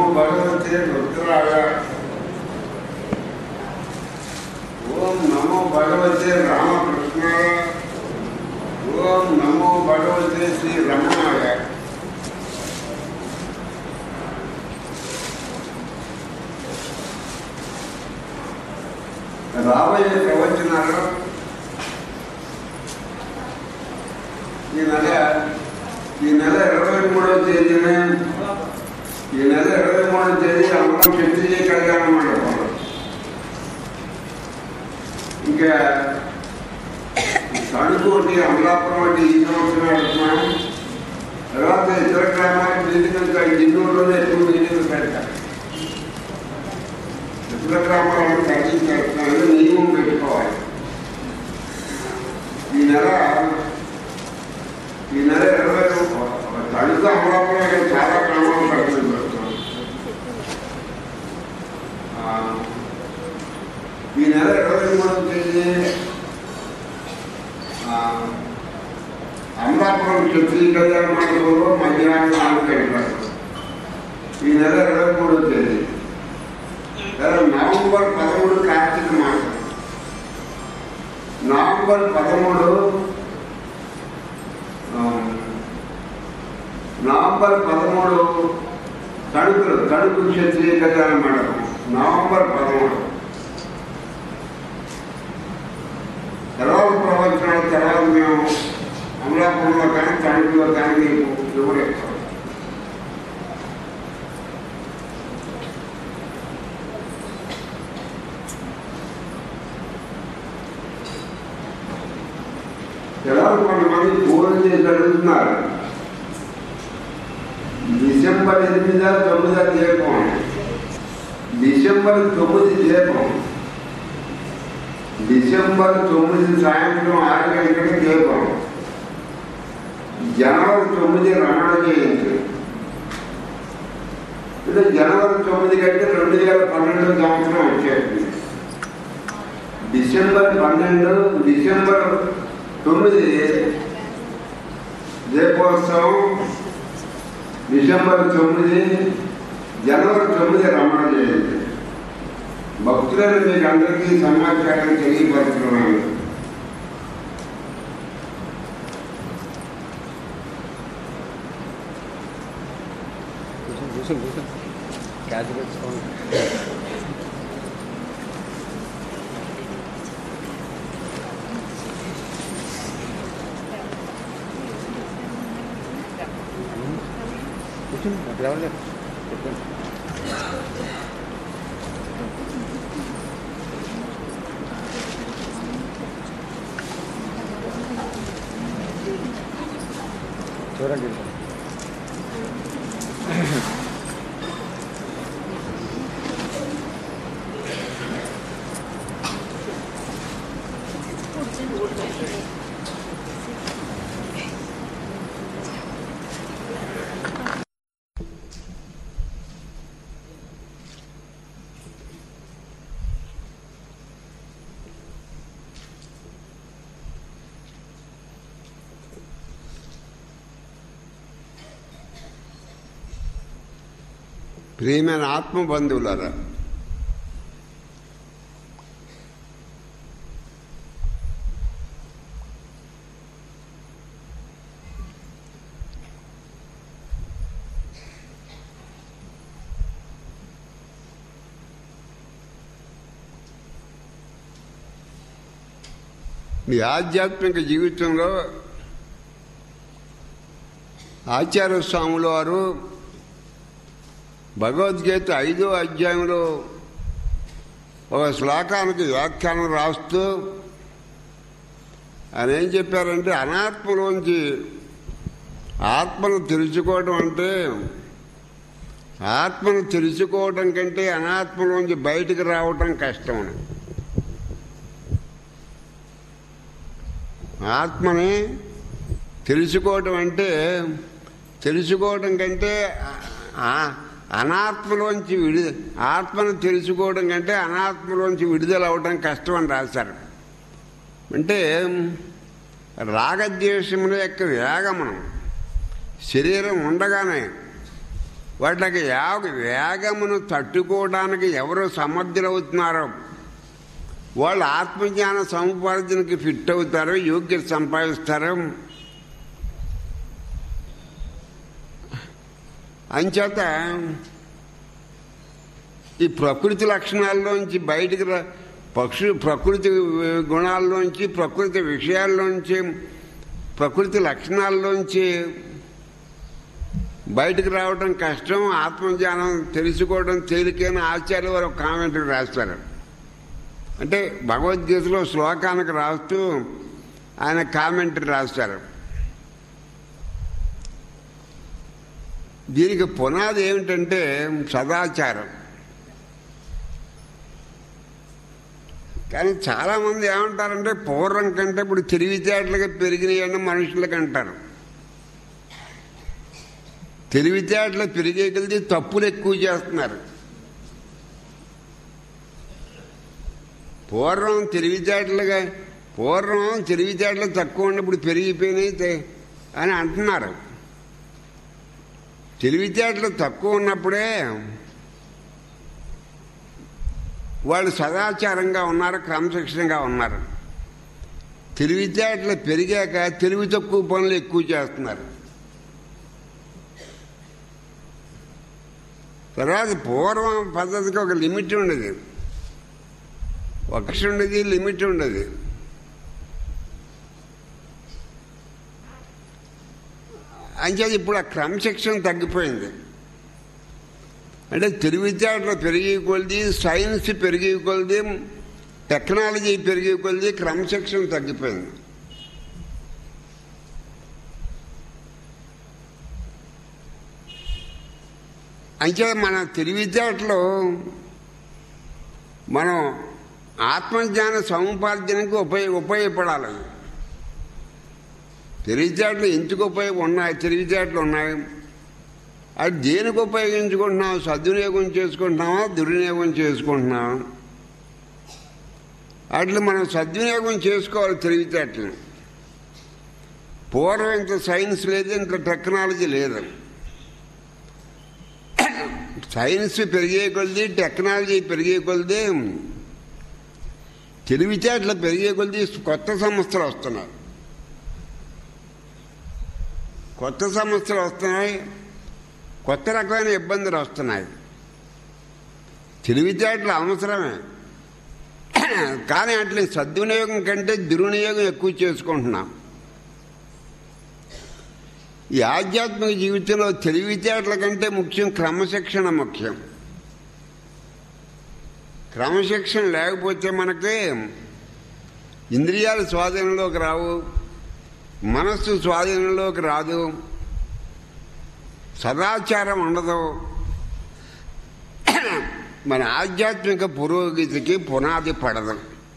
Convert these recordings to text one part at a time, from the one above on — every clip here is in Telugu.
భగవతే రుద్రాయ ఓం నమో భగవతే రామకృష్ణాయ ఓం నమో భగవతే శ్రీ రమణాయ రాబోయే ప్రవచనాలు ఈ నెల ఈ నెల ఇరవై మూడవ తేదీన ఈ నెల ఇరవై మూడవ తేదీ అందరం క్షత్రియ కళ్యాణ మండపంలో ఇంకా తణుకోటి అమలాపురం వంటి ఈ సంవత్సరం నడుపుతున్నాం తర్వాత ఇతర గ్రామాలకు మీటింగ్ జిన్నూరులోనే ఎక్కువ మీటింగ్లు పెడతారు ఇతర గ్రామాలను తగ్గించేస్తున్నాను నియమం పెట్టుకోవాలి ఈ నెల ఈ నెల ఇరవై తణుకు అమలాపురం ఇక్కడ చాలా గ్రామాలు పెడుతుంది ఈ నెల ఇరవై మూడవ తేదీ ఆ, అమలాపురం క్షత్రియ కళ్యాణ మండపంలో మధ్యాహ్నం నాలుగు గంటలకు ఈ నెల ఇరవై మూడవ తేదీ లేదా నవంబర్ పదమూడు కార్తీక మాసం నవంబర్ పదమూడు ఆ, నవంబర్ పదమూడు తణుకు తణుకు క్షత్రియ కళ్యాణ మండపం నవంబర్ పదమూడు తర్వాత ప్రవచనాల తర్వాత మేము అమలాపురంలో కానీ తణుకులో కానీ మీకు వివరిస్తాం తర్వాత కొంతమంది ఫోన్ చేసి అడుగుతున్నారు డిసెంబర్ ఎనిమిదా తొమ్మిదా దీపం డిసెంబర్ తొమ్మిది దీపం డిసెంబర్ తొమ్మిది సాయంత్రం ఆరు గంటలకు దీపం జనవరి తొమ్మిది రమణ జయంతి ఇది జనవరి తొమ్మిది కంటే రెండు వేల పన్నెండు సంవత్సరం వచ్చేది డిసెంబర్ పన్నెండు డిసెంబర్ తొమ్మిది దీపోత్సవం డిసెంబర్ తొమ్మిది జనవరి తొమ్మిది రమణ జయంతి భక్తులను మీకు అందరికీ సమాచారం తెలియపరుస్తున్నాను కూర్చొని కూర్చొని కూర్చొని క్యాచ్ తెచ్చుకోండి కూర్చొని అక్కడ ఎవరు లేరు కూర్చోండి చూడండి ప్రియమైన ఆత్మ బంధువులారా మీ ఆధ్యాత్మిక జీవితంలో ఆచార్య స్వాముల వారు భగవద్గీత ఐదో అధ్యాయంలో ఒక శ్లోకానికి వ్యాఖ్యానం రాస్తూ ఆయన ఏం చెప్పారంటే అనాత్మలోంచి ఆత్మను తెలుసుకోవడం అంటే ఆత్మను తెలుసుకోవడం కంటే అనాత్మలోంచి బయటికి రావటం కష్టం అని ఆత్మని తెలుసుకోవటం అంటే తెలుసుకోవటం కంటే ఆ- అనాత్మలోంచి విడు ఆత్మను తెలుసుకోవడం కంటే అనాత్మలోంచి విడుదల అవడం కష్టం అని రాశారు అంటే రాగద్వేషముల యొక్క వేగమును శరీరం ఉండగానే వాటికి యాగ వేగమును తట్టుకోవడానికి ఎవరు సమర్థులవుతున్నారో వాళ్ళు ఆత్మజ్ఞాన సముపార్జనకి ఫిట్ అవుతారు యోగ్యత సంపాదిస్తారు అంచేత ఈ ప్రకృతి లక్షణాల్లోంచి బయటికి రా పక్షు ప్రకృతి గుణాల్లోంచి ప్రకృతి విషయాల్లోంచి ప్రకృతి లక్షణాల్లోంచి బయటకు రావడం కష్టం ఆత్మజ్ఞానం తెలుసుకోవడం తేలికైన ఆచార్య వారు కామెంట్ రాస్తారు అంటే భగవద్గీతలో శ్లోకానికి రాస్తూ ఆయన కామెంటరీ రాస్తారు దీనికి పునాది ఏమిటంటే సదాచారం కానీ చాలామంది ఏమంటారంటే పూర్వం కంటే ఇప్పుడు తెలివితేటలుగా పెరిగినాయని మనుషులకు అంటారు తెలివితేటలు పెరిగే కొద్దీ తప్పులు ఎక్కువ చేస్తున్నారు పూర్వం తెలివితేటలుగా పూర్వం తెలివితేటలు తక్కువ ఉన్నప్పుడు పెరిగిపోయినాయి తే- అని అంటున్నారు తెలివితేటలు తక్కువ ఉన్నప్పుడే వాళ్ళు సదాచారంగా ఉన్నారు క్రమశిక్షణగా ఉన్నారు తెలివితేటలు పెరిగాక తెలివి తక్కువ పనులు ఎక్కువ చేస్తున్నారు తర్వాత పూర్వం పద్ధతికి ఒక లిమిట్ ఉండేది ఒక కక్ష ఉండేది లిమిట్ ఉండేది అంచేది ఇప్పుడు ఆ క్రమశిక్షణ తగ్గిపోయింది అంటే తెలివితేటలు పెరిగే కొలిది సైన్స్ పెరిగే కొలిది టెక్నాలజీ పెరిగే కొలిది క్రమశిక్షణ తగ్గిపోయింది అంటే మన తెలివితేటలు మనం ఆత్మజ్ఞాన సముపార్జనకు ఉపయోగ ఉపయోగపడాలి తెలివితేటలు ఎందుకు ఉపయోగం ఉన్నాయి తెలివితేటలు ఉన్నాయి అది దేనికి ఉపయోగించుకుంటున్నాం సద్వినియోగం చేసుకుంటున్నామా దుర్వినియోగం చేసుకుంటున్నామా అట్లా మనం సద్వినియోగం చేసుకోవాలి తెలివితేటలు పూర్వం ఇంత సైన్స్ లేదు ఇంత టెక్నాలజీ లేదు సైన్స్ పెరిగే కొద్దీ టెక్నాలజీ పెరిగే కొద్దీ తెలివితేటలు పెరిగే కొద్దీ కొత్త సంస్థలు వస్తున్నాయి కొత్త సమస్యలు వస్తున్నాయి కొత్త రకమైన ఇబ్బందులు వస్తున్నాయి తెలివితేటలు అవసరమే కానీ అట్లా సద్వినియోగం కంటే దుర్వినియోగం ఎక్కువ చేసుకుంటున్నాం ఈ ఆధ్యాత్మిక జీవితంలో తెలివితేటల కంటే ముఖ్యం క్రమశిక్షణ ముఖ్యం క్రమశిక్షణ లేకపోతే మనకి ఇంద్రియాలు స్వాధీనంలోకి రావు మనస్సు స్వాధీనంలోకి రాదు సదాచారం ఉండదు మన ఆధ్యాత్మిక పురోగతికి పునాది పడదు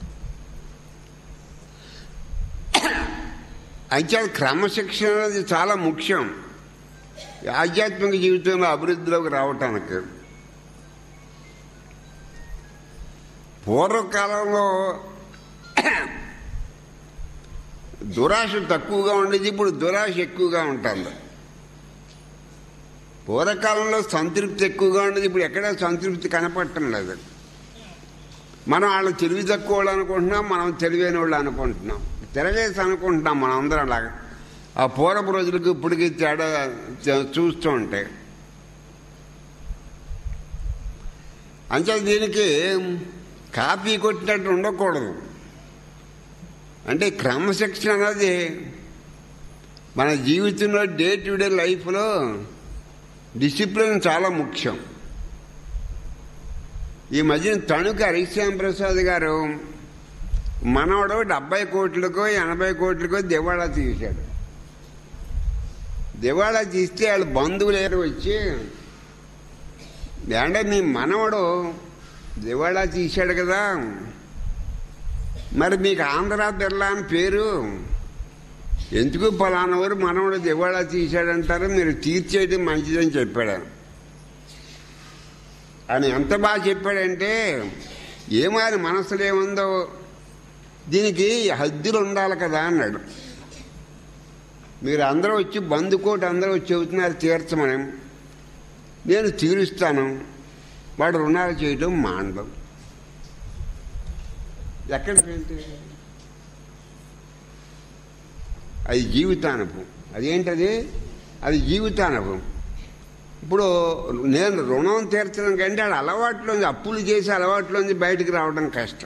అయితే క్రమశిక్షణ అనేది చాలా ముఖ్యం ఈ ఆధ్యాత్మిక జీవితంలో అభివృద్ధిలోకి రావటానికి పూర్వకాలంలో దురాశ తక్కువగా ఉండేది ఇప్పుడు దురాశ ఎక్కువగా ఉంటుంది పూర్వకాలంలో సంతృప్తి ఎక్కువగా ఉండేది ఇప్పుడు ఎక్కడ సంతృప్తి కనపడటం లేదు మనం వాళ్ళు తెలివి తక్కువ వాళ్ళు అనుకుంటున్నాం మనం తెలివైన వాళ్ళు అనుకుంటున్నాం తిరగేసి అనుకుంటున్నాం మనం అందరం అలాగా ఆ పూర్వపు రోజులకు ఇప్పటికి తేడా చ- చూస్తూ ఉంటే అంతే దీనికి కాపీ కొట్టినట్టు ఉండకూడదు అంటే క్రమశిక్షణ అనేది మన జీవితంలో డే టు డే లైఫ్లో డిసిప్లిన్ చాలా ముఖ్యం ఈ మధ్యన తణుకు హరిశ్యాం ప్రసాద్ గారు మనవడు డెబ్బై కోట్లకో ఎనభై కోట్లకో దివాళా తీశాడు దివాళా తీస్తే వాళ్ళ బంధువులు ఎవరు వచ్చి అంటే మీ మనవడు దివాళా తీశాడు కదా మరి మీకు ఆంధ్ర బిర్లా అని పేరు ఎందుకు పలానా వారు మనవడు దివాళా తీశాడంటారు మీరు తీర్చేయడం మంచిదని చెప్పాడు అని ఎంత బాగా చెప్పాడంటే ఏమో ఆయన మనసులో ఏముందో దీనికి హద్దులు ఉండాలి కదా అన్నాడు మీరు అందరూ వచ్చి బంధుకోటి అందరూ వచ్చి చెబుతున్నారు తీర్చమని నేను తీరుస్తాను వాడు రుణాలు చేయడం మాండం ఎక్కడ ఏంటి అది జీవితానుభవం అదేంటది అది జీవితానుభవం ఇప్పుడు నేను రుణం తీర్చడం కంటే ఆడ అలవాట్లోంచి అప్పులు చేసి అలవాట్లోంచి బయటికి రావడం కష్టం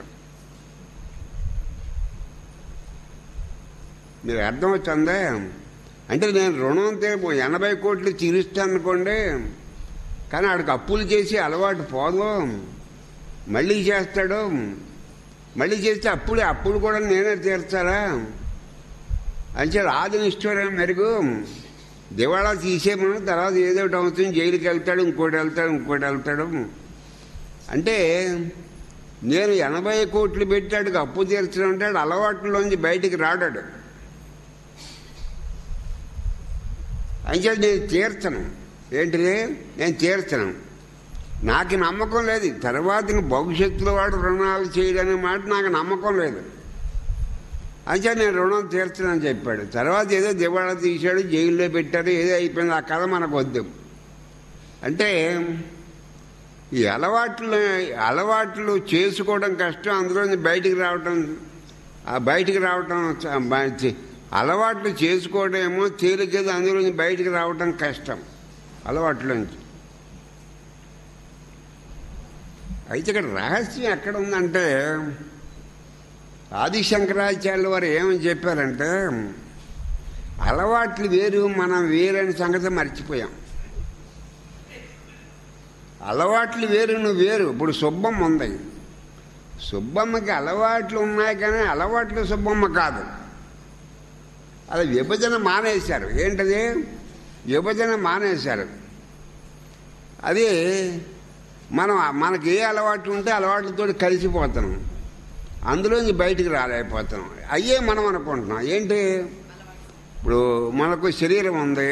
మీరు అర్థం వచ్చిందా అంటే నేను రుణం తీర్పు ఎనభై కోట్లు తీరుస్తాను అనుకోండి కానీ ఆడికి అప్పులు చేసి అలవాటు పోదు మళ్ళీ చేస్తాడు మళ్ళీ చేస్తే అప్పుడే అప్పులు కూడా నేనే తీర్చాలా అంటే ఆదినిష్ఠురం మెరుగు దివాళా తీసేమని తర్వాత ఏదో ఒకటి అవుతుంది జైలుకి వెళ్తాడు ఇంకోటి వెళ్తాడు ఇంకోటి వెళ్తాడు అంటే నేను ఎనభై కోట్లు పెట్టాడు అప్పు తీర్చడం అంటే ఆడు అలవాట్లోంచి బయటికి రాడాడు అంటే నేను తీర్చను ఏంటిది నేను తీర్చను నాకు నమ్మకం లేదు తర్వాత ఇంక భవిష్యత్తులో వాడు రుణాలు చేయడనే మాట నాకు నమ్మకం లేదు అయితే నేను రుణం తీర్చనని చెప్పాడు తర్వాత ఏదో దివాళా తీశాడు జైల్లో పెట్టాడు ఏదో అయిపోయింది ఆ కథ మనకు వద్దు అంటే ఈ అలవాట్లు అలవాట్లు చేసుకోవడం కష్టం అందులో బయటికి రావటం ఆ బయటికి రావటం చ- బ- అలవాట్లు చేసుకోవడం ఏమో తేలికేది అందులో బయటికి రావటం కష్టం అలవాట్లోంచి అయితే ఇక్కడ రహస్యం ఎక్కడ ఉందంటే ఆది శంకరాచార్యుల వారు ఏమని చెప్పారంటే అలవాట్లు వేరు మనం వేరని సంగతి మర్చిపోయాం అలవాట్లు వేరు నువ్వు వేరు ఇప్పుడు సుబ్బమ్మ ఉంది సుబ్బమ్మకి అలవాట్లు ఉన్నాయి కానీ అలవాట్లు సుబ్బమ్మ కాదు అది విభజన మానేశారు ఏంటది విభజన మానేశారు అది మనం మనకి ఏ అలవాటు ఉంటే అలవాట్లతో కలిసిపోతున్నాం అందులోంచి బయటికి రాలేకపోతున్నాం అయ్యే మనం అనుకుంటున్నాం ఏంటి ఇప్పుడు మనకు శరీరం ఉంది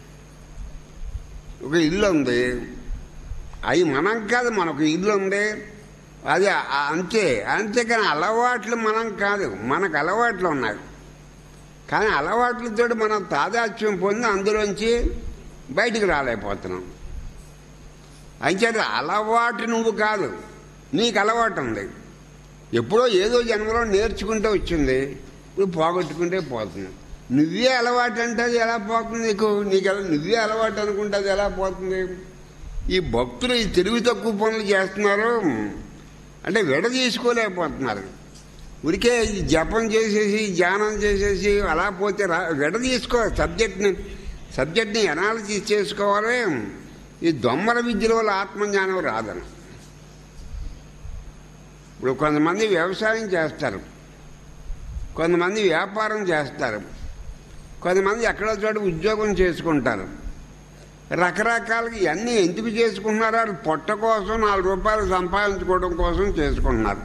ఒక ఇల్లు ఉంది అవి మనం కాదు మనకు ఇల్లు ఉంది అది ఆ- అంతే అంతేకాని అలవాట్లు మనం కాదు మనకు అలవాట్లు ఉన్నాయి కానీ అలవాట్లతో మనం తాదాత్మ్యం పొంది అందులోంచి బయటికి రాలేకపోతున్నాం అంచేత అలవాటు నువ్వు కాదు నీకు అలవాటు ఉంది ఎప్పుడో ఏదో జన్మలో నేర్చుకుంటే వచ్చింది ఇప్పుడు పోగొట్టుకుంటే పోతుంది నువ్వే అలవాటు అంటే అది ఎలా పోతుంది నీకు నీకు ఎలా నువ్వే అలవాటు అనుకుంటే అది ఎలా పోతుంది ఈ భక్తులు ఈ తెలివి తక్కువ పనులు చేస్తున్నారు అంటే విడ తీసుకోలేకపోతున్నారు ఉరికే ఈ జపం చేసేసి ధ్యానం చేసేసి అలా పోతే రా విడ తీసుకో సబ్జెక్ట్ని సబ్జెక్ట్ని అనాలిసిస్ చేసుకోవాలి ఈ దొమ్మల విద్యల వల్ల ఆత్మజ్ఞానం రాదని ఇప్పుడు కొంతమంది వ్యవసాయం చేస్తారు కొంతమంది వ్యాపారం చేస్తారు కొంతమంది ఎక్కడో చోట ఉద్యోగం చేసుకుంటారు రకరకాలుగా ఇవన్నీ ఎందుకు చేసుకుంటున్నారు వాళ్ళు పొట్ట కోసం నాలుగు రూపాయలు సంపాదించుకోవడం కోసం చేసుకుంటున్నారు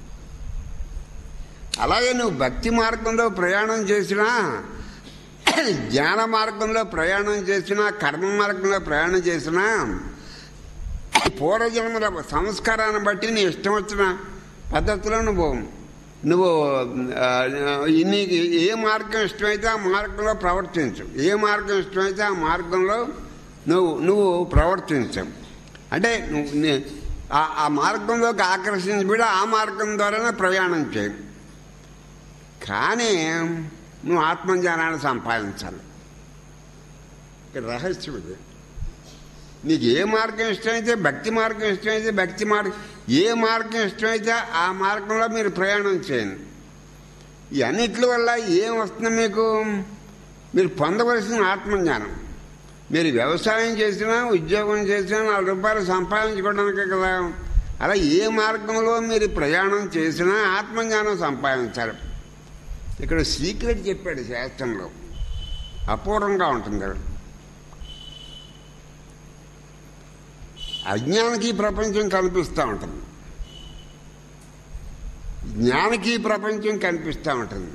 అలాగే నువ్వు భక్తి మార్గంలో ప్రయాణం చేసినా జ్ఞాన మార్గంలో ప్రయాణం చేసినా కర్మ మార్గంలో ప్రయాణం చేసినా పూర్వజన్మల సంస్కారాన్ని బట్టి నీ ఇష్టం వచ్చిన పద్ధతిలో నువ్వు నువ్వు ఆ, నీకు ఏ మార్గం ఇష్టమైతే ఆ మార్గంలో ప్రవర్తించు ఏ మార్గం ఇష్టమైతే ఆ మార్గంలో నువ్వు నువ్వు ప్రవర్తించు అంటే నువ్వు నీ- ఆ- ఆ మార్గంలోకి ఆకర్షించబడి ఆ మార్గం ద్వారానే ప్రయాణం చేయి కానీ నువ్వు ఆత్మజ్ఞానాన్ని సంపాదించాలి ఇక్కడ రహస్యం ఇది నీకు ఏ మార్గం ఇష్టమైతే భక్తి మార్గం ఇష్టమైతే భక్తి మార్గం ఏ మార్గం ఇష్టమైతే ఆ మార్గంలో మీరు ప్రయాణం చేయండి ఈ అన్నిటి వల్ల ఏం వస్తుంది మీకు మీరు పొందవలసిన ఆత్మజ్ఞానం మీరు వ్యవసాయం చేసినా ఉద్యోగం చేసినా నాలుగు రూపాయలు సంపాదించుకోవడానికే కదా అలా ఏ మార్గంలో మీరు ప్రయాణం చేసినా ఆత్మజ్ఞానం సంపాదించాలి ఇక్కడ సీక్రెట్ చెప్పాడు శాస్త్రంలో అపూర్వంగా ఉంటుంది అది. అజ్ఞానికి ఈ ప్రపంచం కనిపిస్తూ ఉంటుంది జ్ఞానికి ఈ ప్రపంచం కనిపిస్తూ ఉంటుంది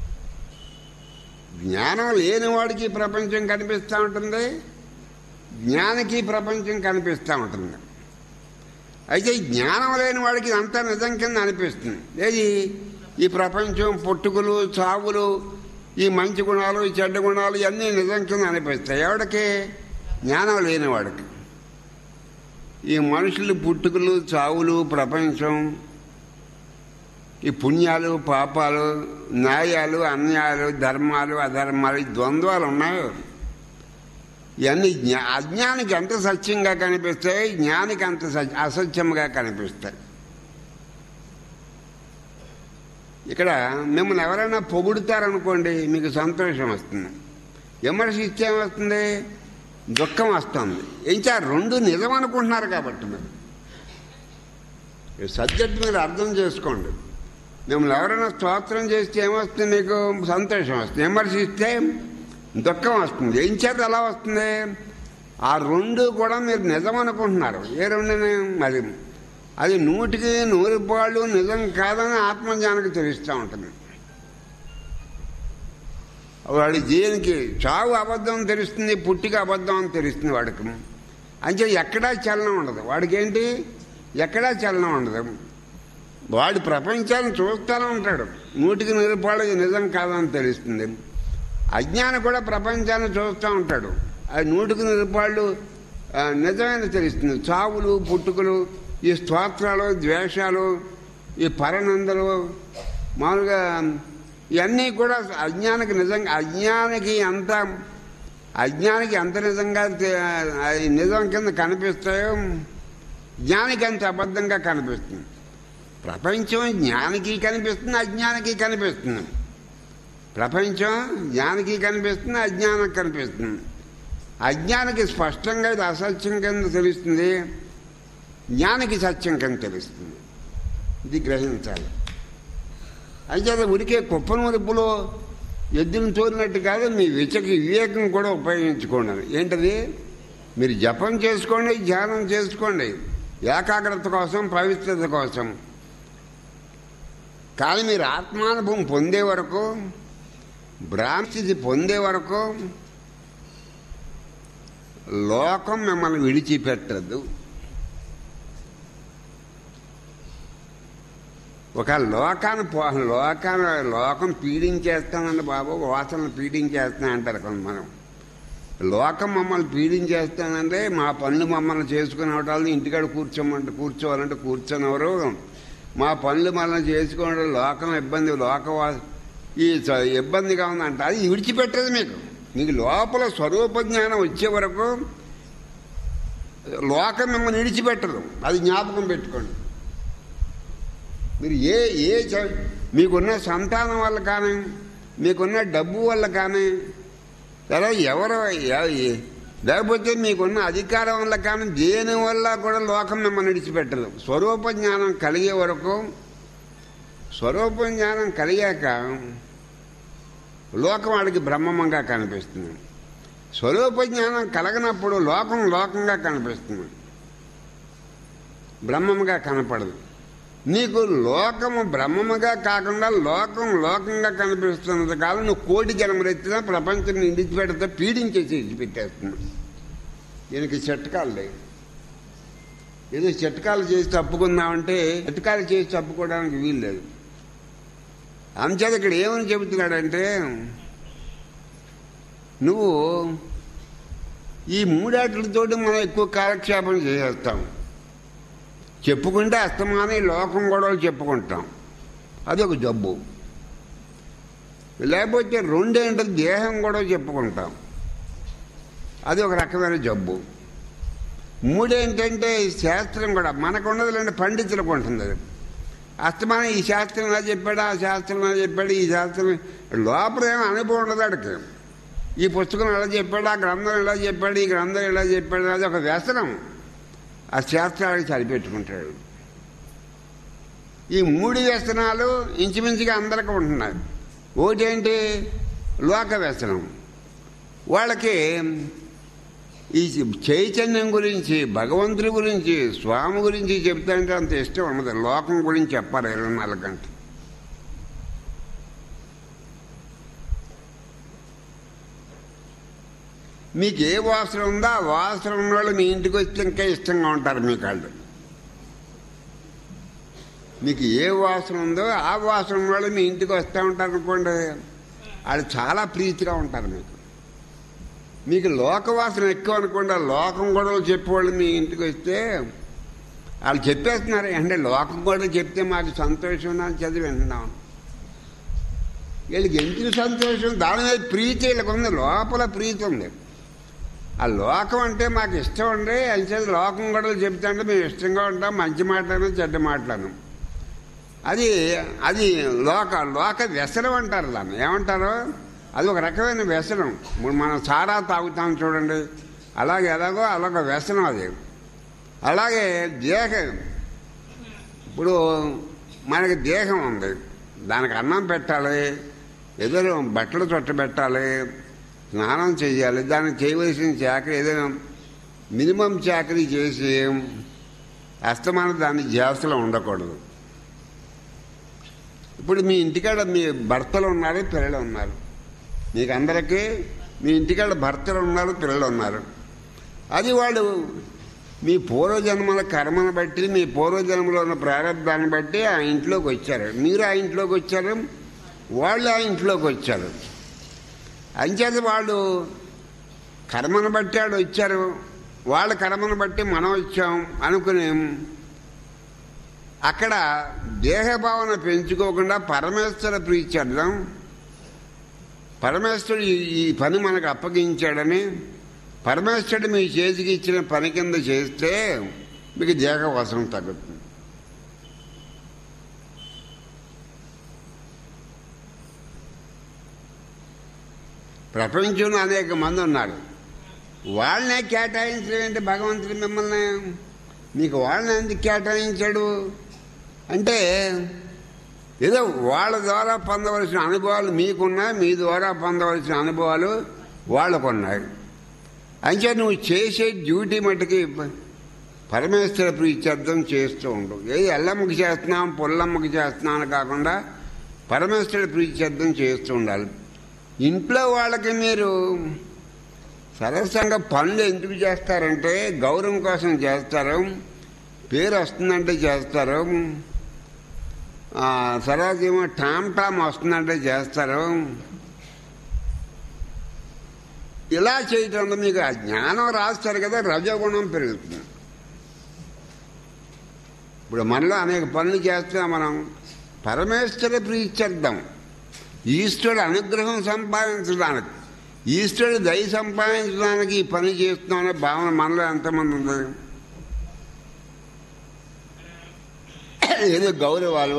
జ్ఞానం లేని వాడికి ఈ ప్రపంచం కనిపిస్తూ ఉంటుంది జ్ఞానికి ఈ ప్రపంచం కనిపిస్తూ ఉంటుంది అయితే ఈ జ్ఞానం లేని వాడికి ఇదంతా నిజం కింద అనిపిస్తుంది ఏది ఈ ప్రపంచం పుట్టుకలు చావులు ఈ మంచి గుణాలు ఈ చెడ్డ గుణాలు ఇవన్నీ నిజం కింద అనిపిస్తాయి ఎవడికి జ్ఞానం లేని వాడికి ఈ మనుషులు పుట్టుకలు చావులు ప్రపంచం ఈ పుణ్యాలు పాపాలు న్యాయాలు అన్యాయాలు ధర్మాలు అధర్మాలు ఈ ద్వంద్వాలు ఉన్నాయో ఇవన్నీ జ్ఞా అజ్ఞానికి ఎంత సత్యంగా కనిపిస్తాయి జ్ఞానికి అంత సత్య అసత్యంగా కనిపిస్తాయి ఇక్కడ మిమ్మల్ని ఎవరైనా పొగుడుతారనుకోండి మీకు సంతోషం వస్తుంది విమర్శిస్తే ఏమొస్తుంది దుఃఖం వస్తుంది ఇంకా రెండు నిజం అనుకుంటున్నారు కాబట్టి మీరు ఈ సబ్జెక్ట్ మీరు అర్థం చేసుకోండి మిమ్మల్ని ఎవరైనా స్తోత్రం చేస్తే ఏమొస్తుంది మీకు సంతోషం వస్తుంది విమర్శిస్తే దుఃఖం వస్తుంది ఏం చేత ఎలా వస్తుంది ఆ రెండు కూడా మీరు నిజం అనుకుంటున్నారు ఏ రెండు అది అది నూటికి నూరు పాళ్ళు నిజం కాదని ఆత్మజ్ఞానికి తెలుస్తూ ఉంటుంది వాడి జీవనికి చావు అబద్ధం అని తెలుస్తుంది పుట్టిక అబద్ధం అని తెలుస్తుంది వాడికి అంటే ఎక్కడా చలనం ఉండదు వాడికి ఏంటి ఎక్కడా చలనం ఉండదు వాడి ప్రపంచాన్ని చూస్తూనే ఉంటాడు నూటికి నిరుపాడు నిజం కాదని తెలుస్తుంది అజ్ఞాని కూడా ప్రపంచాన్ని చూస్తూ ఉంటాడు అది నూటికి నిరుపాళ్ళు ఆ, నిజమైన తెలుస్తుంది చావులు పుట్టుకలు ఈ స్తోత్రాలు ద్వేషాలు ఈ పరనందలు మామూలుగా ఇవన్నీ కూడా అజ్ఞానికి నిజంగా అజ్ఞానికి ఎంత అజ్ఞానికి ఎంత నిజంగా తె- అది నిజం కింద కనిపిస్తాయో జ్ఞానికి అంత అబద్ధంగా కనిపిస్తుంది ప్రపంచం జ్ఞానికి కనిపిస్తుంది అజ్ఞానికి కనిపిస్తుంది ప్రపంచం జ్ఞానికి కనిపిస్తుంది అజ్ఞానికి కనిపిస్తుంది అజ్ఞానికి స్పష్టంగా ఇది అసత్యం కింద తెలుస్తుంది జ్ఞానికి సత్యం కింద తెలుస్తుంది ఇది గ్రహించాలి అయితే అది ఉడికే కుప్పను ఉరుపులో ఎద్దును తోలినట్టు కాదు మీ విచక వివేకం కూడా ఉపయోగించుకోండి ఏంటది మీరు జపం చేసుకోండి ధ్యానం చేసుకోండి ఏకాగ్రత కోసం పవిత్రత కోసం కానీ మీరు ఆత్మానుభవం పొందే వరకు భ్రాంతిది పొందే వరకు లోకం మిమ్మల్ని విడిచిపెట్టదు ఒక లోకాన్ని పో లోకాన్ని లోకం పీడించేస్తానండి బాబు వాసనలు పీడించేస్తున్నా అంటారు కొంత మనం లోకం మమ్మల్ని పీడించేస్తానంటే మా పనులు మమ్మల్ని చేసుకునే వాళ్ళని ఇంటికాడ కూర్చోమంటే కూర్చోవాలంటే కూర్చొనివరు మా పనులు మనల్ని చేసుకోవడం లోకం ఇబ్బంది లోక ఈ స- ఇబ్బందిగా ఉందంట అది విడిచిపెట్టదు మీకు మీకు లోపల స్వరూప జ్ఞానం వచ్చే వరకు లోకం మిమ్మల్ని విడిచిపెట్టదు అది జ్ఞాపకం పెట్టుకోండి మీరు ఏ ఏ చ- మీకున్న సంతానం వల్ల కానీ మీకున్న డబ్బు వల్ల కానీ లేదా ఎవరు ఎ- ఎ- లేకపోతే మీకున్న అధికారం వల్ల కానీ దేని వల్ల కూడా లోకం మిమ్మల్ని విడిచిపెట్టదు స్వరూప జ్ఞానం కలిగే వరకు స్వరూప జ్ఞానం కలిగాక లోకం వాడికి బ్రహ్మమంగా కనిపిస్తుంది స్వరూప జ్ఞానం కలగనప్పుడు లోకం లోకంగా కనిపిస్తుంది బ్రహ్మముగా కనపడదు నీకు లోకము బ్రహ్మముగా కాకుండా లోకం లోకంగా కనిపిస్తున్నది కాదు నువ్వు కోటి జన్మలెత్తినా ప్రపంచం విడిచిపెడితే పీడించేసి విడిచిపెట్టేస్తుంది దీనికి చిట్కాలు లేవు ఏదో చిట్కాలు చేసి తప్పుకుందామంటే చిట్కాలు చేసి తప్పుకోవడానికి వీలు లేదు అంచేది ఇక్కడ ఏమని చెబుతున్నాడంటే నువ్వు ఈ మూడాట్లతోటి మనం ఎక్కువ కాలక్షేపం చేసేస్తాం చెప్పుకుంటే అస్తమానం ఈ లోకం గొడవలు చెప్పుకుంటాం అది ఒక జబ్బు లేకపోతే రెండేంటే దేహం గొడవ చెప్పుకుంటాం అది ఒక రకమైన జబ్బు మూడేంటంటే ఈ శాస్త్రం కూడా మనకు ఉండదులేండి పండితులకు ఉంటుంది అది అస్తమానం ఈ శాస్త్రం ఇలా చెప్పాడు ఆ శాస్త్రం ఇలా చెప్పాడు ఈ శాస్త్రం లోపల ఏమో అనుభవం ఉండదు అడికి ఈ పుస్తకం ఎలా చెప్పాడు ఆ గ్రంథం ఎలా చెప్పాడు ఈ గ్రంథం ఎలా చెప్పాడు అది ఒక వ్యసనం ఆ శాస్త్రాలకు సరిపెట్టుకుంటాడు ఈ మూడు వ్యసనాలు ఇంచుమించుగా అందరికీ ఉంటున్నాయి ఒకటేంటి లోక వ్యసనం వాళ్ళకి ఈ చైతన్యం గురించి భగవంతుడి గురించి స్వామి గురించి చెప్తాంటే అంత ఇష్టం ఉండదు లోకం గురించి చెప్పాలి ఇరవై నాలుగు గంటలు మీకు ఏ వాసన ఉందో ఆ వాసన ఉన్న వాళ్ళు మీ ఇంటికి వస్తే ఇంకా ఇష్టంగా ఉంటారు మీ కాళ్ళు మీకు ఏ వాసన ఉందో ఆ వాసన ఉన్న వాళ్ళు మీ ఇంటికి వస్తూ ఉంటారు అనుకోండి వాళ్ళు చాలా ప్రీతిగా ఉంటారు మీకు మీకు లోకవాసన ఎక్కువ అనుకోండి ఆ లోకం గొడవలు చెప్పేవాళ్ళు మీ ఇంటికి వస్తే వాళ్ళు చెప్పేస్తున్నారు అంటే లోకం కూడా చెప్తే మాకు సంతోషం అని చదివి వింటున్నాం వీళ్ళకి ఎందుకు సంతోషం దాని మీద ప్రీతి వీళ్ళకి ఉంది లోపల ప్రీతి ఉంది ఆ లోకం అంటే మాకు ఇష్టం ఉండి అంచేది లోకం గొడవలు చెప్తుంటే మేము ఇష్టంగా ఉంటాం మంచి మాట్లాడను చెడ్డ మాట్లాడను అది అది లోక లోక వ్యసనం అంటారు దాన్ని ఏమంటారు అది ఒక రకమైన వ్యసనం ఇప్పుడు మనం సారా తాగుతాం చూడండి అలాగే ఎలాగో అలాగ వ్యసనం అది అలాగే దేహం ఇప్పుడు మనకి దేహం ఉంది దానికి అన్నం పెట్టాలి ఏదో బట్టలు చుట్టబెట్టాలి స్నానం చేయాలి దానికి చేయవలసిన చాకరీ ఏదైనా మినిమం చాకరీ చేసి అస్తమానం దాన్ని జాస్తిలో ఉండకూడదు ఇప్పుడు మీ ఇంటికాడ మీ భర్తలు ఉన్నారు పిల్లలు ఉన్నారు మీకు అందరికీ మీ ఇంటికాడ భర్తలు ఉన్నారు పిల్లలు ఉన్నారు అది వాళ్ళు మీ పూర్వజన్మల కర్మను బట్టి మీ పూర్వజన్మలో ఉన్న ప్రారంభాన్ని బట్టి ఆ ఇంట్లోకి వచ్చారు మీరు ఆ ఇంట్లోకి వచ్చారు వాళ్ళు ఆ ఇంట్లోకి వచ్చారు అంచేత వాళ్ళు కర్మను బట్టి వాళ్ళు వచ్చారు వాళ్ళ కర్మను బట్టి మనం వచ్చాం అనుకుని అక్కడ దేహభావన పెంచుకోకుండా పరమేశ్వర ప్రీత్యర్థం పరమేశ్వరుడు ఈ- ఈ పని మనకు అప్పగించాడని పరమేశ్వరుడు మీ చేతికి ఇచ్చిన పని కింద చేస్తే మీకు దేహవాసన తగ్గుతుంది ప్రపంచంలో అనేక మంది ఉన్నారు వాళ్ళనే కేటాయించడం ఏంటి భగవంతుడు మిమ్మల్ని మీకు వాళ్ళని ఎందుకు కేటాయించాడు అంటే ఏదో వాళ్ళ ద్వారా పొందవలసిన అనుభవాలు మీకున్నాయి మీ ద్వారా పొందవలసిన అనుభవాలు వాళ్ళకున్నాయి అంచే నువ్వు చేసే డ్యూటీ మట్టుకి పరమేశ్వర ప్రీత్యర్థం చేస్తూ ఉండు ఏ ఎల్లమ్మకి చేస్తున్నాం పుల్లమ్మకి చేస్తున్నాం అని కాకుండా పరమేశ్వర ప్రీత్యర్థం చేస్తూ ఉండాలి ఇంట్లో వాళ్ళకి మీరు సరసంగా పనులు ఎందుకు చేస్తారంటే గౌరవం కోసం చేస్తారు పేరు వస్తుందంటే చేస్తారు ఆ, తర్వాత ఏమో టామ్ టామ్ వస్తుందంటే చేస్తారు ఇలా చేయటం వల్ల మీకు ఆ జ్ఞానం రాస్తారు కదా రజోగుణం పెరుగుతుంది ఇప్పుడు మనలో అనేక పనులు చేస్తున్నాం మనం పరమేశ్వర ప్రీత్యర్థం ఈశ్వరుడు అనుగ్రహం సంపాదించడానికి ఈశ్వరుడు దయ సంపాదించడానికి ఈ పని చేస్తున్నామనే భావన మనలో ఎంతమంది ఉంది ఏదో గౌరవాలు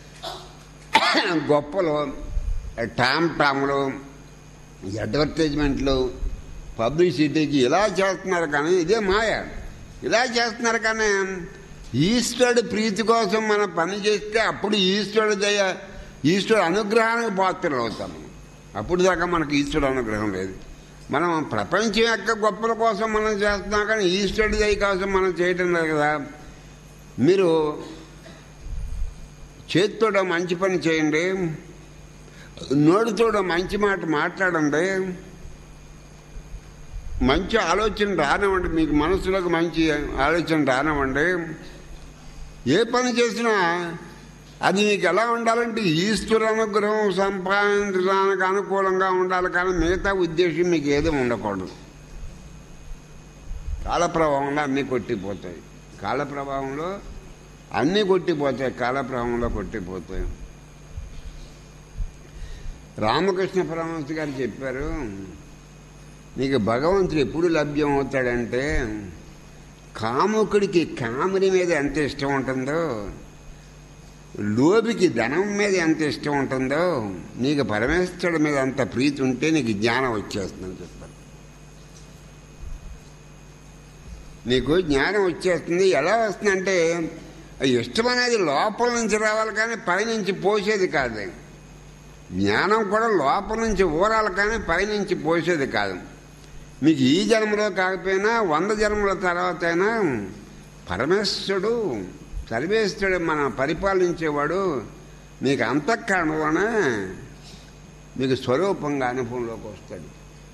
గొప్పలు టామ్ టామ్లు అడ్వర్టైజ్మెంట్లు పబ్లిసిటీకి ఇలా చేస్తున్నారు కానీ ఇదే మాయ ఇలా చేస్తున్నారు కానీ ఈశ్వరుడు ప్రీతి కోసం మనం పని చేస్తే అప్పుడు ఈశ్వరుడు దయ ఈశ్వరుడు అనుగ్రహానికి పాత్రలు అవుతాం అప్పుడు దాకా మనకు ఈశ్వరుడు అనుగ్రహం లేదు మనం ప్రపంచం యొక్క గొప్పల కోసం మనం చేస్తున్నాం కానీ ఈశ్వరుడి దయ కోసం మనం చేయటం లేదు కదా మీరు చేతితోడ మంచి పని చేయండి నోటితోడ మంచి మాట మాట్లాడండి మంచి ఆలోచన రానివ్వండి మీకు మనసులోకి మంచి ఆలోచన రానివ్వండి ఏ పని చేసినా అది మీకు ఎలా ఉండాలంటే ఈశ్వర అనుగ్రహం సంపాదించడానికి అనుకూలంగా ఉండాలి కానీ మిగతా ఉద్దేశం మీకు ఏదో ఉండకూడదు కాల ప్రభావంలో అన్నీ కొట్టిపోతాయి కాల ప్రభావంలో అన్నీ కొట్టిపోతాయి కాల ప్రభావంలో కొట్టిపోతాయి రామకృష్ణ పరమహంస గారు చెప్పారు నీకు భగవంతుడు ఎప్పుడు లభ్యం అవుతాడంటే కాముకుడికి కాముని మీద ఎంత ఇష్టం ఉంటుందో లోబికి ధనం మీద ఎంత ఇష్టం ఉంటుందో నీకు పరమేశ్వరుడి మీద అంత ప్రీతి ఉంటే నీకు జ్ఞానం వచ్చేస్తుందని చెప్పారు నీకు జ్ఞానం వచ్చేస్తుంది ఎలా వస్తుందంటే ఇష్టం అనేది లోపల నుంచి రావాలి కానీ పైనుంచి పోసేది కాదు జ్ఞానం కూడా లోపల నుంచి ఊరాలి కానీ పైనుంచి పోసేది కాదు మీకు ఈ జన్మలో కాకపోయినా వంద జన్మల తర్వాత అయినా పరమేశ్వరుడు సర్వేశ్వరుడు మన పరిపాలించేవాడు మీకు అంతఃకరణలోనే మీకు స్వరూపంగా అనుభవంలోకి వస్తాడు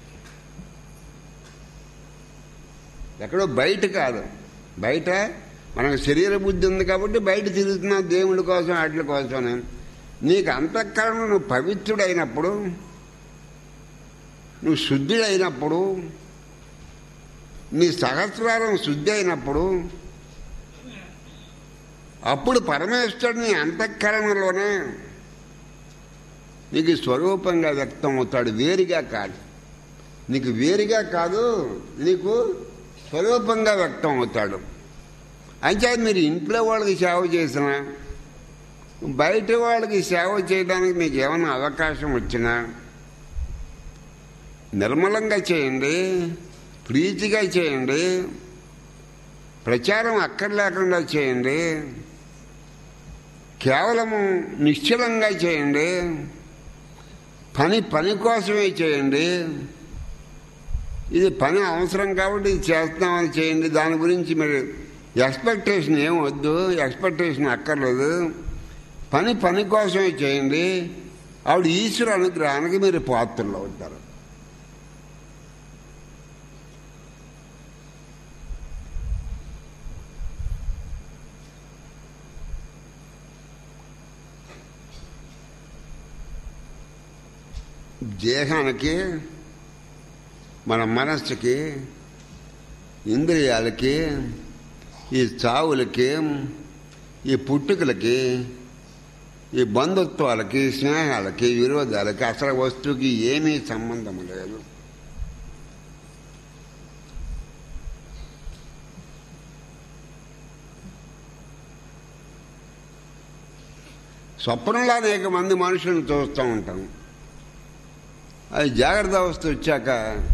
ఎక్కడో బయట కాదు బయట మనకు శరీర బుద్ధి ఉంది కాబట్టి బయట తిరుగుతున్నాం దేవుడి కోసం వాటి కోసమే నీకు అంతఃకరణ నువ్వు పవిత్రుడైనప్పుడు నువ్వు శుద్ధి అయినప్పుడు నీ సహస్రారం శుద్ధి అయినప్పుడు అప్పుడు పరమేశ్వరుని అంతఃకరణలోనే నీకు స్వరూపంగా వ్యక్తం అవుతాడు వేరుగా కాదు నీకు వేరుగా కాదు నీకు స్వరూపంగా వ్యక్తం అవుతాడు అయితే మీరు ఇంట్లో వాళ్ళకి సేవ చేసిన బయట వాళ్ళకి సేవ చేయడానికి మీకు ఏమైనా అవకాశం వచ్చినా నిర్మలంగా చేయండి ప్రీతిగా చేయండి ప్రచారం అక్కర్లేకుండా చేయండి కేవలము నిశ్చలంగా చేయండి పని పని కోసమే చేయండి ఇది పని అవసరం కాబట్టి ఇది చేస్తామని చేయండి దాని గురించి మీరు ఎక్స్పెక్టేషన్ ఏం వద్దు ఎక్స్పెక్టేషన్ అక్కర్లేదు పని పని కోసమే చేయండి ఆవిడ ఈశ్వర అనుగ్రహానికి మీరు పాత్రలు అవుతారు దేహానికి మన మనస్సుకి ఇంద్రియాలకి ఈ చావులకి ఈ పుట్టుకలకి ఈ బంధుత్వాలకి స్నేహాలకి విరోధాలకి అసలు వస్తువుకి ఏమీ సంబంధం లేదు స్వప్నంలో అనేక మంది మనుషులను చూస్తూ ఉంటాం అది జాగ్రత్త అవస్థ వచ్చాక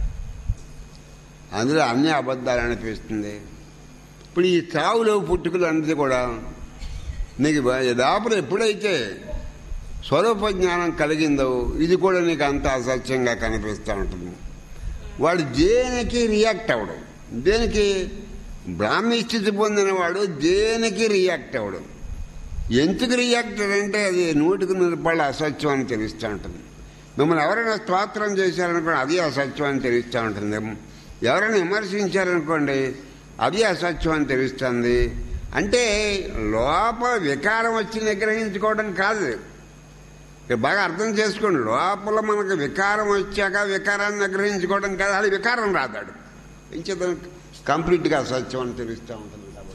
అందులో అన్ని అబద్ధాలు అనిపిస్తుంది ఇప్పుడు ఈ చావులు పుట్టుకలు అన్నది కూడా నీకు లోపల ఎప్పుడైతే స్వరూప జ్ఞానం కలిగిందో ఇది కూడా నీకు అంత అసత్యంగా కనిపిస్తూ ఉంటుంది వాడు దేనికి రియాక్ట్ అవ్వడం దేనికి బ్రాహ్మీ స్థితి పొందిన వాడు దేనికి రియాక్ట్ అవ్వడం ఎందుకు రియాక్ట్ అంటే అది నూటికి నిరపాళ్ళు అసత్యం అని తెలుస్తూ ఉంటుంది మిమ్మల్ని ఎవరైనా స్తోత్రం చేశారనుకోండి అది అసత్యం అని తెలుస్తూ ఉంటుంది ఎవరైనా విమర్శించారనుకోండి అది అసత్యం అని తెలుస్తుంది అంటే లోపల వికారం వచ్చి నిగ్రహించుకోవడం కాదు మీరు బాగా అర్థం చేసుకోండి లోపల మనకు వికారం వచ్చాక వికారాన్ని నిగ్రహించుకోవడం కాదు అది వికారం రాదాడు ఇంచేత కంప్లీట్గా అసత్యం అని తెలుస్తూ ఉంటుంది కాబట్టి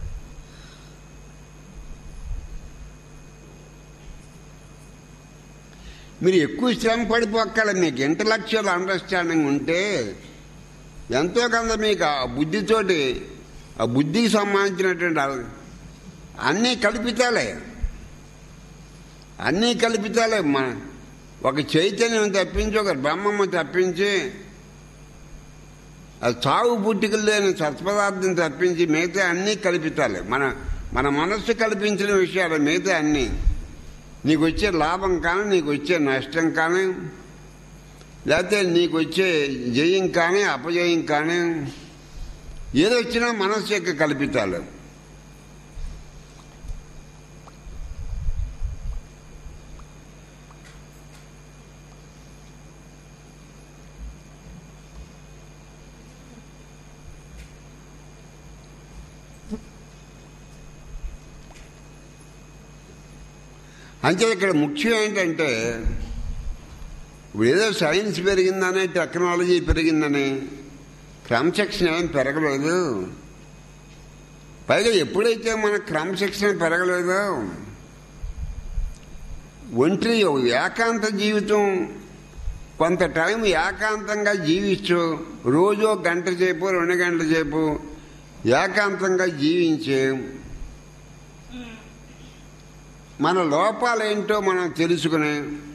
మీరు ఎక్కువ శ్రమ పడిపోక్కల మీకు ఇంటలెక్చువల్ అండర్స్టాండింగ్ ఉంటే ఎంతో కొంత మీకు ఆ బుద్ధితోటి ఆ బుద్ధికి సంబంధించినటువంటి ఆ- అన్నీ కల్పితాలే అన్నీ కల్పితాలే మన ఒక చైతన్యం తప్పించి ఒక బ్రహ్మము తప్పించి ఆ చావు పుట్టికలు లేని సత్పదార్థం తప్పించి మిగతా అన్నీ కల్పితాలే మన మన మనస్సు కల్పించిన విషయాలు మిగతా అన్నీ నీకు వచ్చే లాభం కానీ నీకు వచ్చే నష్టం కానీ లేకపోతే నీకు వచ్చే జయం కానీ అపజయం కానీ ఏది వచ్చినా మనస్సు యొక్క కల్పితాలు అంటే ఇక్కడ ముఖ్యం ఏంటంటే ఇప్పుడు ఏదో సైన్స్ పెరిగిందని టెక్నాలజీ పెరిగిందని క్రమశిక్షణ ఏం పెరగలేదు పైగా ఎప్పుడైతే మన క్రమశిక్షణ పెరగలేదో ఒంటరి ఏకాంత జీవితం కొంత టైం ఏకాంతంగా జీవించు రోజు ఒక గంట సేపు రెండు గంటల సేపు ఏకాంతంగా జీవించే మన లోపాలేంటో మనం తెలుసుకుని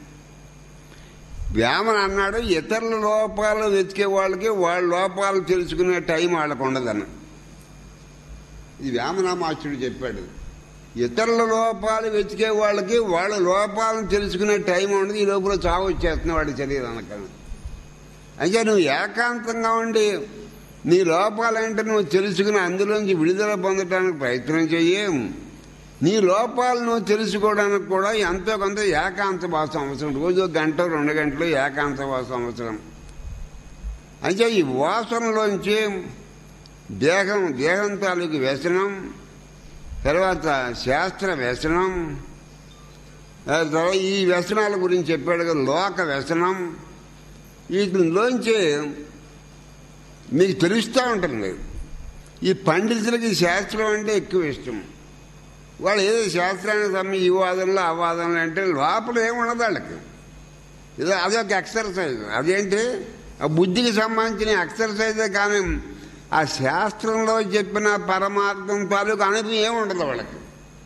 వేమన అన్నాడు ఇతరుల లోపాలు వెతికే వాళ్ళకి వాళ్ళ లోపాలు తెలుసుకునే టైం వాళ్ళకు ఉండదన్న ఇది వేమనామాచుడు చెప్పాడు ఇతరుల లోపాలు వెతికే వాళ్ళకి వాళ్ళ లోపాలను తెలుసుకునే టైం ఉండదు ఈ లోపల చావు వచ్చేస్తున్న వాడి శరీరం అనకను అయితే నువ్వు ఏకాంతంగా ఉండి నీ లోపాలేంటో నువ్వు తెలుసుకుని అందులోంచి విడుదల పొందడానికి ప్రయత్నం చెయ్యి నీ లోపాలను తెలుసుకోవడానికి కూడా ఎంతో కొంత ఏకాంత వాసం అవసరం రోజు ఒక గంట రెండు గంటలు ఏకాంత వాసం అవసరం అయితే ఈ వాసనలోంచి దేహం దేహం తాలూకు వ్యసనం తర్వాత శాస్త్ర వ్యసనం ఆ తర్వాత ఈ వ్యసనాల గురించి చెప్పాడు కదా లోక వ్యసనం వీటిలోంచి మీకు తెలుస్తూ ఉంటుంది ఈ పండితులకి శాస్త్రం అంటే ఎక్కువ ఇష్టం వాళ్ళు ఏదో శాస్త్రానికి సమ్మె ఈ వాదనలు ఆ వాదనలు అంటే లోపల ఏముండదు వాళ్ళకి ఏదో అదొక ఎక్సర్సైజ్ అదేంటి ఆ బుద్ధికి సంబంధించిన ఎక్సర్సైజే కానీ ఆ శాస్త్రంలో చెప్పిన పరమార్థం తాలూకు అనుభవం ఏముండదు వాళ్ళకి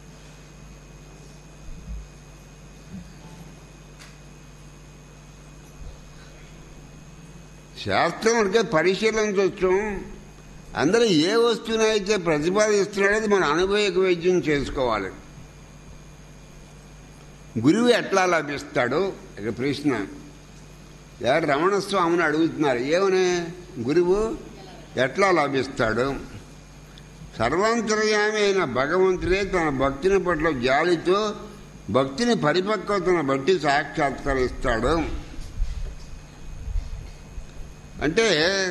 శాస్త్రం అంటే పరిశీలించవచ్చు అందరూ ఏ వస్తువునైతే ప్రతిపాదిస్తున్నాడో అది మన అనుభవక వైద్యం చేసుకోవాలి గురువు ఎట్లా లభిస్తాడు ఇక ప్రశ్న ఎవరు రమణ స్వామిని అడుగుతున్నారు ఏమని గురువు ఎట్లా లభిస్తాడు సర్వాంతర్యామి అయిన భగవంతుడే తన భక్తిని పట్ల జాలితో భక్తిని పరిపక్వతను బట్టి సాక్షాత్కరిస్తాడు అంటే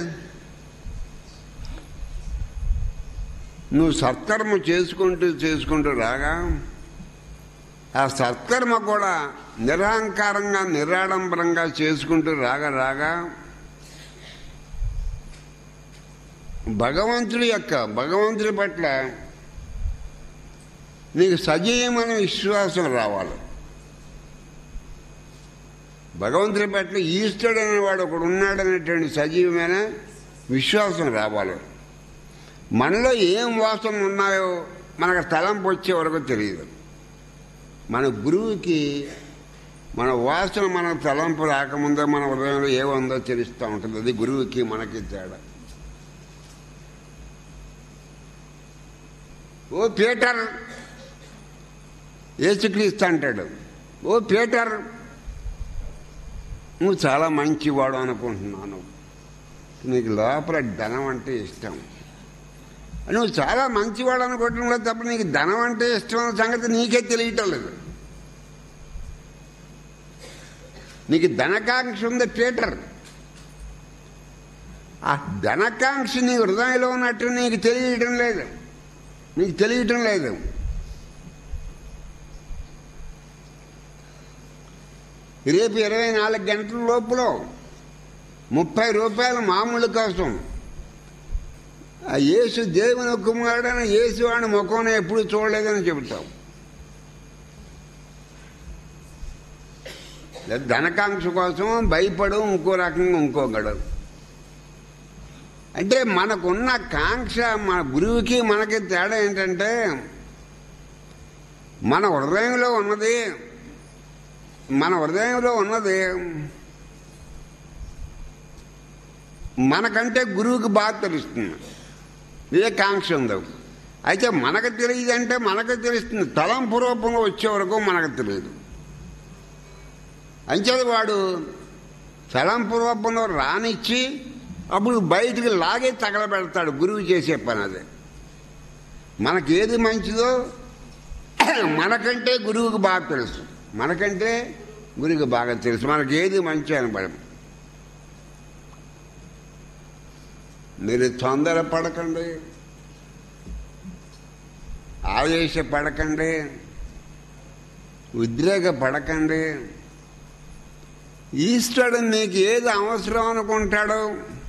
నువ్వు సత్కర్మ చేసుకుంటూ చేసుకుంటూ రాగా ఆ సత్కర్మ కూడా నిరహంకారంగా నిరాడంబరంగా చేసుకుంటూ రాగా రాగా భగవంతుడి యొక్క భగవంతుడి పట్ల నీకు సజీవమైన విశ్వాసం రావాలి భగవంతుడి పట్ల ఈశ్వరుడు అనేవాడు ఒకడు ఉన్నాడనేటువంటి సజీవమైన విశ్వాసం రావాలి మనలో ఏం వాసనలు ఉన్నాయో మనకు తలంపు వచ్చే వరకు తెలియదు మన గురువుకి మన వాసన మనకు తలంపు రాకముందే మన హృదయంలో ఏముందో తెలుస్తూ ఉంటుంది అది గురువుకి మనకి తేడా ఓ పీటర్ ఏసుక్రీస్తు అంటాడు ఓ పీటర్ నువ్వు చాలా మంచివాడు అనుకుంటున్నాను నీకు లోపల ధనం అంటే ఇష్టం నువ్వు చాలా మంచివాడు అనుకుంటున్నావు తప్ప నీకు ధనం అంటే ఇష్టం అన్న సంగతి నీకే తెలియటం లేదు నీకు ధనకాంక్ష ఉంది పీటర్ ఆ ధనకాంక్ష నీ హృదయంలో ఉన్నట్టు నీకు తెలియటం లేదు నీకు తెలియటం లేదు రేపు ఇరవై నాలుగు గంటల లోపల ముప్పై రూపాయల మామూలు కోసం ఆ యేసు దేవుని కుమారుడని యేసు వాడి ముఖం ఎప్పుడు చూడలేదని చెబుతాం లేదా ధనకాంక్ష కోసం భయపడు ఇంకో రకంగా ఇంకొకడు అంటే మనకున్న కాంక్ష మన గురువుకి మనకి తేడా ఏంటంటే మన హృదయంలో ఉన్నది మన హృదయంలో ఉన్నది మనకంటే గురువుకి బాగా తెలుస్తుంది ఇదే కాంక్ష ఉంది అయితే మనకు తెలియదు అంటే మనకు తెలుస్తుంది తలంపు రూపంలో వచ్చే వరకు మనకు తెలియదు అంచేది వాడు తలంపు రూపంలో రానిచ్చి అప్పుడు బయటికి లాగే తగలబెడతాడు గురువు చేసే పని అదే మనకి ఏది మంచిదో మనకంటే గురువుకి బాగా తెలుసు మనకంటే గురువుకి బాగా తెలుసు మనకి ఏది మంచి అనబడం మీరు తొందరపడకండి ఆవేశపడకండి ఉద్రేకపడకండి ఈశ్వరుడు మీకు ఏది అవసరం అనుకుంటాడో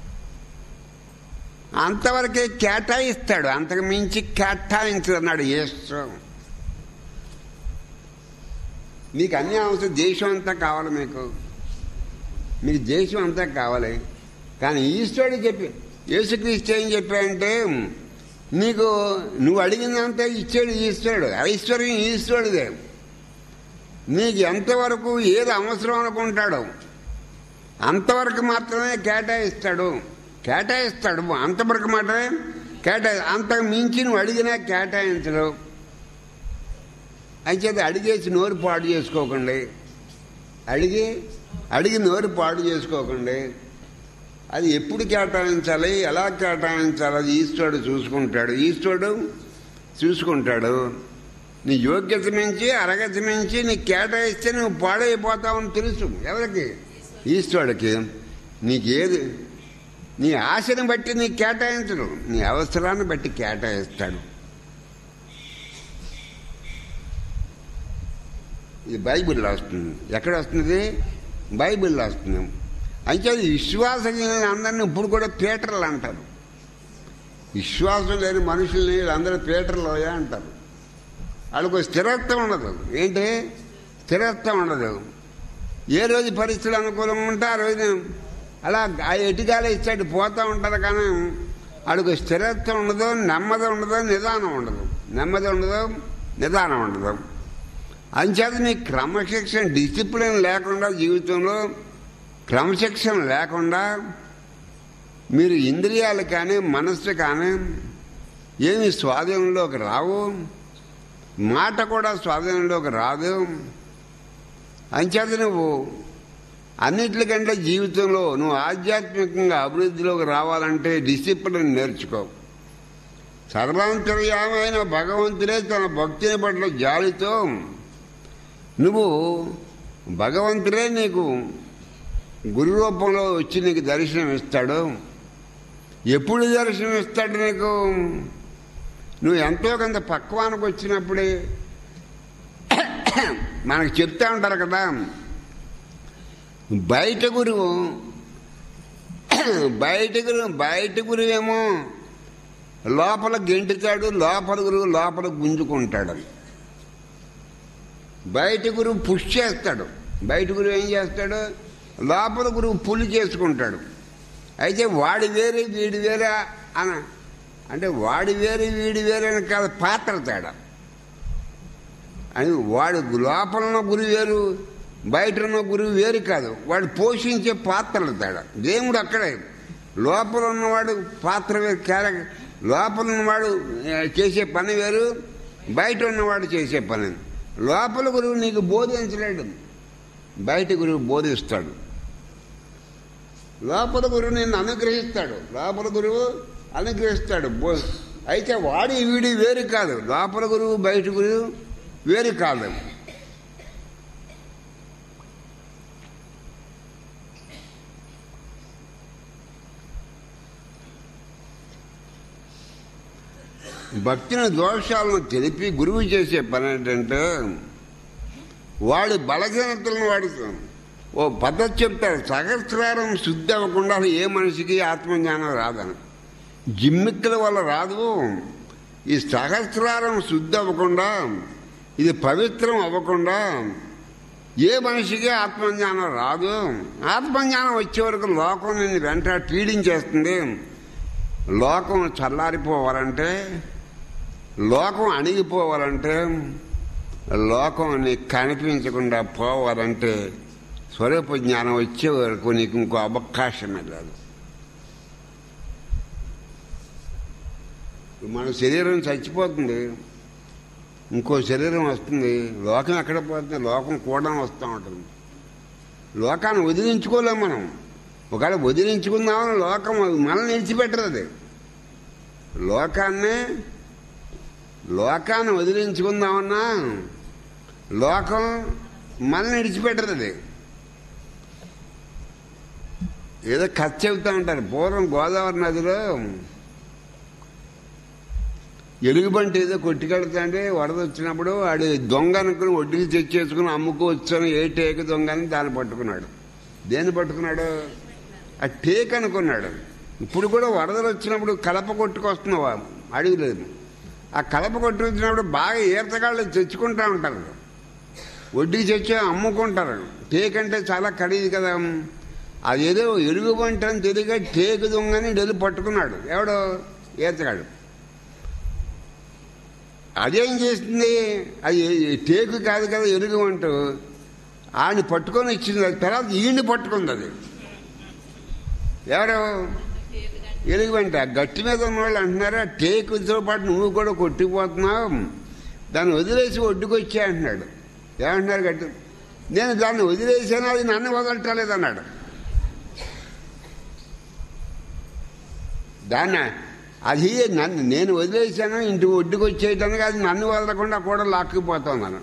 అంతవరకే కేటాయిస్తాడు అంతకు మించి కేటాయించదన్నాడు ఈశ్వరం మీకు అన్ని అవసరం దేశం అంతా కావాలి మీకు మీకు దేశం అంతా కావాలి కానీ ఈశ్వరుడు చెప్పి యేసుక్రీస్తు ఏం చెప్పాడంటే నీకు నువ్వు అడిగిందంతా ఇచ్చాడు ఈశ్వరుడు ఐశ్వర్యం ఈశ్వరుడిదే నీకు ఎంతవరకు ఏది అవసరం అనుకుంటాడో అంతవరకు మాత్రమే కేటాయిస్తాడు కేటాయిస్తాడు అంతవరకు మాత్రమే కేటాయి అంతకు మించి నువ్వు అడిగినా కేటాయించడు అంచేత అడిగేసి నోరు పాడు చేసుకోకండి అడిగి అడిగి నోరు పాడు చేసుకోకండి అది ఎప్పుడు కేటాయించాలి ఎలా కేటాయించాలి అది ఈశ్వరుడు చూసుకుంటాడు ఈశ్వరుడు చూసుకుంటాడు నీ యోగ్యత మించి అరగత మించి నీకు కేటాయిస్తే నువ్వు పాడైపోతావని తెలుసు ఎవరికి ఈశ్వరుడికి నీకేది నీ ఆశని బట్టి నీకు కేటాయించడు నీ అవసరాన్ని బట్టి కేటాయిస్తాడు ఇది బైబిల్లో వస్తుంది ఎక్కడ వస్తుంది బైబిల్లో వస్తుంది అయితే విశ్వాసం లేని అందరిని ఇప్పుడు కూడా పీటర్లు అంటారు విశ్వాసం లేని మనుషుల్ని అందరూ పీటర్లోయా అంటారు వాళ్ళకు స్థిరత్వం ఉండదు ఏంటి స్థిరత్వం ఉండదు ఏ రోజు పరిస్థితులు అనుకూలంగా ఉంటే ఆ రోజు అలా ఆ ఎటుగాల ఇచ్చాడు పోతూ ఉంటారు కానీ వాడికి స్థిరత్వం ఉండదు నెమ్మది ఉండదు నిదానం ఉండదు నెమ్మది ఉండదు నిదానం ఉండదు అంచేత నీ క్రమశిక్షణ డిసిప్లిన్ లేకుండా జీవితంలో క్రమశిక్షణ లేకుండా మీరు ఇంద్రియాలు కానీ మనస్సు కానీ ఏమి స్వాధీనంలోకి రావు మాట కూడా స్వాధీనంలోకి రాదు అంచేత నువ్వు అన్నిటికంటే జీవితంలో నువ్వు ఆధ్యాత్మికంగా అభివృద్ధిలోకి రావాలంటే డిసిప్లిన్ నేర్చుకో సర్వాంతర్యామైన భగవంతుడే తన భక్తిని పట్ల జాలితో నువ్వు భగవంతుడే నీకు గురు రూపంలో వచ్చి నీకు దర్శనం ఇస్తాడు ఎప్పుడు దర్శనం ఇస్తాడు నీకు నువ్వు ఎంతో కొంత పక్వానికి వచ్చినప్పుడే మనకు చెప్తా ఉంటారు కదా బయట గురువు బయట గురువు బయట గురువేమో లోపల గెంటుతాడు లోపల గురువు లోపల గుంజుకుంటాడు బయట గురువు పుష్ చేస్తాడు బయట గురువు ఏం చేస్తాడు లోపల గురువు పులి చేసుకుంటాడు అయితే వాడి వేరే వీడి వేరే అన అంటే వాడి వేరే వీడి వేరే అని కాదు పాత్ర తేడా అని వాడు లోపల ఉన్న గురువు వేరు బయట ఉన్న గురువు వేరు కాదు వాడు పోషించే పాత్రలు తేడా దేవుడు అక్కడే లోపల ఉన్నవాడు పాత్ర వేరు క్యారె లోపల ఉన్నవాడు ఆ, చేసే పని వేరు బయట ఉన్నవాడు చేసే పని లోపల గురువు నీకు బోధించలేడు బయట గురువు బోధిస్తాడు లోపల గురువు నిన్ను అనుగ్రహిస్తాడు లోపల గురువు అనుగ్రహిస్తాడు బో అయితే వాడి వీడి వేరు కాదు లోపల గురువు బయట గురువు వేరు కాదు భక్తిని దోషాలను తెలిపి గురువు చేసే పని ఏంటంటే వాడి బలహీనతలను వాడు ఓ పద్ధతి చెప్తారు సహస్రారం శుద్ధి అవ్వకుండా అసలు ఏ మనిషికి ఆత్మజ్ఞానం రాదని జిమ్మిక్కుల వల్ల రాదు ఈ సహస్రారం శుద్ధి అవ్వకుండా ఇది పవిత్రం అవ్వకుండా ఏ మనిషికి ఆత్మజ్ఞానం రాదు ఆత్మజ్ఞానం వచ్చే వరకు లోకం నిన్ను వెంట పీడించేస్తుంది లోకం చల్లారిపోవాలంటే లోకం అణిగిపోవాలంటే లోకం నీకు కనిపించకుండా పోవాలంటే స్వరూప జ్ఞానం వచ్చే వరకు నీకు ఇంకో అవకాశమే లేదు మన శరీరం చచ్చిపోతుంది ఇంకో శరీరం వస్తుంది లోకం ఎక్కడ పోతుంది లోకం కూడా వస్తూ ఉంటుంది లోకాన్ని వదిలించుకోలేం మనం ఒకవేళ వదిలించుకుందామని లోకం మనల్ని విడిచిపెట్టదు అది లోకాన్ని లోకాన్ని వదిలించుకుందామన్నా లోకం మనల్ని విడిచిపెట్టదు అది ఏదో కథ చెబుతూ ఉంటారు పూర్వం గోదావరి నదిలో ఎలుగుబంటి ఏదో కొట్టుకెళ్తాంటే వరద వచ్చినప్పుడు ఆడు దొంగ అనుకుని ఒడ్డుకి తెచ్చేసుకుని అమ్ముకోవచ్చని ఏ టేక దొంగ అని దాన్ని పట్టుకున్నాడు దేన్ని పట్టుకున్నాడు ఆ టేక్ అనుకున్నాడు ఇప్పుడు కూడా వరదలు వచ్చినప్పుడు కలప కొట్టుకొస్తున్నావా అడవిలేదు ఆ కలప కొట్టుకొచ్చినప్పుడు బాగా ఈతగాళ్ళు తెచ్చుకుంటా ఉంటారు వడ్డీకి తెచ్చి అమ్ముకుంటారు టేక్ అంటే చాలా ఖరీదు కదా అదేదో ఎలుగుబంటి అని తెలియక టేకు దొంగని డెల్లి పట్టుకున్నాడు ఎవడో ఈతగాడు అదేం చేస్తుంది అది టేకు కాదు కదా ఎరుగు అంటూ ఆడిని పట్టుకొని ఇచ్చింది అది తర్వాత ఈయన్ని పట్టుకుంది అది ఎవరు ఎలుగు వెంట గట్టి మీద ఉన్న వాళ్ళు అంటున్నారా టేకుతో పాటు నువ్వు కూడా కొట్టిపోతున్నావు దాన్ని వదిలేసి ఒడ్డుకొచ్చా అంటున్నాడు ఏమంటున్నారు గట్టి నేను దాన్ని వదిలేసాను అది నన్ను వదలటలేదు అన్నాడు దాన్ని అది నన్ను నేను వదిలేసాను ఇంటి ఒడ్డుకు వచ్చేయటానికి అది నన్ను వదలకుండా కూడా లాక్కుపోతున్నాను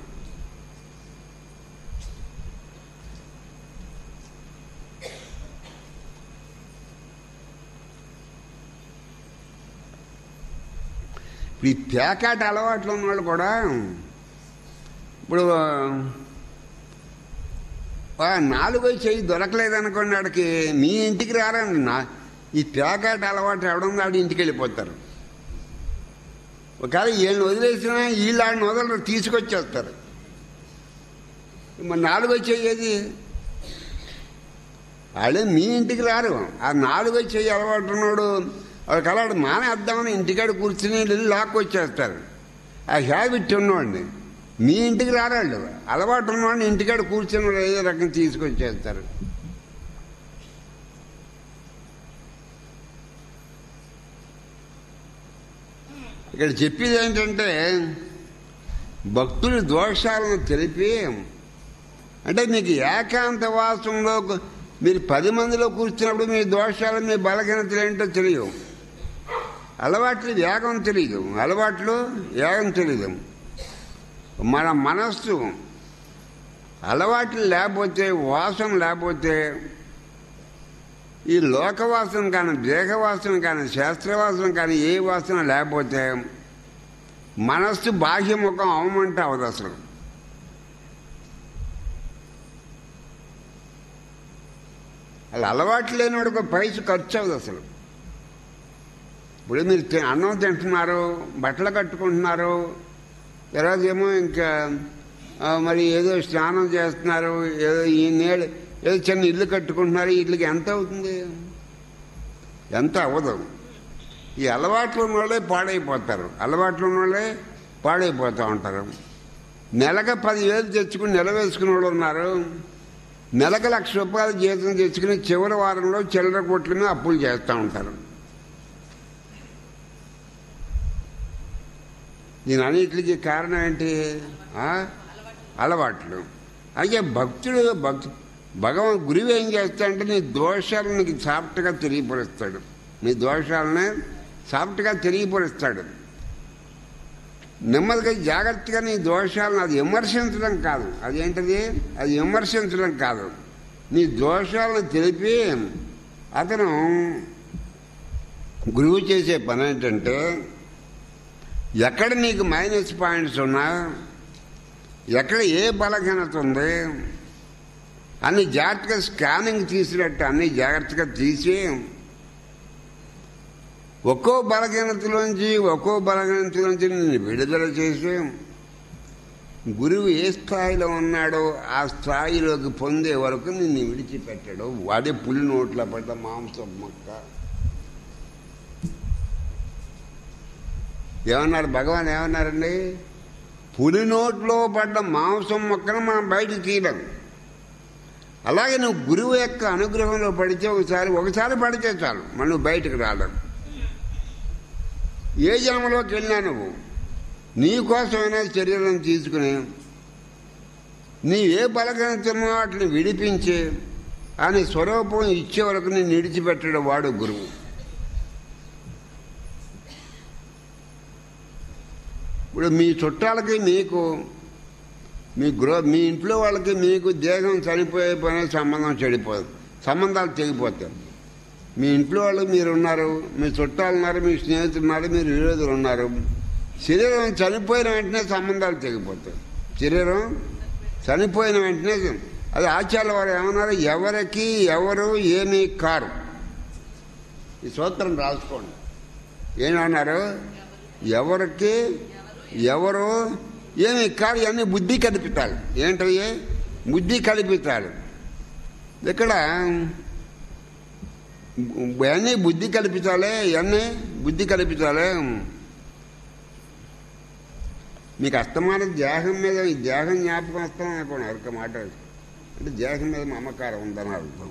ఇప్పుడు ఈ పేకాట అలవాట్లు ఉన్నవాళ్ళు కూడా ఇప్పుడు ఆ నాలుగో చెయ్యి దొరకలేదనుకోండి ఆడికి మీ ఇంటికి రారండి నా ఈ పేకాట అలవాటు ఎవడం ఆడి ఇంటికి వెళ్ళిపోతారు ఒకవేళ వీళ్ళని వదిలేసినా వీళ్ళు ఆడిని వదలరు తీసుకొచ్చేస్తారు మరి నాలుగో చెయ్యేది వాళ్ళు మీ ఇంటికి రారు ఆ నాలుగో చెయ్యి అలవాటు ఉన్నాడు వాడికి అలాంటి మానేద్దామని ఇంటికాడ కూర్చుని వెళ్ళి లాక్కొచ్చేస్తారు ఆ హ్యాబిట్ ఉన్నవాడిని మీ ఇంటికి రారాళ్ళు అలవాటు ఉన్నవాడిని ఇంటికాడ కూర్చుని వాడు ఏదో రకం తీసుకొచ్చేస్తారు ఇక్కడ చెప్పేది ఏంటంటే భక్తుడి దోషాలను తెలిపి అంటే మీకు ఏకాంత వాసంలో మీరు పది మందిలో కూర్చున్నప్పుడు మీ దోషాలు మీ బలహీనతలు ఏంటో తెలియవు అలవాట్లు వేగం తెలియదు అలవాట్లు వేగం తెలియదు మన మనస్సు అలవాట్లు లేకపోతే వాసన లేకపోతే ఈ లోకవాసన కానీ దేహవాసన కానీ శాస్త్రవాసన కానీ ఏ వాసన లేకపోతే మనస్సు బాహ్యముఖం అవమంటే అవదు అసలు అలా అలవాటు లేనివాడికి ఒక పైసలు ఖర్చు అవ్వదు అసలు ఇప్పుడు మీరు తి- అన్నం తింటున్నారు బట్టలు కట్టుకుంటున్నారు తర్వాత ఏమో ఇంకా ఆ, మరి ఏదో స్నానం చేస్తున్నారు ఏదో ఈ నీళ్ళు ఏదో చిన్న ఇల్లు కట్టుకుంటున్నారు ఈ ఇల్లుకి ఎంత అవుతుంది ఎంత అవ్వదు ఈ అలవాట్లు ఉన్న వాళ్ళే పాడైపోతారు అలవాట్లు ఉన్న వాళ్ళే పాడైపోతూ ఉంటారు నెలకు పదివేలు తెచ్చుకుని నిలవేసుకునే వాళ్ళు ఉన్నారు నెలకు లక్ష రూపాయలు జీతం తెచ్చుకుని చివరి వారంలో చిల్లర కొట్ల మీద అప్పులు చేస్తూ ఉంటారు దీని అన్నిటికి కారణం ఏంటి ఆ? అలవాట్లు అయితే భక్తుడు భక్తు భగవాన్ గురువు ఏం చేస్తాడంటే నీ దోషాలను నీకు సాఫ్ట్గా తెలియపరుస్తాడు నీ దోషాలని సాఫ్ట్గా తెలియపరుస్తాడు నెమ్మదిగా జాగ్రత్తగా నీ దోషాలను అది విమర్శించడం కాదు అదేంటది అది విమర్శించడం కాదు నీ దోషాలను తెలిపి అతను గురువు చేసే పని ఏంటంటే ఎక్కడ నీకు మైనస్ పాయింట్స్ ఉన్నా ఎక్కడ ఏ బలహీనత ఉంది అన్ని జాగ్రత్తగా స్కానింగ్ తీసినట్టు అన్ని జాగ్రత్తగా తీసి ఒక్కో బలహీనతలోంచి ఒక్కో బలహీనతలోంచి నిన్ను విడుదల చేసి గురువు ఏ స్థాయిలో ఉన్నాడో ఆ స్థాయిలోకి పొందే వరకు నిన్ను విడిచిపెట్టాడు వాడే పులి నోట్ల పడ్డ మాంసం మొక్క ఏమన్నారు భగవాన్ ఏమన్నారండి పులి నోట్లో పడ్డ మాంసం మొక్కను మనం బయటకు తీయడం అలాగే నువ్వు గురువు యొక్క అనుగ్రహంలో పడితే ఒకసారి ఒకసారి పడితే చాలు మనం నువ్వు బయటకు రాలేం ఏ జన్మలోకి వెళ్ళినా నువ్వు నీ కోసమైనా శరీరం తీసుకుని నీ ఏ బలగనతనో వాటిని విడిపించి అని స్వరూపం ఇచ్చే వరకు నేను విడిచిపెట్టడం వాడు గురువు ఇప్పుడు మీ చుట్టాలకి మీకు మీ గృహ మీ ఇంట్లో వాళ్ళకి మీకు దేహం చనిపోయే పని సంబంధం చెడిపోదు సంబంధాలు తెగిపోతాయి మీ ఇంట్లో వాళ్ళు మీరు ఉన్నారు మీ చుట్టాలు ఉన్నారు మీ స్నేహితులు ఉన్నారు మీరు విరోధులు ఉన్నారు శరీరం చనిపోయిన వెంటనే సంబంధాలు తెగిపోతాయి శరీరం చనిపోయిన వెంటనే అది ఆచార్య వారు ఏమన్నారు ఎవరికి ఎవరు ఏమీ కారు ఈ సూత్రం రాసుకోండి ఏమన్నారు ఎవరికి ఎవరు ఏమి కాదు అన్ని బుద్ధి కల్పితాలు ఏంటయ్యే బుద్ధి కల్పితాలు ఇక్కడ ఇవన్నీ బుద్ధి కల్పితాలే ఇవన్నీ బుద్ధి కల్పితాలే మీకు అస్తమాన దేహం మీద ఈ దేహం జ్ఞాపకం వస్తాం అనుకోండి ఒక మాట అంటే దేహం మీద మమకారం ఉందని అర్థం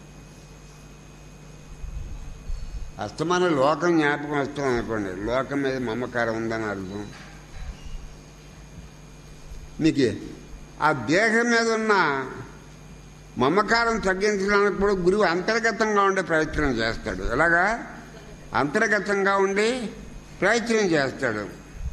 అస్తమాన లోకం జ్ఞాపకం వస్తాం అనుకోండి లోకం మీద మమకారం ఉందని అర్థం మీకు ఆ దేహం మీద ఉన్న మమకారం తగ్గించడానికి కూడా గురువు అంతర్గతంగా ఉండే ప్రయత్నం చేస్తాడు ఎలాగా అంతర్గతంగా ఉండి ప్రయత్నం చేస్తాడు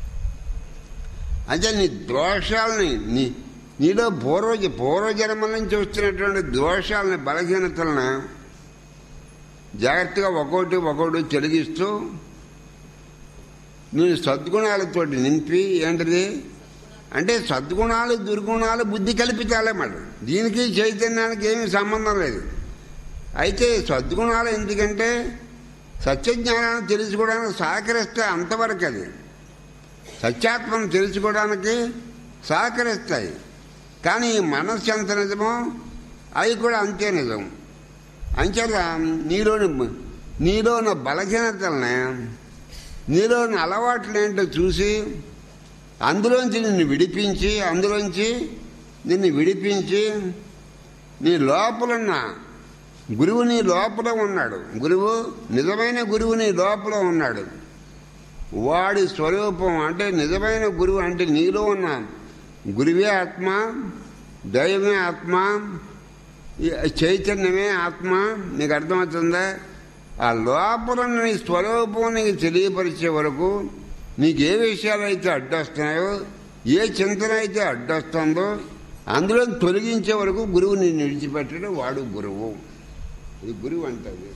అంటే నీ దోషాలని నీ నీలో పూర్వ పూర్వజన్మల నుంచి వస్తున్నటువంటి దోషాలని బలహీనతలను జాగ్రత్తగా ఒక్కోటి ఒక్కోటి తొలగిస్తూ నేను సద్గుణాలతోటి నింపి ఏంటిది అంటే సద్గుణాలు దుర్గుణాలు బుద్ధి కల్పితాలే మరి దీనికి చైతన్యానికి ఏమీ సంబంధం లేదు అయితే సద్గుణాలు ఎందుకంటే సత్యజ్ఞానాన్ని తెలుసుకోవడానికి సహకరిస్తే అంతవరకు అది సత్యాత్మను తెలుసుకోవడానికి సహకరిస్తాయి కానీ ఈ మనస్సు ఎంత నిజమో అవి కూడా అంతే నిజం అంచేత నీలోని నీలోని బలహీనతల్ని నీలోని అలవాట్లేంటో చూసి అందులోంచి నిన్ను విడిపించి అందులోంచి నిన్ను విడిపించి నీ లోపలున్న గురువు నీ లోపల ఉన్నాడు గురువు నిజమైన గురువు నీ లోపల ఉన్నాడు వాడి స్వరూపం అంటే నిజమైన గురువు అంటే నీలో ఉన్న గురువే ఆత్మ దైవమే ఆత్మ ఈ చైతన్యమే ఆత్మ నీకు అర్థమవుతుందా ఆ లోపల నీ స్వరూపం నీకు తెలియపరిచే వరకు నీకు ఏ విషయాలు అయితే అడ్డొస్తున్నాయో ఏ చింతన అయితే అడ్డొస్తుందో అందులో తొలగించే వరకు గురువు నిన్ను విడిచిపెట్టడం వాడు గురువు ఇది గురువు అంటది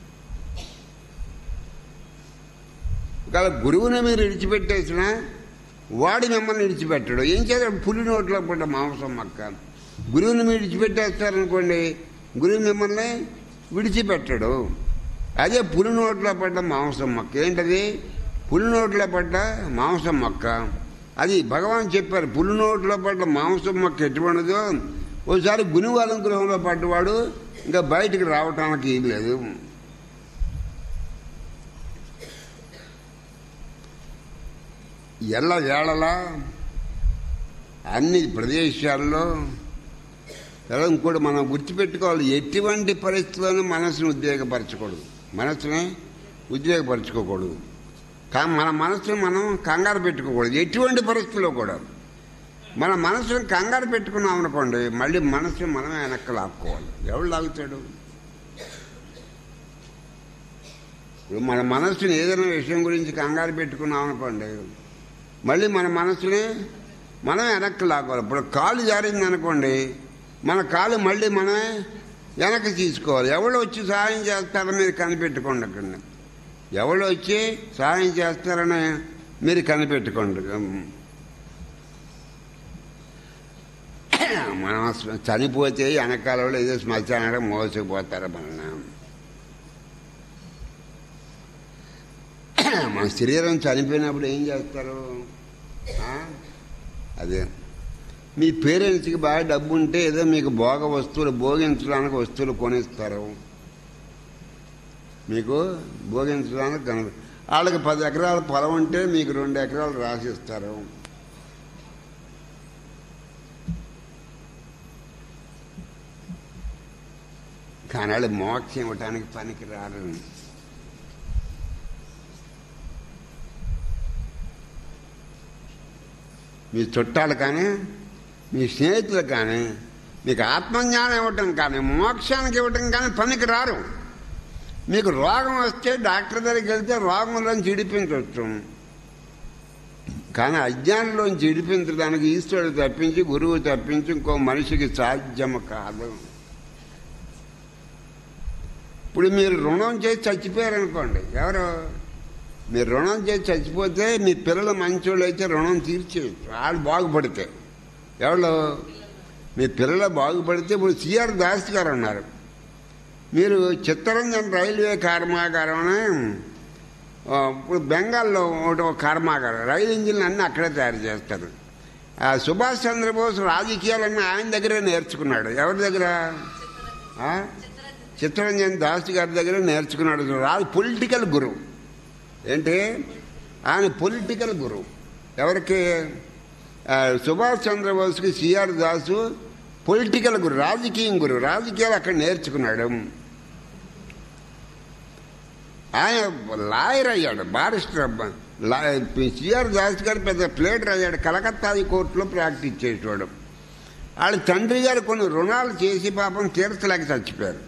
ఒకవేళ గురువుని మీరు విడిచిపెట్టేసినా వాడు మిమ్మల్ని విడిచిపెట్టడు ఏం చేద్దాం పులి నోట్లో పడ్డ మాంసం మక్క గురువుని మీరు విడిచిపెట్టేస్తారనుకోండి గురువు మిమ్మల్ని విడిచిపెట్టడు అదే పులి నోట్లో పడ్డ మాంసం మొక్క ఏంటది పులి నోట్లో పడ్డ మాంసం మొక్క అది భగవాన్ చెప్పారు పులి నోట్లో పడ్డ మాంసం మొక్క ఎటువంటిదో ఓసారి గురువు అనుగ్రహంలో పడ్డవాడు ఇంకా బయటికి రావటానికి ఏం లేదు ఎల్ల వేళలా అన్ని ప్రదేశాల్లో ఎలా ఇంకోటి మనం గుర్తుపెట్టుకోవాలి ఎటువంటి పరిస్థితుల్లోనూ మనసును ఉద్వేగపరచకూడదు మనసుని ఉద్వేగపరచుకోకూడదు కా మన మనసును మనం కంగారు పెట్టుకోకూడదు ఎటువంటి పరిస్థితుల్లో కూడా మన మనసును కంగారు పెట్టుకున్నాం అనుకోండి మళ్ళీ మనసుని మనమే వెనక్కి లాక్కోవాలి ఎవడు లాగుతాడు ఇప్పుడు మన మనసుని ఏదైనా విషయం గురించి కంగారు పెట్టుకున్నాం అనుకోండి మళ్ళీ మన మనసుని మనం వెనక్కి లాక్కోవాలి ఇప్పుడు కాలు జారింది అనుకోండి మన కాలు మళ్ళీ మనమే వెనక్కి తీసుకోవాలి ఎవరు వచ్చి సహాయం చేస్తారో మీరు కనిపెట్టుకోండి అక్కడ ఎవరు వచ్చి సహాయం చేస్తారని మీరు కనిపెట్టుకోండి మనం చనిపోతే వెనకాల వాళ్ళు ఏదో శ్మశానానికి మోసపోతారు మన మన శరీరం చనిపోయినప్పుడు ఏం చేస్తారు ఆ? అదే మీ పేరెంట్స్కి బాగా డబ్బు ఉంటే ఏదో మీకు భోగ వస్తువులు భోగించడానికి వస్తువులు కొనిస్తారు మీకు భోగించడానికి కన వాళ్ళకి పది ఎకరాల పొలం ఉంటే మీకు రెండు ఎకరాలు రాసిస్తారు కానీ వాళ్ళు మోక్షం ఇవ్వటానికి పనికి రారు మీ చుట్టాలు కానీ మీ స్నేహితులు కానీ మీకు ఆత్మజ్ఞానం ఇవ్వటం కానీ మోక్షానికి ఇవ్వటం కానీ పనికి రారు మీకు రోగం వస్తే డాక్టర్ దగ్గరికి వెళ్తే రోగంలోంచి ఇడిపించవచ్చు కానీ అజ్ఞానంలోంచి ఇడిపించడానికి ఈశ్వరుడు తప్పించి గురువు తప్పించి ఇంకో మనిషికి సాధ్యం కాదు ఇప్పుడు మీరు రుణం చేసి చచ్చిపోయారనుకోండి ఎవరు మీరు రుణం చేసి చచ్చిపోతే మీ పిల్లలు మంచోళ్ళు అయితే రుణం తీర్చేయచ్చు వాళ్ళు బాగుపడితే ఎవరు మీ పిల్లలు బాగుపడితే ఇప్పుడు సిఆర్ దాస్ గారు ఉన్నారు మీరు చిత్తరంజన్ రైల్వే కర్మాగారం అని ఆ, ఇప్పుడు బెంగాల్లో ఒకటి ఒక కర్మాగారం రైలు ఇంజిన్లు అన్నీ అక్కడే తయారు చేస్తారు ఆ, సుభాష్ చంద్రబోస్ రాజకీయాలన్నీ ఆయన దగ్గరే నేర్చుకున్నాడు ఎవరి దగ్గర ఆ? చిత్తరంజన్ దాస్ గారి దగ్గర నేర్చుకున్నాడు రాజు పొలిటికల్ గురువు ఏంటి ఆయన పొలిటికల్ గురువు ఎవరికి ఆ, సుభాష్ చంద్రబోస్కి సిఆర్ దాసు పొలిటికల్ గురు రాజకీయం గురు రాజకీయాలు అక్కడ నేర్చుకున్నాడు ఆయన లాయర్ అయ్యాడు బారిస్టర్ సిఆర్ దాస్ గారు పెద్ద ప్లేటర్ అయ్యాడు కలకత్తా కోర్టులో ప్రాక్టీస్ చేసేవాడు వాళ్ళ తండ్రి గారు కొన్ని రుణాలు చేసి పాపం తీర్చలేక చచ్చిపోయారు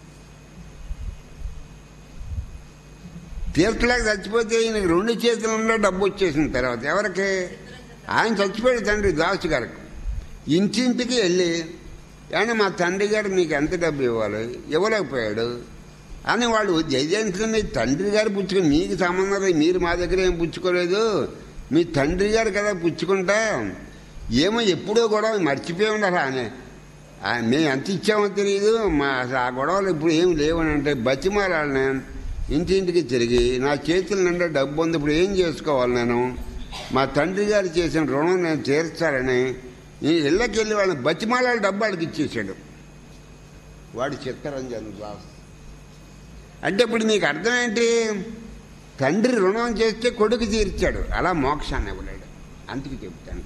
తీర్చలేక చచ్చిపోతే ఈయనకి రెండు చేతులలో డబ్బు వచ్చేసిన తర్వాత ఎవరికి ఆయన చచ్చిపోయాడు తండ్రి దాసు గారికి ఇంటింటికి వెళ్ళి కానీ మా తండ్రి గారు మీకు ఎంత డబ్బు ఇవ్వాలి ఇవ్వలేకపోయాడు అని వాళ్ళు జయజయంతులు మీ తండ్రి గారు పుచ్చుకుని మీకు సంబంధం లేదు మీరు మా దగ్గర ఏం పుచ్చుకోలేదు మీ తండ్రి గారు కదా పుచ్చుకుంటా ఏమో ఎప్పుడో గొడవ మర్చిపోయి ఉండాలి ఆయన ఆయన మేము ఎంత ఇచ్చామో తెలియదు మా అసలు ఆ గొడవలు ఇప్పుడు ఏమి లేవని అంటే బతిమాలాలి నేను ఇంటింటికి తిరిగి నా చేతుల నిండా డబ్బు ఉంది ఇప్పుడు ఏం చేసుకోవాలి నేను మా తండ్రి గారు చేసిన రుణం నేను తీర్చాలని ఈ ఇళ్ళకి వెళ్ళి వాళ్ళని బతిమాలాలి డబ్బు వాడికి ఇచ్చేసాడు వాడి చిత్తరంజన్ దాస్ అంటే ఇప్పుడు నీకు అర్థం ఏంటి తండ్రి రుణం చేస్తే కొడుకు తీర్చాడు అలా మోక్షాన్ని ఇవ్వలేడు అందుకు చెప్తాను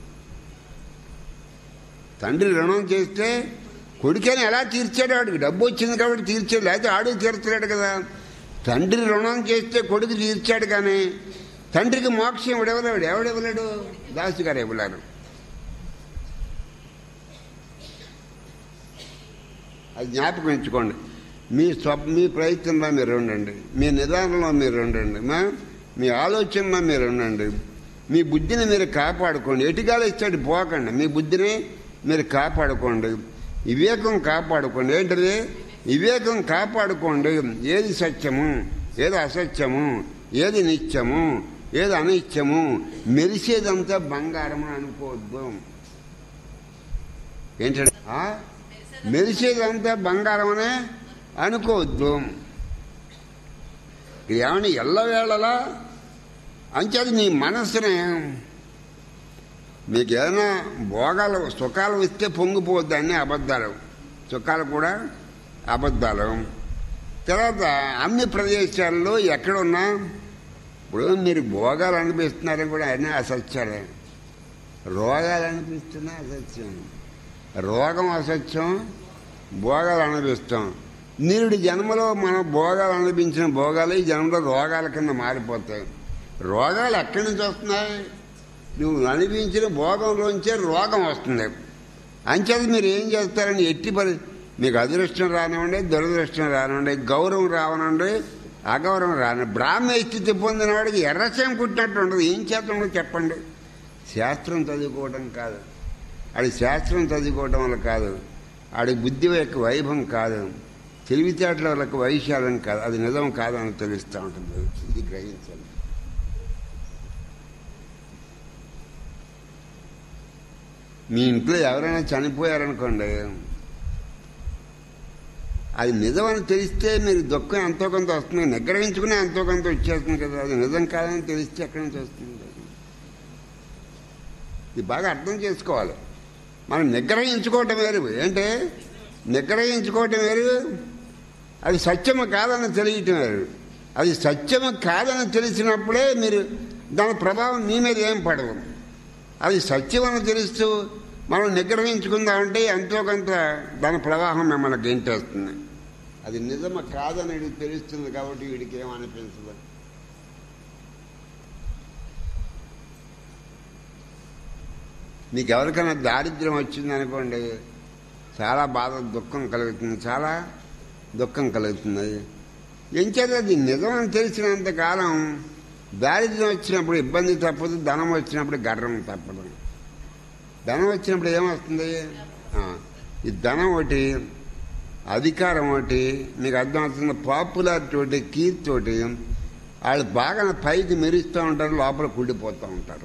తండ్రి రుణం చేస్తే కొడుకని ఎలా తీర్చాడు వాడికి డబ్బు వచ్చింది కాబట్టి తీర్చాడు లేకపోతే ఆడు తీర్చలేడు కదా తండ్రి రుణం చేస్తే కొడుకు తీర్చాడు కానీ తండ్రికి మోక్షం ఎవడెవలేడు ఎవడెవలేడు దాసు గారు ఇవ్వలేరు అది జ్ఞాపకం ఉంచుకోండి మీ స్వ మీ ప్రయత్నంలో మీరు ఉండండి మీ నిదానంలో మీరు ఉండండి మా మీ ఆలోచనలో మీరు ఉండండి మీ బుద్ధిని మీరు కాపాడుకోండి ఎటుగాలు ఇచ్చాడు పోకండి మీ బుద్ధిని మీరు కాపాడుకోండి వివేకం కాపాడుకోండి ఏంటిది వివేకం కాపాడుకోండి ఏది సత్యము ఏది అసత్యము ఏది నిత్యము ఏది అనిత్యము మెరిసేదంతా బంగారం అని అనుకోవద్దు ఏంటంటే ఆ? మెరిసేదంతా బంగారం అనే అనుకోవద్దు ఇది ఏమన్నా ఎల్లవేళలా అంచేది నీ మనస్సునే మీకు ఏదైనా భోగాలు సుఖాలు ఇస్తే పొంగిపోవద్దు అన్ని అబద్ధాలు సుఖాలు కూడా అబద్ధాలు తర్వాత అన్ని ప్రదేశాల్లో ఎక్కడున్నా ఇప్పుడు మీరు భోగాలు అనిపిస్తున్నారని కూడా అన్నీ అసత్యాలే రోగాలు అనిపిస్తున్నా అసత్యం రోగం అసత్యం భోగాలు అనిపిస్తాం నీరుడి జన్మలో మన భోగాలు అనిపించిన భోగాలు ఈ జన్మలో రోగాల కింద మారిపోతాయి రోగాలు ఎక్కడి నుంచి వస్తున్నాయి నువ్వు అనిపించిన భోగంలోంచే రోగం వస్తుంది అంచేది మీరు ఏం చేస్తారని ఎట్టి పరి మీకు అదృష్టం రానివ్వండి దురదృష్టం రానివ్వండి గౌరవం రావనండి అగౌరవం రాని బ్రాహ్మణ స్థితి పొందిన వాడికి ఎర్రసేం కుట్టినట్టు ఉండదు ఏం చేస్తుండో చెప్పండి శాస్త్రం చదువుకోవడం కాదు ఆడి శాస్త్రం చదువుకోవడం వల్ల కాదు ఆడి బుద్ధి యొక్క వైభవం కాదు తెలివితేటల వాళ్ళకి వైశాల్యం కాదు అది నిజం కాదని తెలుస్తూ ఉంటుంది ఇది గ్రహించాలి మీ ఇంట్లో ఎవరైనా చనిపోయారనుకోండి అది నిజమని తెలిస్తే మీరు దుఃఖం ఎంతో కొంత వస్తుంది నిగ్రహించుకునే ఎంతో కొంత వచ్చేస్తుంది కదా అది నిజం కాదని తెలిస్తే ఎక్కడి నుంచి వస్తుంది అది? ఇది బాగా అర్థం చేసుకోవాలి మనం నిగ్రహించుకోవటం వేరు ఏంటి నిగ్రహించుకోవటం వేరు అది సత్యము కాదని తెలియటం వేరు అది సత్యము కాదని తెలిసినప్పుడే మీరు దాని ప్రభావం మీ మీద ఏం పడదు అది సత్యం అని తెలుస్తూ మనం నిగ్రహించుకుందామంటే ఎంతో కొంత దాని ప్రవాహం మిమ్మల్ని గెంటేస్తుంది అది నిజమా కాదని వీడికి తెలుస్తుంది కాబట్టి వీడికి ఏం అనిపించదు మీకు ఎవరికైనా దారిద్ర్యం వచ్చింది అనుకోండి చాలా బాధ దుఃఖం కలుగుతుంది చాలా దుఃఖం కలుగుతుంది ఏం చేత అది నిజం అని తెలిసినంత కాలం దారిద్ర్యం వచ్చినప్పుడు ఇబ్బంది తప్పదు ధనం వచ్చినప్పుడు గర్వం తప్పదు ధనం వచ్చినప్పుడు ఏమొస్తుంది ఆ, ఈ ధనం ఒకటి అధికారం ఒకటి మీకు అర్థమవుతుంది పాపులారిటీ ఒకటి కీర్తి ఒకటి వాళ్ళు బాగా పైకి మెరుస్తూ ఉంటారు లోపల కుళ్ళిపోతూ ఉంటారు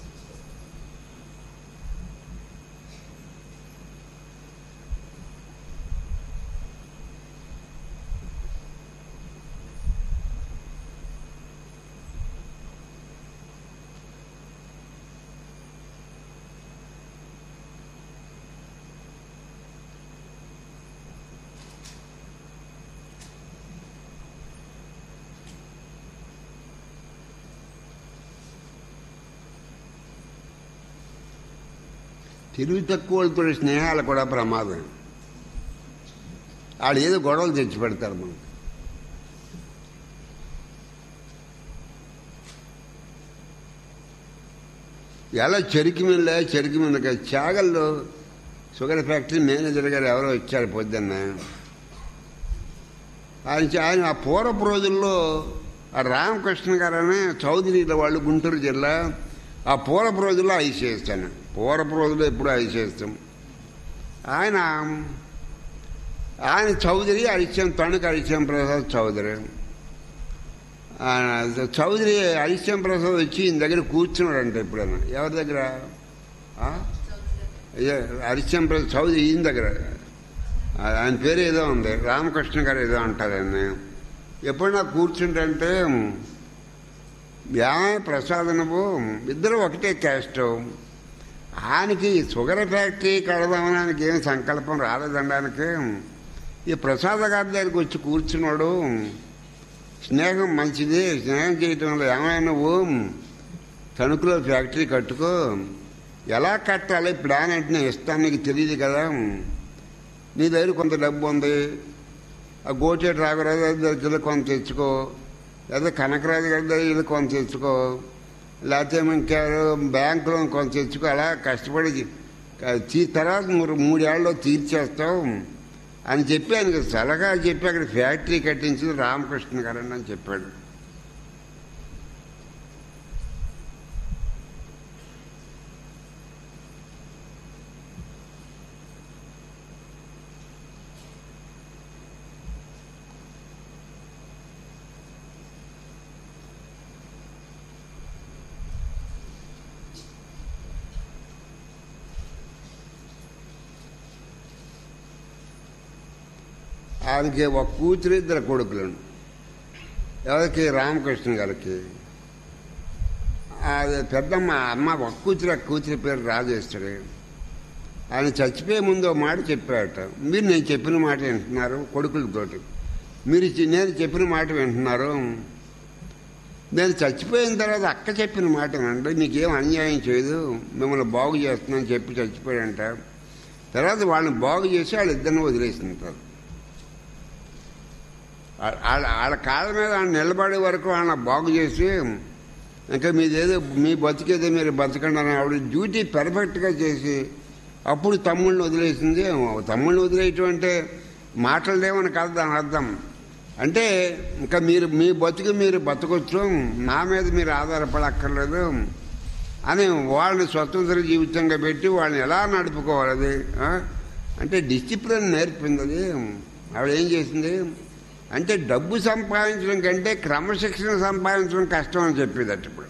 తెలివి తక్కువలతో స్నేహాలు కూడా ప్రమాదం వాళ్ళు ఏదో గొడవలు తెచ్చి పెడతారు మనకు ఎలా చెరుకు మిల్ల చెరుకు మిల్ల చాగల్లో షుగర్ ఫ్యాక్టరీ మేనేజర్ గారు ఎవరో వచ్చారు పొద్దున్న ఆయన చ- ఆయన ఆ పూర్వపు రోజుల్లో ఆ రామకృష్ణ గారు అనే చౌదరీల వాళ్ళు గుంటూరు జిల్లా ఆ పూర్వపు రోజుల్లో ఐసేస్తాను పూర్వపు రోజుల్లో ఎప్పుడు ఐసేస్తాం ఆయన ఆయన చౌదరి హరిశ్చం తణుకు హరిశ్చం ప్రసాద్ చౌదరి ఆయన చౌదరి హరిశ్చం ప్రసాద్ వచ్చి ఈయన దగ్గర కూర్చున్నాడంట ఎప్పుడైనా ఎవరి దగ్గర ఆ? ఇదే హరిశ్చంద్ర చౌదరి ఈయన దగ్గర ఆ- ఆయన పేరు ఏదో ఉంది రామకృష్ణ గారు ఏదో అంటారు ఆయన ఎప్పుడైనా కూర్చుంటే యా ప్రసాద్ నువ్వు ఇద్దరు ఒకటే క్యాస్ట్ ఆయనకి షుగర్ ఫ్యాక్టరీ కడదామని ఆయనకి ఏం సంకల్పం రాలేదండి ఆయనకి ఈ ప్రసాద్ గారి దగ్గరికి వచ్చి కూర్చున్నాడు స్నేహం మంచిది స్నేహం చేయటం వల్ల ఏమైనా నువ్వు తణుకులో ఫ్యాక్టరీ కట్టుకో ఎలా కట్టాలి ప్లాన్ అంటే నేను ఇస్తాను నీకు తెలియదు కదా నీ దగ్గర కొంత డబ్బు ఉంది ఆ గోచేటి రాఘరాజు గారి దగ్గరికి వెళ్ళి కొంత తెచ్చుకో లేదా కనకరాజు గారి దగ్గర వెళ్ళి కొంత తెచ్చుకో లేకపోతే ఇంకెవరు బ్యాంకులో కొంత తెచ్చుకో అలా కష్టపడి తీ తర్వాత మూడు మూడేళ్ళలో తీర్చేస్తావు అని చెప్పి ఆయనకి సలహా చెప్పి అక్కడ ఫ్యాక్టరీ కట్టించింది రామకృష్ణ గారండి అని చెప్పాడు ఆయనకి ఒక కూతురు ఇద్దరు కొడుకులను ఎవరికి రామకృష్ణ గారికి అది పెద్దమ్మ అమ్మ ఒక కూతురు ఆ కూతురి పేరు రాజేశ్వరి ఆయన చచ్చిపోయే ముందు ఒక మాట చెప్పాడట మీరు నేను చెప్పిన మాట వింటున్నారు కొడుకులతోటి మీరు చి- నేను చెప్పిన మాట వింటున్నారు నేను చచ్చిపోయిన తర్వాత అక్క చెప్పిన మాట వినండి నీకేం అన్యాయం చేయదు మిమ్మల్ని బాగు చేస్తున్నాను చెప్పి చచ్చిపోయాడంట తర్వాత వాళ్ళని బాగు చేసి వాళ్ళిద్దరిని వదిలేసింటారు వాళ్ళ వాళ్ళ కాళ్ళ మీద ఆయన నిలబడే వరకు ఆయన బాగు చేసి ఇంకా మీదేదో మీ బతికేదో మీరు బతకండి అని ఆవిడ డ్యూటీ పెర్ఫెక్ట్గా చేసి అప్పుడు తమ్ముళ్ళని వదిలేసింది తమ్ముళ్ళని వదిలేయటం అంటే మాటలదేమని కాదు దాని అర్థం అంటే ఇంకా మీరు మీ బతుకు మీరు బతకొచ్చు నా మీద మీరు ఆధారపడక్కర్లేదు అని వాళ్ళని స్వతంత్ర జీవితంగా పెట్టి వాళ్ళని ఎలా నడుపుకోవాలి అది ఆ? అంటే డిసిప్లిన్ నేర్పింది అది ఆవిడ ఏం చేసింది అంటే డబ్బు సంపాదించడం కంటే క్రమశిక్షణ సంపాదించడం కష్టం అని చెప్పేదట ఇప్పుడు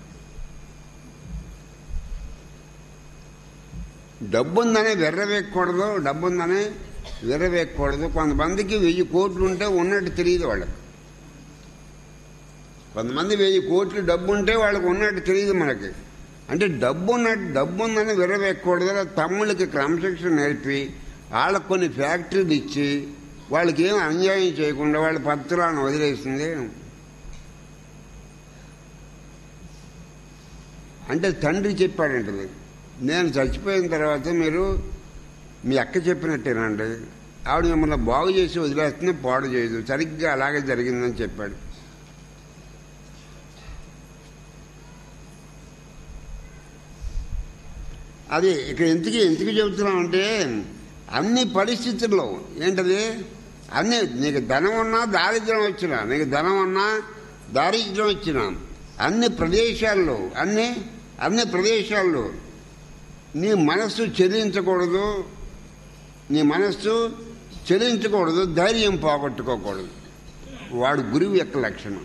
డబ్బు ఉందని వెర్రవేయకూడదు డబ్బు ఉందని వెర్రవేయకూడదు కొంతమందికి వెయ్యి కోట్లు ఉంటే ఉన్నట్టు తెలియదు వాళ్ళకి కొంతమంది వెయ్యి కోట్లు డబ్బు ఉంటే వాళ్ళకి ఉన్నట్టు తెలియదు మనకి అంటే డబ్బు ఉన్నట్టు డబ్బు ఉందని విరవేయకూడదు అలా తమ్ముళ్ళకి క్రమశిక్షణ నేర్పి వాళ్ళకి కొన్ని ఫ్యాక్టరీలు ఇచ్చి వాళ్ళకి ఏం అన్యాయం చేయకుండా వాళ్ళ పత్రాలను వదిలేసింది అంటే తండ్రి చెప్పాడంటది నేను చచ్చిపోయిన తర్వాత మీరు మీ అక్క చెప్పినట్టేనండి ఆవిడ మిమ్మల్ని బాగు చేసి వదిలేస్తుంది పాడు చేయదు సరిగ్గా అలాగే జరిగిందని చెప్పాడు అది ఇక్కడ ఎందుకు ఎందుకు చెబుతున్నామంటే అన్ని పరిస్థితుల్లో ఏంటది అన్ని నీకు ధనం ఉన్నా దారిద్ర్యం వచ్చినా నీకు ధనం ఉన్నా దారిద్ర్యం వచ్చినా అన్ని ప్రదేశాల్లో అన్ని అన్ని ప్రదేశాల్లో నీ మనస్సు చెల్లించకూడదు నీ మనస్సు చెల్లించకూడదు ధైర్యం పోగొట్టుకోకూడదు వాడు గురువు యొక్క లక్షణం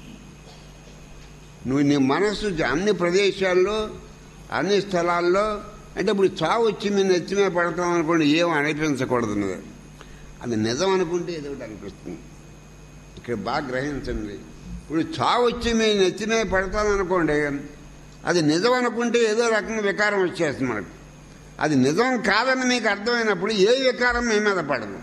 నువ్వు నీ మనస్సు అన్ని ప్రదేశాల్లో అన్ని స్థలాల్లో అంటే ఇప్పుడు చావు వచ్చి మీ నెత్తిమే పడతాం అనుకోండి ఏం అనిపించకూడదు నువ్వు అది నిజం అనుకుంటే ఏదో ఒకటి అనిపిస్తుంది ఇక్కడ బాగా గ్రహించండి ఇప్పుడు చావు వచ్చి మీ నెత్తిమే పడతాను అనుకోండి అది నిజం అనుకుంటే ఏదో రకంగా వికారం వచ్చేస్తుంది మనకు అది నిజం కాదని మీకు అర్థమైనప్పుడు ఏ వికారం మీ మీద పడదు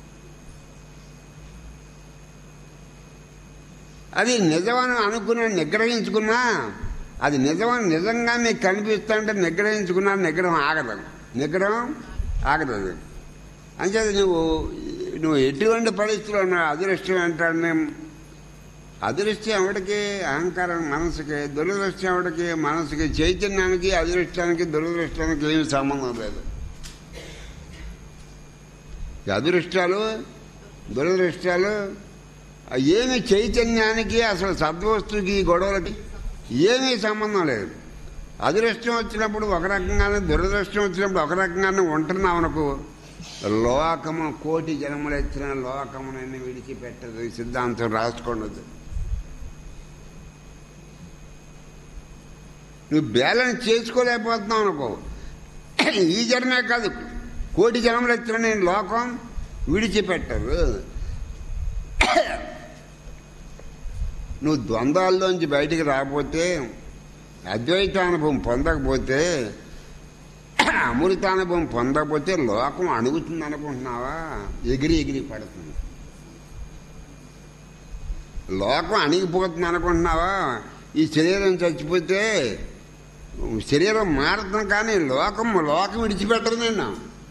అది నిజమని అనుకుని నిగ్రహించుకున్నా అది నిజమని నిజంగా మీకు కనిపిస్తుంటే నిగ్రహించుకున్నా నిగ్రహం ఆగదు నిగ్రహం ఆగదు అది అంచేది నువ్వు నువ్వు ఎటువంటి పరిస్థితుల్లో ఉన్నావు అదృష్టం అంటాడు నేను అదృష్టం ఎవడికి అహంకారం మనసుకి దురదృష్టం ఎవడికి మనసుకి చైతన్యానికి అదృష్టానికి దురదృష్టానికి ఏమి సంబంధం లేదు ఈ అదృష్టాలు దురదృష్టాలు ఏమి చైతన్యానికి అసలు సద్వస్తుకి ఈ గొడవలకి ఏమీ సంబంధం లేదు అదృష్టం వచ్చినప్పుడు ఒక రకంగానే దురదృష్టం వచ్చినప్పుడు ఒక రకంగానే ఉంటున్నాం అనుకో లోకము కోటి జన్మలు ఎత్తిన లోకమునని విడిచిపెట్టదు ఈ సిద్ధాంతం రాసుకోండి నువ్వు బ్యాలెన్స్ చేసుకోలేకపోతున్నావు అనుకో ఈ జన్మే కాదు కోటి జన్మలు ఎత్తిన నేను లోకం విడిచిపెట్టరు నువ్వు ద్వంద్వాల్లోంచి బయటికి రాకపోతే అద్వైతానుభవం పొందకపోతే అమృతానుభవం పొందకపోతే లోకం అణుగుతుంది అనుకుంటున్నావా ఎగిరి ఎగిరి పడుతుంది లోకం అణిగిపోతుంది అనుకుంటున్నావా ఈ శరీరం చచ్చిపోతే శరీరం మారుతుంది కానీ లోకం లోకం విడిచిపెట్టదు నేను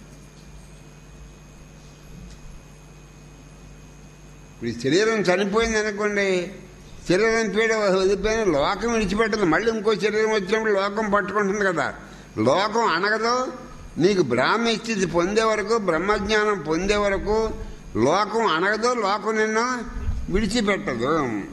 ఇప్పుడు ఈ శరీరం చనిపోయింది అనుకోండి శరీరం పీడ వదిలిపోయిన లోకం విడిచిపెట్టదు మళ్ళీ ఇంకో శరీరం వచ్చినప్పుడు లోకం పట్టుకుంటుంది కదా లోకం అనగదు నీకు బ్రాహ్మ స్థితి పొందే వరకు బ్రహ్మజ్ఞానం పొందే వరకు లోకం అనగదు లోకం నిన్ను విడిచిపెట్టదు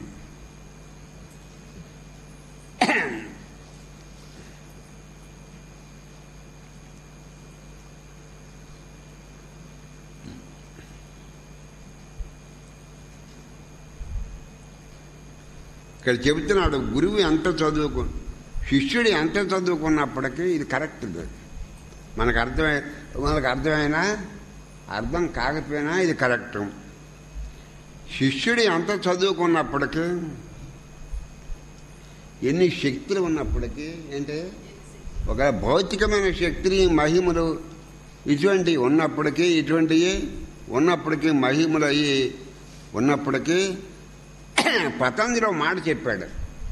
ఇక్కడ చెబుతున్నాడు గురువు ఎంత చదువుకు శిష్యుడు ఎంత చదువుకున్నప్పటికీ ఇది కరెక్ట్ ఇది మనకు అర్థమై మనకు అర్థమైనా అర్థం కాకపోయినా ఇది కరెక్ట్ శిష్యుడు ఎంత చదువుకున్నప్పటికీ ఎన్ని శక్తులు ఉన్నప్పటికీ ఏంటి ఒక భౌతికమైన శక్తిని మహిమలు ఇటువంటివి ఉన్నప్పటికీ ఇటువంటివి ఉన్నప్పటికీ మహిమలు అయ్యి ఉన్నప్పటికీ పతంజలి ఒక మాట చెప్పాడు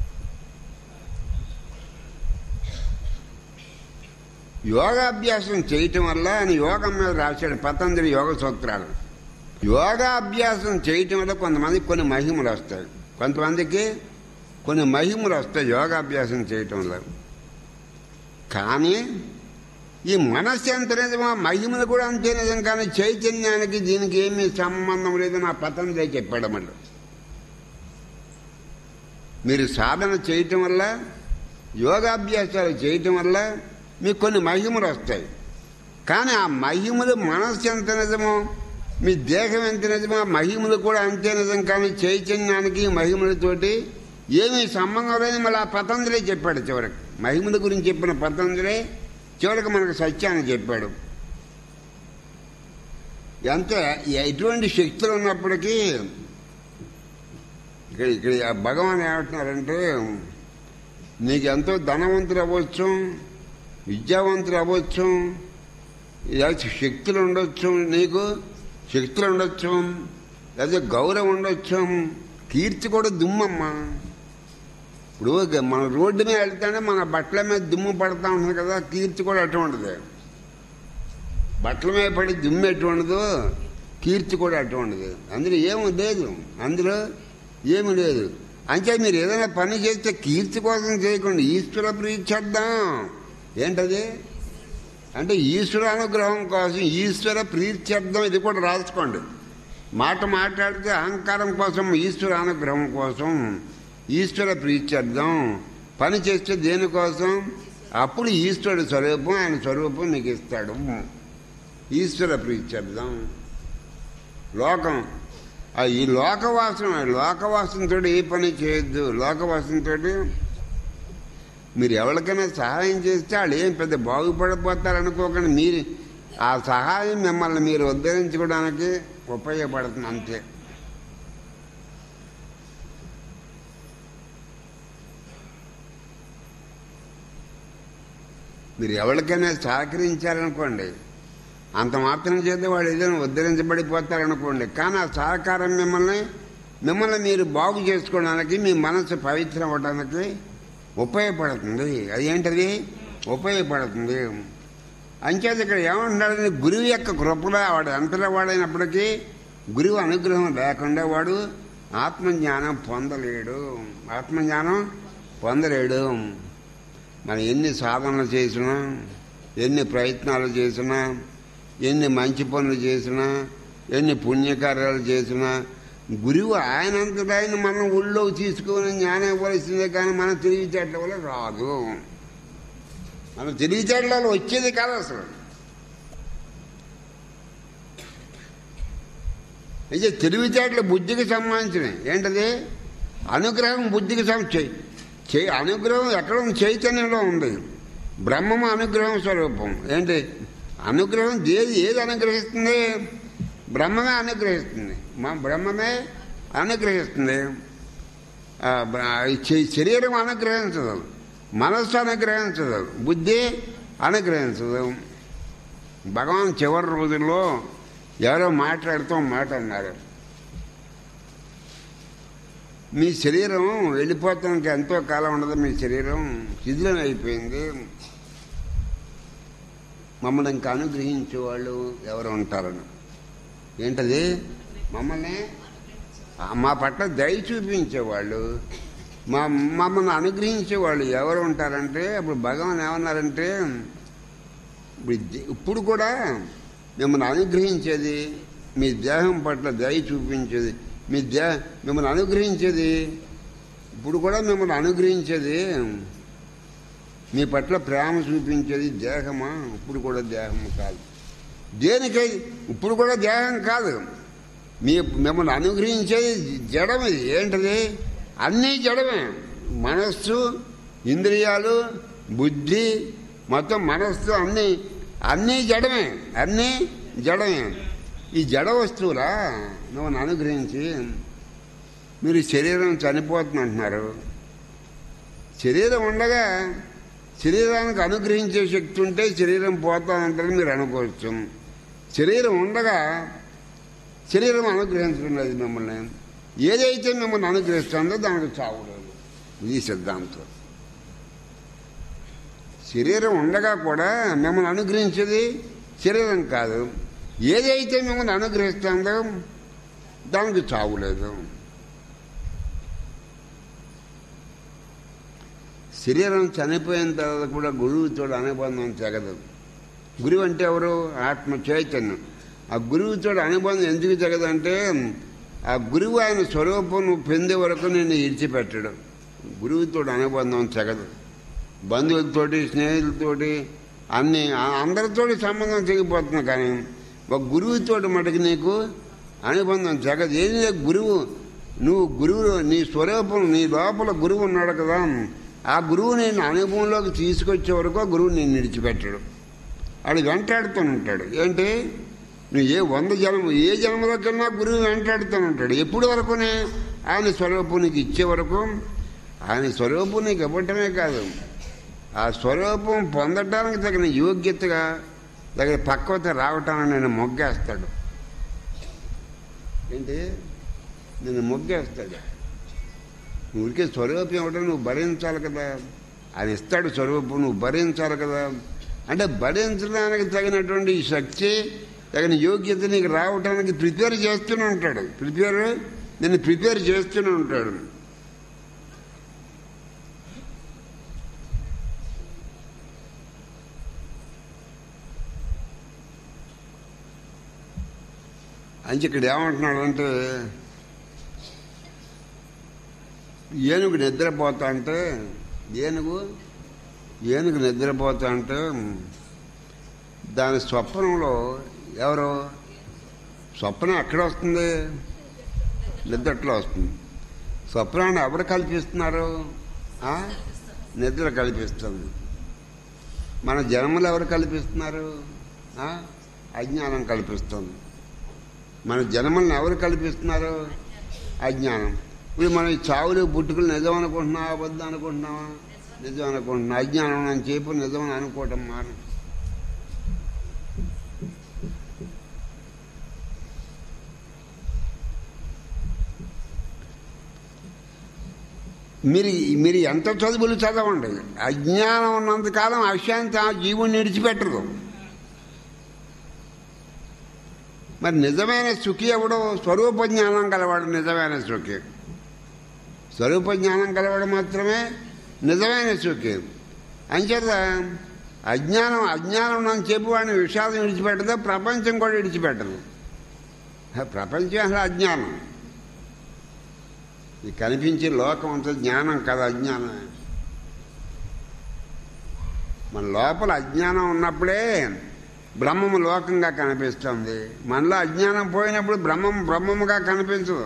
యోగాభ్యాసం చేయటం వల్ల ఆయన యోగం మీద రాశాడు పతంజలి యోగ సూత్రాలు యోగాభ్యాసం చేయటం వల్ల కొంతమందికి కొన్ని మహిమలు వస్తాయి కొంతమందికి కొన్ని మహిమలు వస్తాయి యోగాభ్యాసం చేయటం వల్ల కానీ ఈ మనస్సు ఎంత నిజమో మహిమలు కూడా అంతే నిజం కానీ చైతన్యానికి దీనికి ఏమీ సంబంధం లేదు నా పతంజలి చెప్పాడు మళ్ళీ మీరు సాధన చేయటం వల్ల యోగాభ్యాసాలు చేయటం వల్ల మీకు కొన్ని మహిమలు వస్తాయి కానీ ఆ మహిమలు మనస్సు ఎంత నిజమో మీ దేహం ఎంత నిజమో ఆ మహిమలు కూడా అంతే నిజం కానీ చైతన్యానికి మహిమలతోటి ఏమీ సంబంధం లేని మళ్ళీ ఆ పతంజలే చెప్పాడు చివరికి మహిమల గురించి చెప్పిన పతంజలే చివరికి మనకు సత్యాన్ని చెప్పాడు ఎంత ఎటువంటి శక్తులు ఉన్నప్పటికీ ఇక్కడ ఇక్కడ ఆ భగవాన్ ఏమంటున్నారంటే నీకు ఎంతో ధనవంతులు అవ్వచ్చు విద్యావంతులు అవ్వచ్చు లేకపోతే శక్తులు ఉండొచ్చు నీకు శక్తులు ఉండొచ్చు లేకపోతే గౌరవం ఉండొచ్చు కీర్తి కూడా దుమ్మమ్మా ఇప్పుడు మన రోడ్డు మీద వెళ్తానే మన బట్టల మీద దుమ్ము పడతా ఉంటుంది కదా కీర్తి కూడా అటువంటిది బట్టల మీద పడి దుమ్ము ఎటువంటిదో కీర్తి కూడా అటువంటిది అందులో ఏమీ లేదు అందులో ఏమి లేదు అంటే మీరు ఏదైనా పని చేస్తే కీర్తి కోసం చేయకండి ఈశ్వర ప్రీత్యర్థం ఏంటది అంటే ఈశ్వర అనుగ్రహం కోసం ఈశ్వర ప్రీత్యర్థం ఇది కూడా రాసుకోండి మాట మాట్లాడితే అహంకారం కోసం ఈశ్వర అనుగ్రహం కోసం ఈశ్వర ప్రీత్యర్థం పని చేస్తే దేనికోసం అప్పుడు ఈశ్వరుడు స్వరూపం ఆయన స్వరూపం నీకు ఇస్తాడు ఈశ్వర ప్రీత్యర్థం లోకం ఆ ఈ లోకవాసన లోకవాసనతో ఏ పని చేయొద్దు లోకవాసనతో మీరు ఎవరికైనా సహాయం చేస్తే వాళ్ళు ఏం పెద్ద బాగుపడిపోతారనుకోకండి మీరు ఆ సహాయం మిమ్మల్ని మీరు ఉద్ధరించుకోవడానికి ఉపయోగపడుతుంది అంతే మీరు ఎవరికైనా సహకరించారనుకోండి అంత మాత్రం చేస్తే వాడు ఏదైనా ఉద్ధరించబడిపోతారనుకోండి కానీ ఆ సహకారం మిమ్మల్ని మిమ్మల్ని మీరు బాగు చేసుకోవడానికి మీ మనసు పవిత్రం అవ్వడానికి ఉపయోగపడుతుంది అదేంటది ఉపయోగపడుతుంది అంచేది ఇక్కడ ఏమంటున్నాడు గురువు యొక్క కృపలో వాడు అంతలో వాడైనప్పటికీ గురువు అనుగ్రహం లేకుండా వాడు ఆత్మజ్ఞానం పొందలేడు ఆత్మజ్ఞానం పొందలేడు మనం ఎన్ని సాధనలు చేసినా ఎన్ని ప్రయత్నాలు చేసినా ఎన్ని మంచి పనులు చేసినా ఎన్ని పుణ్యకార్యాలు చేసినా గురువు ఆయనంతటా ఆయన మనం ఊళ్ళో తీసుకుని జ్ఞానం ఇవ్వాల్సిందే కానీ మనం తెలివితేటల వల్ల రాదు మనం తెలివితేటల వచ్చేది కాదు అసలు అయితే తెలివితేటలు బుద్ధికి సంబంధించినవి ఏంటది అనుగ్రహం బుద్ధికి సం చే- చే అనుగ్రహం ఎక్కడ ఉంది చైతన్యంలో ఉంది బ్రహ్మము అనుగ్రహం స్వరూపం ఏంటి అనుగ్రహం ఏది ఏది అనుగ్రహిస్తుంది బ్రహ్మమే అనుగ్రహిస్తుంది మా బ్రహ్మమే అనుగ్రహిస్తుంది ఆ, బ్ర- ఈ శ- శరీరం అనుగ్రహించదు మనస్సు అనుగ్రహించదు బుద్ధి అనుగ్రహించదు భగవాన్ చివరి రోజుల్లో ఎవరో మాట్లాడుతూ ఒక మాట అన్నారు మీ శరీరం వెళ్ళిపోతానికి ఎంతో కాలం ఉండదు మీ శరీరం శిథిలం అయిపోయింది మమ్మల్ని ఇంకా అనుగ్రహించే వాళ్ళు ఎవరు ఉంటారని ఏంటది మమ్మల్ని ఆ, మా పట్ల దయ చూపించేవాళ్ళు మా మమ్మల్ని అనుగ్రహించేవాళ్ళు ఎవరు ఉంటారంటే అప్పుడు భగవాన్ ఏమన్నారంటే ఇప్పుడు ది- ఇప్పుడు కూడా మిమ్మల్ని అనుగ్రహించేది మీ దేహం పట్ల దయ చూపించేది మీ దే మిమ్మల్ని అనుగ్రహించేది ఇప్పుడు కూడా మిమ్మల్ని అనుగ్రహించేది మీ పట్ల ప్రేమ చూపించేది దేహమా ఇప్పుడు కూడా దేహము కాదు దేనికై ఇప్పుడు కూడా దేహం కాదు మీ మిమ్మల్ని అనుగ్రహించేది జడం ఇది ఏంటది అన్నీ జడమే మనస్సు ఇంద్రియాలు బుద్ధి మొత్తం మనస్సు అన్నీ అన్నీ జడమే అన్నీ జడమే ఈ జడ వస్తువులా మిమ్మల్ని అనుగ్రహించి మీరు శరీరం చనిపోతుందంటున్నారు శరీరం ఉండగా శరీరానికి అనుగ్రహించే శక్తి ఉంటే శరీరం పోతానంటారని మీరు అనుకోవచ్చు శరీరం ఉండగా శరీరం అనుగ్రహించడం లేదు మిమ్మల్ని ఏదైతే మిమ్మల్ని అనుగ్రహిస్తుందో దానికి చావు లేదు ఇది సిద్ధాంతం శరీరం ఉండగా కూడా మిమ్మల్ని అనుగ్రహించేది శరీరం కాదు ఏదైతే మిమ్మల్ని అనుగ్రహిస్తుందో దానికి చావు లేదు శరీరం చనిపోయిన తర్వాత కూడా గురువుతో అనుబంధం తెగదు గురువు అంటే ఎవరు ఆత్మ చైతన్యం ఆ గురువుతో అనుబంధం ఎందుకు తెగదంటే ఆ గురువు ఆయన స్వరూపం నువ్వు పొందే వరకు నేను ఇడిచిపెట్టడు గురువుతో అనుబంధం తెగదు బంధువులతోటి స్నేహితులతోటి అన్ని ఆ- అందరితోటి సంబంధం తెగిపోతుంది కానీ ఒక గురువుతోటి మటుకు నీకు అనుబంధం తెగదు ఏం లేదు గురువు నువ్వు గురువు నీ స్వరూపం నీ లోపల గురువు ఉన్నాడు కదా ఆ గురువు నేను అనుభవంలోకి తీసుకొచ్చే వరకు ఆ గురువు నేను విడిచిపెట్టడు ఆడు వెంటాడుతూనే ఉంటాడు ఏంటి నువ్వు ఏ వంద జన్మ ఏ జన్మలోకన్నా గురువు వెంటాడుతూనే ఉంటాడు ఎప్పుడు వరకునే ఆయన స్వరూపం నీకు ఇచ్చే వరకు ఆయన స్వరూపం నీకు ఇవ్వటమే కాదు ఆ స్వరూపం పొందటానికి తగిన యోగ్యతగా తగిన పక్వత రావటానికి నేను మొగ్గేస్తాడు ఏంటి నేను మొగ్గేస్తాడు ఊరికే స్వరూపం ఇవ్వడం నువ్వు భరించాలి కదా ఆయన ఇస్తాడు స్వరూపం నువ్వు భరించాలి కదా అంటే భరించడానికి తగినటువంటి ఈ శక్తి తగిన యోగ్యత నీకు రావడానికి ప్రిపేర్ చేస్తూనే ఉంటాడు ప్రిపేర్ నేను ప్రిపేర్ చేస్తూనే ఉంటాడు అంచి ఇక్కడ ఏమంటున్నాడంటే ఏనుగు నిద్రపోతా అంటే ఏనుగు ఏనుగు నిద్రపోతా అంటే దాని స్వప్నంలో ఎవరు స్వప్నం ఎక్కడ వస్తుంది నిద్రట్లో వస్తుంది స్వప్నాన్ని ఎవరు కల్పిస్తున్నారు ఆ? నిద్ర కల్పిస్తుంది మన జన్మలు ఎవరు కల్పిస్తున్నారు ఆ? అజ్ఞానం కల్పిస్తుంది మన జన్మల్ని ఎవరు కల్పిస్తున్నారు అజ్ఞానం ఇప్పుడు మనం ఈ చావులు పుట్టుకలు నిజం అనుకుంటున్నావా అబద్ధం అనుకుంటున్నావా నిజం అనుకుంటున్నా అజ్ఞానం అని చెప్పి నిజం అని అనుకోవటం మాను మీరు మీరు ఎంత చదువులు చదవండి అజ్ఞానం ఉన్నంతకాలం అశాంతి ఆ జీవుని విడిచిపెట్టరు మరి నిజమైన సుఖి ఎవడు స్వరూప జ్ఞానం కలవాడు నిజమైన సుఖి స్వరూప జ్ఞానం కలవాడు మాత్రమే నిజమైన సుఖి అంచేత అజ్ఞానం అజ్ఞానం అని చెప్పి వాడిని విషాదం విడిచిపెట్టదు ప్రపంచం కూడా విడిచిపెట్టదు ఆ ప్రపంచం అసలు అజ్ఞానం ఈ కనిపించే లోకం అంతా జ్ఞానం కదా అజ్ఞానం మన లోపల అజ్ఞానం ఉన్నప్పుడే బ్రహ్మము లోకంగా కనిపిస్తుంది మనలో అజ్ఞానం పోయినప్పుడు బ్రహ్మం బ్రహ్మముగా కనిపించదు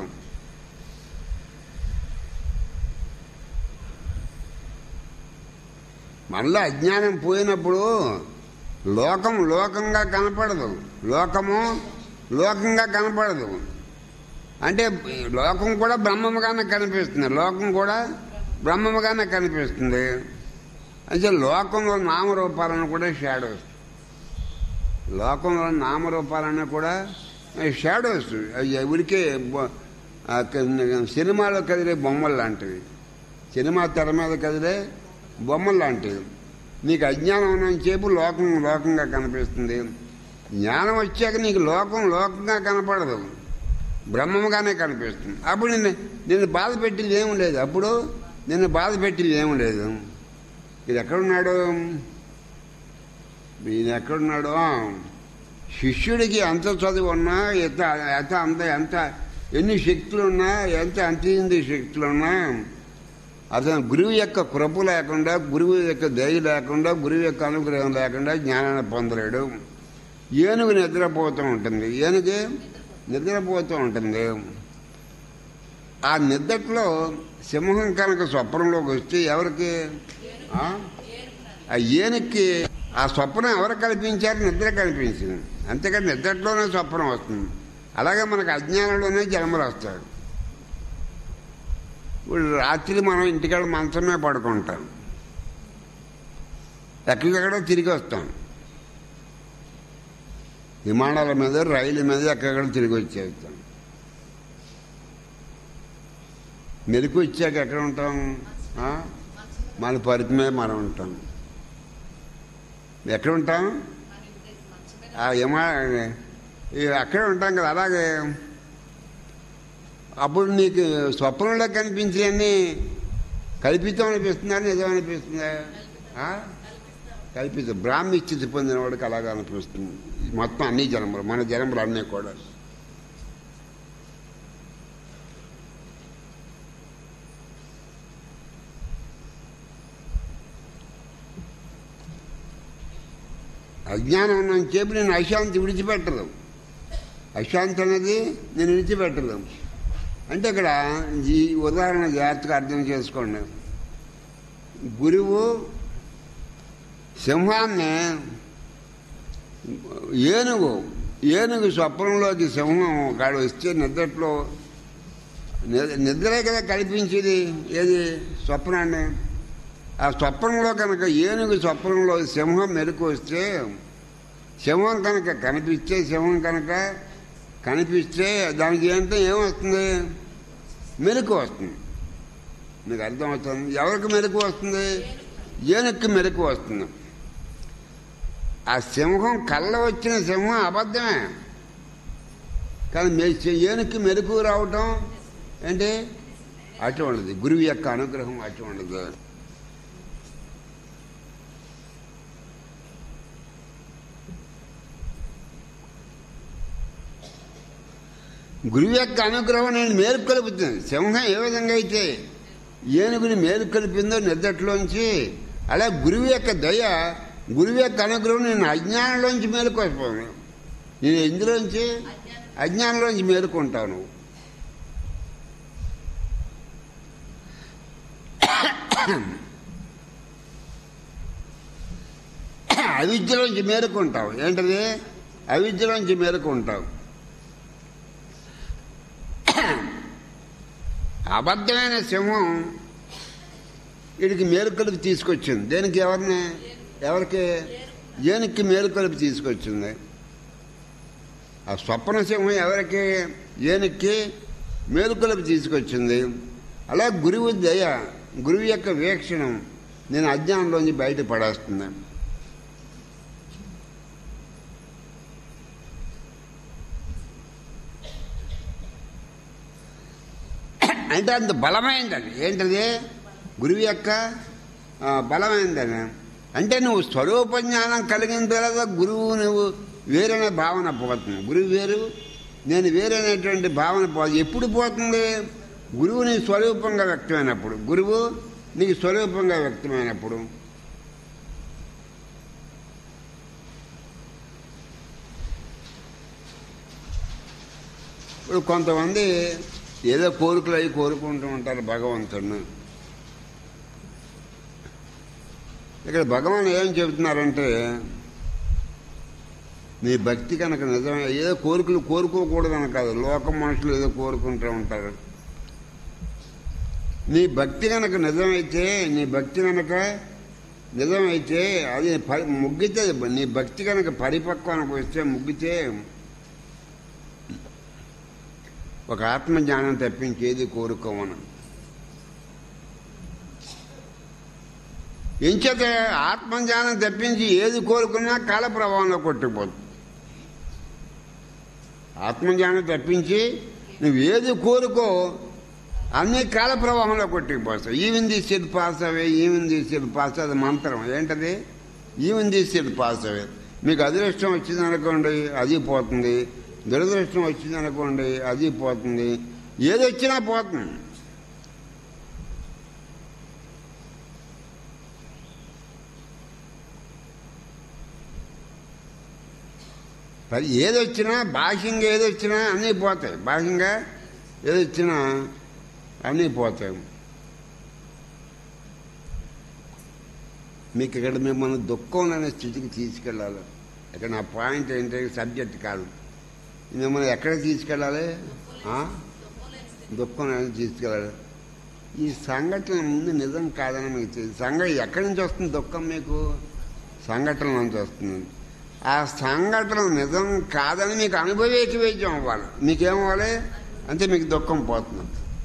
మనలో అజ్ఞానం పోయినప్పుడు లోకం లోకంగా కనపడదు లోకము లోకంగా కనపడదు అంటే లోకం కూడా బ్రహ్మముగానే కనిపిస్తుంది లోకం కూడా బ్రహ్మముగానే కనిపిస్తుంది అంటే లోకంలో నామరూపాలను కూడా షాడోస్ లోకంలో నామరూపాలన్నీ కూడా షాడోస్ అవి ఎవరికే బొ- ఆ క- సినిమాలో కదిలే బొమ్మలు లాంటివి సినిమా తెర మీద కదిలే బొమ్మలు లాంటివి నీకు అజ్ఞానం ఉన్నంతసేపు లోకం లోకంగా కనిపిస్తుంది జ్ఞానం వచ్చాక నీకు లోకం లోకంగా కనపడదు బ్రహ్మముగానే కనిపిస్తుంది అప్పుడు నిన్ను నిన్ను బాధ పెట్టింది ఏం లేదు అప్పుడు నిన్ను బాధ పెట్టింది ఏం లేదు ఇది ఎక్కడున్నాడు ఈయన ఎక్కడున్నాడు శిష్యుడికి ఎంత చదువు ఉన్నా ఎంత ఎంత అంత ఎంత ఎన్ని శక్తులు ఉన్నా ఎంత అంతింది శక్తులు ఉన్నా అతను గురువు యొక్క కృప లేకుండా గురువు యొక్క దయ లేకుండా గురువు యొక్క అనుగ్రహం లేకుండా జ్ఞానాన్ని పొందలేడు ఏనుగు నిద్రపోతూ ఉంటుంది ఏనుగు నిద్రపోతూ ఉంటుంది ఆ నిద్రలో సింహం కనుక స్వప్నంలోకి వస్తే ఎవరికి ఆ? ఆ ఏనుక్కి ఆ స్వప్నం ఎవరు కల్పించారు నిద్ర కల్పించింది అంతేకాని నిద్రలోనే స్వప్నం వస్తుంది అలాగే మనకు అజ్ఞానంలోనే జన్మలు వస్తాయి ఇప్పుడు రాత్రి మనం ఇంటికాడ మంచమే పడుకుంటాం ఎక్కడికెక్కడో తిరిగి వస్తాం విమానాల మీద రైలు మీద ఎక్కడెక్కడ తిరిగి వచ్చేస్తాం మెలకు వచ్చాక ఎక్కడ ఉంటాం ఆ? మన పరిధి మీద మనం ఉంటాం ఎక్కడ ఉంటాం ఆ విమా ఈ అక్కడే ఉంటాం కదా అలాగే అప్పుడు నీకు స్వప్నంలో కనిపించేవన్నీ కల్పితం అనిపిస్తుందా నిజం అనిపిస్తుందా ఆ? కల్పితం బ్రాహ్మి స్థితి పొందిన వాడికి అలాగా అనిపిస్తుంది మొత్తం అన్ని జన్మలు మన జన్మలు అన్నీ కూడా అజ్ఞానం ఉన్నంత చెప్పి నేను అశాంతి విడిచిపెట్టదు అశాంతి అనేది నేను విడిచిపెట్టదు అంటే ఇక్కడ ఈ ఉదాహరణ జాగ్రత్తగా అర్థం చేసుకోండి గురువు సింహాన్ని ఏనుగు ఏనుగు స్వప్నంలోకి సింహం కాడు వస్తే నిద్రలో ని- నిద్రే కదా కల్పించేది ఏది స్వప్నాన్ని ఆ స్వప్నంలో కనుక ఏనుగు స్వప్నంలో సింహం మెరుకు వస్తే సింహం కనుక కనిపిస్తే సింహం కనుక కనిపిస్తే దానికి ఏంటో ఏమొస్తుంది మెరుకు వస్తుంది మీకు అర్థమవుతుంది ఎవరికి మెరుకు వస్తుంది ఏనుక్కి మెరుకు వస్తుంది ఆ సింహం కళ్ళ వచ్చిన సింహం అబద్ధమే కానీ మె- ఏనుక్కి మెరుకు రావటం ఏంటి అటువంటిది గురువు యొక్క అనుగ్రహం అటువంటిది గురువు యొక్క అనుగ్రహం నేను మేలు కలుపుతుంది సింహం ఏ విధంగా అయితే ఏనుగుని మేలు కలిపిందో నిద్రలోంచి అలా గురువు యొక్క దయ గురువు యొక్క అనుగ్రహం నేను అజ్ఞానంలోంచి మేలుకొస్తాను నేను ఎందులోంచి అజ్ఞానంలోంచి మేలుకుంటాను అవిద్యలోంచి మేలుకుంటావు ఏంటది అవిద్యలోంచి మేలుకుంటావు అబద్ధమైన సింహం వీడికి మేలుకొలిపి తీసుకొచ్చింది దేనికి ఎవరిని ఎవరికి ఏనుక్కి మేలుకొలిపి తీసుకొచ్చింది ఆ స్వప్న సింహం ఎవరికి ఏనుక్కి మేలుకొలిపి తీసుకొచ్చింది అలా గురువు దయ గురువు యొక్క వీక్షణం నేను అజ్ఞానంలోంచి బయట పడేస్తుంది అంటే అంత బలమైందని ఏంటది గురువు యొక్క ఆ, బలమైందని అంటే నువ్వు స్వరూప జ్ఞానం కలిగిన తర్వాత గురువు నువ్వు వేరనే భావన పోతుంది గురువు వేరు నేను వేరనేటువంటి భావన పోదు ఎప్పుడు పోతుంది గురువు నీ స్వరూపంగా వ్యక్తమైనప్పుడు గురువు నీకు స్వరూపంగా వ్యక్తమైనప్పుడు ఇప్పుడు కొంతమంది ఏదో కోరికలు అవి కోరుకుంటూ ఉంటారు భగవంతుడిని ఇక్కడ భగవాన్ ఏం చెబుతున్నారంటే నీ భక్తి కనుక నిజమే ఏదో కోరికలు కోరుకోకూడదని కాదు లోకం మనుషులు ఏదో కోరుకుంటూ ఉంటారు నీ భక్తి కనుక నిజమైతే నీ భక్తి కనుక నిజమైతే అది పరి ముగ్గితే నీ భక్తి కనుక పరిపక్వానికి వస్తే ముగ్గితే ఒక ఆత్మజ్ఞానం తప్పించేది కోరుకోమను ఎంచేత ఆత్మజ్ఞానం తప్పించి ఏది కోరుకున్నా కాల ప్రభావంలో కొట్టుకుపోతుంది ఆత్మజ్ఞానం తప్పించి నువ్వు ఏది కోరుకో అన్ని కాల ప్రవాహంలో కొట్టుకుపోతావు even this shall pass away even this shall pass అది మంత్రం ఏంటది ఈవెన్ తీసేది పాస్ అవే మీకు అదృష్టం వచ్చింది అనుకోండి అది పోతుంది దురదృష్టం వచ్చింది అనుకోండి అది పోతుంది ఏది వచ్చినా పోతుంది మరి ఏదొచ్చినా బాహ్యంగా ఏదొచ్చినా అన్నీ పోతాయి బాహ్యంగా ఏదొచ్చినా అన్నీ పోతాయి మీకు ఇక్కడ మిమ్మల్ని దుఃఖం అనే స్థితికి తీసుకెళ్ళాలి ఇక్కడ నా పాయింట్ ఏంటంటే సబ్జెక్ట్ కాదు మిమ్మల్ని ఎక్కడ తీసుకెళ్ళాలి ఆ? దుఃఖం అనేది తీసుకెళ్ళాలి ఈ సంఘటన ముందు నిజం కాదని మీకు తెలుసు సంఘ ఎక్కడి నుంచి వస్తుంది దుఃఖం మీకు సంఘటన నుంచి వస్తుంది ఆ సంఘటన నిజం కాదని మీకు అనుభవేకి వైద్యం అవ్వాలి మీకేమవ్వాలి అంటే మీకు దుఃఖం పోతుంది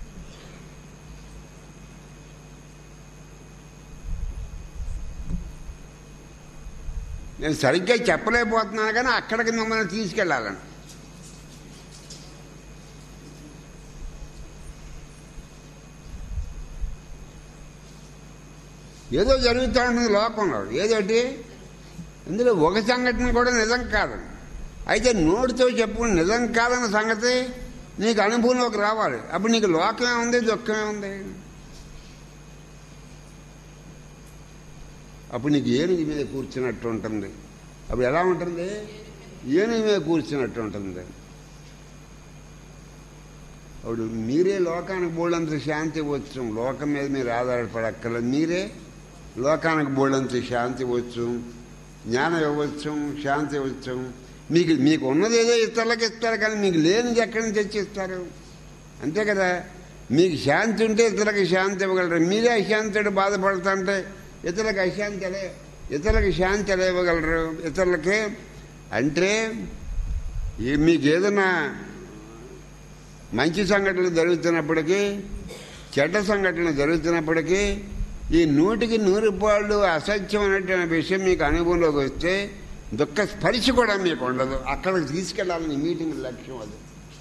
నేను సరిగ్గా చెప్పలేకపోతున్నాను కానీ అక్కడికి మిమ్మల్ని తీసుకెళ్ళాలని ఏదో జరుగుతూ ఉంటుంది లోకంలో ఏదోటి ఇందులో ఒక సంఘటన కూడా నిజం కాదు అయితే నోటితో చెప్పుకుని నిజం కాదన్న సంగతి నీకు అనుభవంలోకి రావాలి అప్పుడు నీకు లోకమే ఉంది దుఃఖమే ఉంది అప్పుడు నీకు ఏనుగు మీద కూర్చున్నట్టు ఉంటుంది అప్పుడు ఎలా ఉంటుంది ఏనుగు మీద కూర్చున్నట్టు ఉంటుంది అప్పుడు మీరే లోకానికి బోళ్ళంత శాంతి వచ్చు లోకం మీద మీరు ఆధారపడక్కర్లేదు మీరే లోకానికి బోళ్ళంత శాంతి వచ్చు జ్ఞానం ఇవ్వచ్చు శాంతి ఇవ్వచ్చు మీకు మీకు ఉన్నది ఏదో ఇతరులకు ఇస్తారు కానీ మీకు లేనిది ఎక్కడి నుంచి తెచ్చిస్తారు అంతే కదా మీకు శాంతి ఉంటే ఇతరులకు శాంతి ఇవ్వగలరు మీరే అశాంతితో బాధపడుతుంటే ఇతరులకు అశాంతి ఎలా ఇతరులకు శాంతి ఎలా ఇవ్వగలరు ఇతరులకి అంటే ఈ మీకు ఏదైనా మంచి సంఘటనలు జరుగుతున్నప్పటికీ చెడ్డ సంఘటనలు జరుగుతున్నప్పటికీ ఈ నూటికి నూరు పాళ్ళు అసత్యం అనేటువంటి విషయం మీకు అనుభవంలోకి వస్తే దుఃఖ స్పర్శ కూడా మీకు ఉండదు అక్కడికి తీసుకెళ్లాలని మీటింగ్ లక్ష్యం అది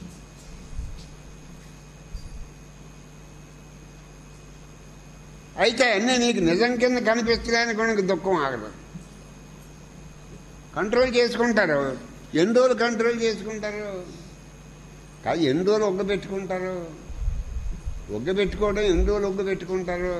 అయితే అన్నీ నీకు నిజం కింద కనిపిస్తున్నాయని కూడా నీకు దుఃఖం ఆగదు కంట్రోల్ చేసుకుంటారు ఎన్ని రోజులు కంట్రోల్ చేసుకుంటారు కాదు ఎన్ని రోజులు ఒగ్గ పెట్టుకుంటారు ఒగ్గ పెట్టుకోవడం ఎన్ని రోజులు ఒగ్గ పెట్టుకుంటారు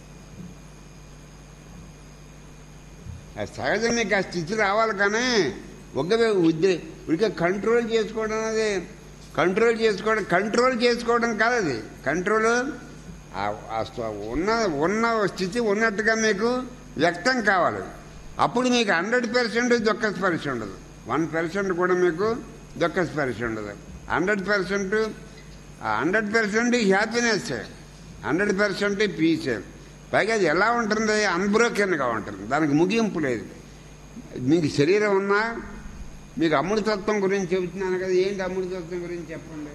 ఆ సహజం మీకు ఆ స్థితి రావాలి కానీ ఒగ్గ ఉద్దే ఉడికే కంట్రోల్ చేసుకోవడం అనేది కంట్రోల్ చేసుకోవడం కంట్రోల్ చేసుకోవడం కాదు అది కంట్రోల్ ఆ- ఆ స్వ- ఉన్న ఉన్న స్థితి ఉన్నట్టుగా మీకు వ్యక్తం కావాలి అప్పుడు మీకు హండ్రెడ్ పర్సెంట్ దుఃఖ స్పర్శ ఉండదు వన్ పర్సెంట్ కూడా మీకు దుఃఖ స్పర్శ ఉండదు hundred percent hundred percent happiness hundred percent peace పైగా అది ఎలా ఉంటుంది అన్బ్రోకెన్గా ఉంటుంది దానికి ముగింపు లేదు మీకు శరీరం ఉన్నా మీకు అమృతత్వం గురించి చెబుతున్నాను కదా ఏంటి అమృతత్వం గురించి చెప్పండి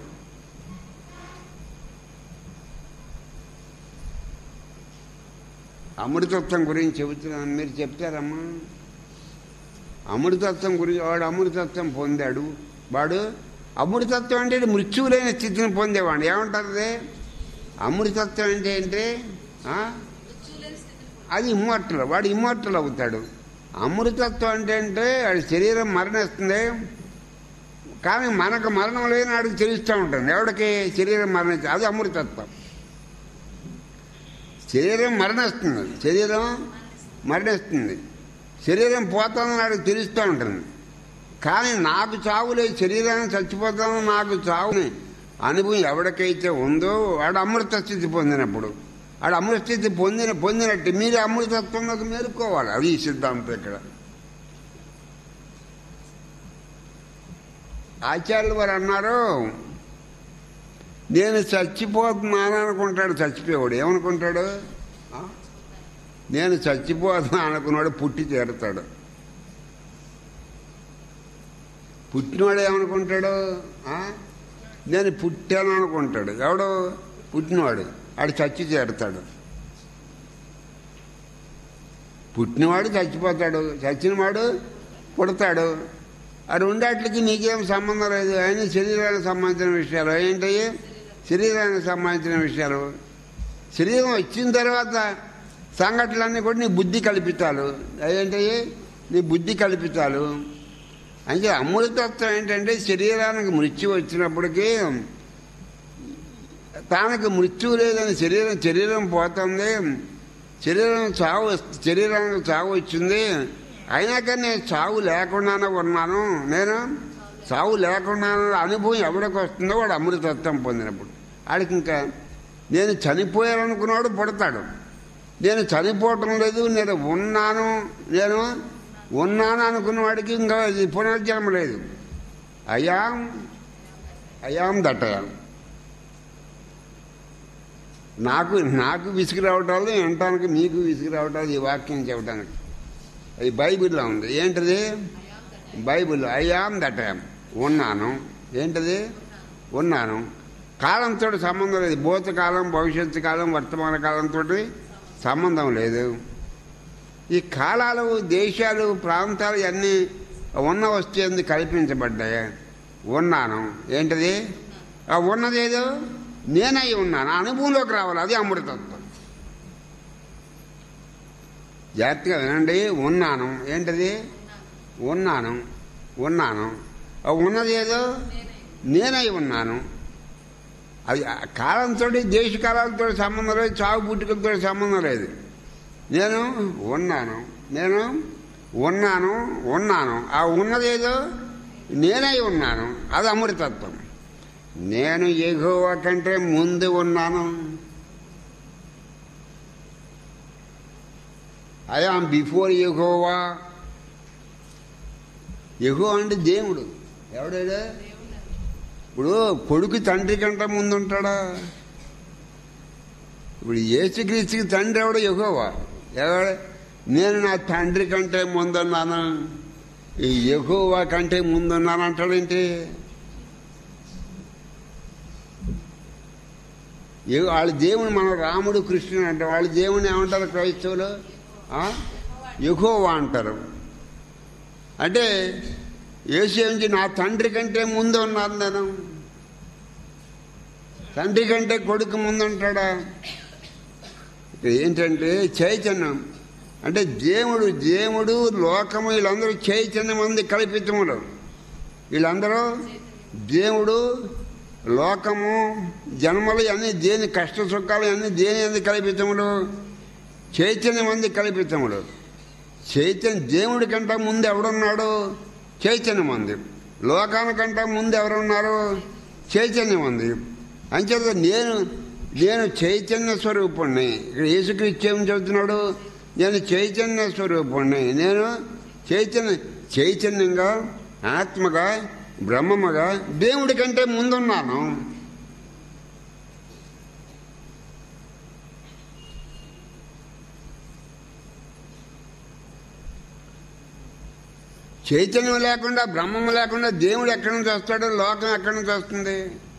అమృతత్వం గురించి చెబుతున్నాను మీరు చెప్తారమ్మా అమృతత్వం గురించి వాడు అమృతత్వం పొందాడు వాడు అమృతత్వం అంటే మృత్యువు లేని స్థితిని పొందేవాడు ఏమంటారు అది? అమృతత్వం అంటే ఏంటి ఆ? అది ఇమ్మోర్టల్ వాడు ఇమ్మోర్టల్ అవుతాడు అమృతత్వం అంటే అంటే వాడి శరీరం మరణిస్తుంది కానీ మనకు మరణం లేని వాడికి తెలుస్తూ ఉంటుంది ఎవడికి శరీరం మరణించి అది అమృతత్వం శరీరం మరణిస్తుంది శరీరం మరణిస్తుంది శరీరం పోతుందని వాడికి తెలుస్తూ ఉంటుంది కానీ నాకు చావులే శరీరాన్ని చచ్చిపోతాను నాకు చావుని అనుభవం ఎవరికైతే ఉందో వాడు అమృత స్థితి పొందినప్పుడు ఆడు అమృతస్థితి పొందిన పొందినట్టు మీరు అమృతత్వంలోకి మేలుకోవాలి అది ఈ సిద్ధాంతం ఇక్కడ ఆచార్యులు వారు అన్నారు నేను చచ్చిపోతున్నాను అనుకుంటాడు చచ్చిపోయాడు ఏమనుకుంటాడు ఆ? నేను చచ్చిపోతున్నాను అనుకున్నాడు పుట్టి తీరుతాడు పుట్టినవాడు ఏమనుకుంటాడు ఆ? నేను పుట్టాను అనుకుంటాడు ఎవడు పుట్టినవాడు ఆడు చచ్చి చేరుతాడు పుట్టినవాడు చచ్చిపోతాడు చచ్చినవాడు పుడతాడు ఆ రెండాట్లకి నీకేం సంబంధం లేదు ఆయన శరీరానికి సంబంధించిన విషయాలు ఏంటి శరీరానికి సంబంధించిన విషయాలు శరీరం వచ్చిన తర్వాత సంఘటనలన్నీ కూడా నీ బుద్ధి కల్పితాలు ఏంటి నీ బుద్ధి కల్పితాలు అంటే అమృతత్వం ఏంటంటే శరీరానికి మృత్యు వచ్చినప్పటికీ తానికి మృత్యు లేదని శరీరం శరీరం పోతుంది శరీరం చావు శరీరానికి చావు వచ్చింది అయినా కానీ నేను చావు లేకుండానే ఉన్నాను నేను చావు లేకుండా అనుభవం ఎవరికి వస్తుందో వాడు అమృతత్వం పొందినప్పుడు వాడికి ఇంకా నేను చనిపోయాలనుకున్నాడు పుడతాడు నేను చనిపోవటం లేదు నేను ఉన్నాను నేను ఉన్నాను అనుకున్న వాడికి ఇంకా ఇది పునర్జన్మ లేదు అయాం అయాం దట్టయాం నాకు నాకు విసుగు రావటాలు వినటానికి మీకు విసుగు రావటాలు ఈ వాక్యం చెప్పడానికి అది బైబిల్లో ఉంది ఏంటిది బైబిల్ అయాం దటయాం ఉన్నాను ఏంటిది ఉన్నాను కాలంతో సంబంధం లేదు భూతకాలం భవిష్యత్తు కాలం వర్తమాన కాలంతో సంబంధం లేదు ఈ కాలాలు దేశాలు ప్రాంతాలు అన్నీ ఉన్న వస్తువు కల్పించబడ్డాయి ఉన్నాను ఏంటిది ఆ ఉన్నదేదో నేనై ఉన్నాను ఆ అనుభవంలోకి రావాలి అది అమృతత్వం జాగ్రత్తగా వినండి ఉన్నాను ఏంటిది ఉన్నాను ఉన్నాను ఆ ఉన్నదేదో నేనై ఉన్నాను అది ఆ కాలంతో దేశ కాలాలతో సంబంధం లేదు చావు పుట్టుకలతో సంబంధం లేదు నేను ఉన్నాను నేను ఉన్నాను ఉన్నాను ఆ ఉన్నదేదో నేనై ఉన్నాను అది అమృతత్వం నేను ఎగువ కంటే ముందు ఉన్నాను ఐ ఆమ్ బిఫోర్ ఎగోవా ఎగో అంటే దేవుడు ఎవడాడు ఇప్పుడు కొడుకు తండ్రి కంటే ముందు ఉంటాడా ఇప్పుడు ఏసుక్రీస్తుకి తండ్రి ఎవడు ఎగోవా ఎవడ నేను నా తండ్రి కంటే ముందున్నాను ఈ ఎగోవా కంటే ముందున్నాను అంటాడేంటి ఏ- వాళ్ళ దేవుని మన రాముడు కృష్ణుడు అంటారు వాళ్ళ దేవుని ఏమంటారు క్రైస్తవులు ఎగోవా అంటారు అంటే యేసు ఏమిటి నా తండ్రి కంటే ముందు ఉన్నాను నేను తండ్రి కంటే కొడుకు ముందు ఉంటాడా ఇక్కడ ఏంటంటే చైతన్యం అంటే దేవుడు దేవుడు లోకము వీళ్ళందరూ చైతన్యం మంది కల్పితములు వీళ్ళందరూ దేవుడు లోకము జన్మలు అన్ని దేని కష్ట సుఖాలు అన్ని దేని అంది కల్పితములు చైతన్యం మంది కల్పితములు చైతన్య దేవుడి కంటే ముందు ఎవడున్నాడు చైతన్యం ఉంది లోకానికంటే ముందు ఎవరున్నారు చైతన్యం ఉంది అంచేత నేను నేను చైతన్య స్వరూపుణ్ణి ఇక్కడ యేసుక్రీస్తు ఏం చెబుతున్నాడు నేను చైతన్య స్వరూపుణ్ణి నేను చైతన్య చైతన్యంగా ఆత్మగా బ్రహ్మముగా దేవుడి కంటే ముందున్నాను చైతన్యం లేకుండా బ్రహ్మం లేకుండా దేవుడు ఎక్కడి నుంచి వస్తాడు లోకం ఎక్కడి నుంచి వస్తుంది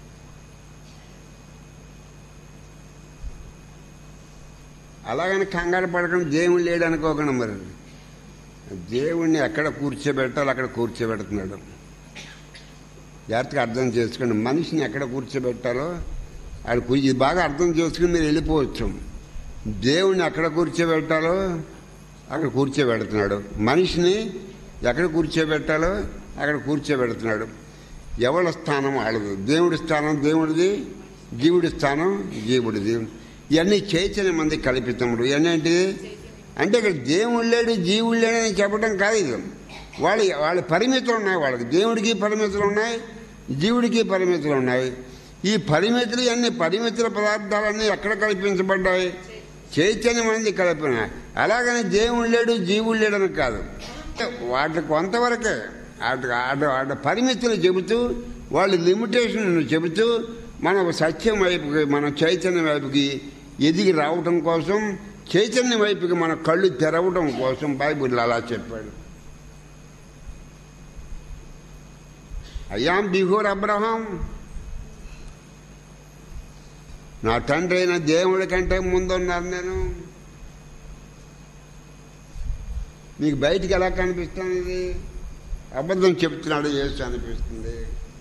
అలాగని కంగారు పడకుండా దేవుడు లేడు అనుకోకుండా మరి దేవుణ్ణి ఎక్కడ కూర్చోబెట్టాలో అక్కడ కూర్చోబెడుతున్నాడు జాగ్రత్తగా అర్థం చేసుకోండి మనిషిని ఎక్కడ కూర్చోబెట్టాలో అది కూ- ఇది బాగా అర్థం చేసుకుని మీరు వెళ్ళిపోవచ్చు దేవుణ్ణి ఎక్కడ కూర్చోబెట్టాలో అక్కడ కూర్చోబెడుతున్నాడు మనిషిని ఎక్కడ కూర్చోబెట్టాలో అక్కడ కూర్చోబెడుతున్నాడు ఎవరి స్థానం వాళ్ళది దేవుడి స్థానం దేవుడిది జీవుడి స్థానం జీవుడిది ఇవన్నీ చైతన్య మంది కల్పితముడు ఇవన్నీ అంటే ఇక్కడ దేవుడు లేడు జీవుడు లేడు అని చెప్పడం కాదు ఇది వాళ్ళ వాళ్ళ పరిమితులు ఉన్నాయి వాళ్ళకి దేవుడికి పరిమితులు ఉన్నాయి జీవుడికి పరిమితులు ఉన్నాయి ఈ పరిమితులు అన్ని పరిమితుల పదార్థాలన్నీ ఎక్కడ కల్పించబడ్డాయి చైతన్యం అనేది కల్పన అలాగని దేవుడు లేడు జీవుడు లేడని కాదు వాటి కొంతవరకే వాటి వాటి వాటి పరిమితులు చెబుతూ వాళ్ళ లిమిటేషన్ చెబుతూ మన సత్యం వైపుకి మన చైతన్యం వైపుకి ఎదిగి రావటం కోసం చైతన్యం వైపుకి మన కళ్ళు తెరవడం కోసం బైబిల్ అలా చెప్పాడు అయ్యాం బిహోర్ అబ్రహాం నా తండ్రి అయిన దేవుడి కంటే ముందున్నాను నేను మీకు బయటికి ఎలా కనిపిస్తుంది ఇది అబద్ధం చెప్తున్నాడు యేసు అనిపిస్తుంది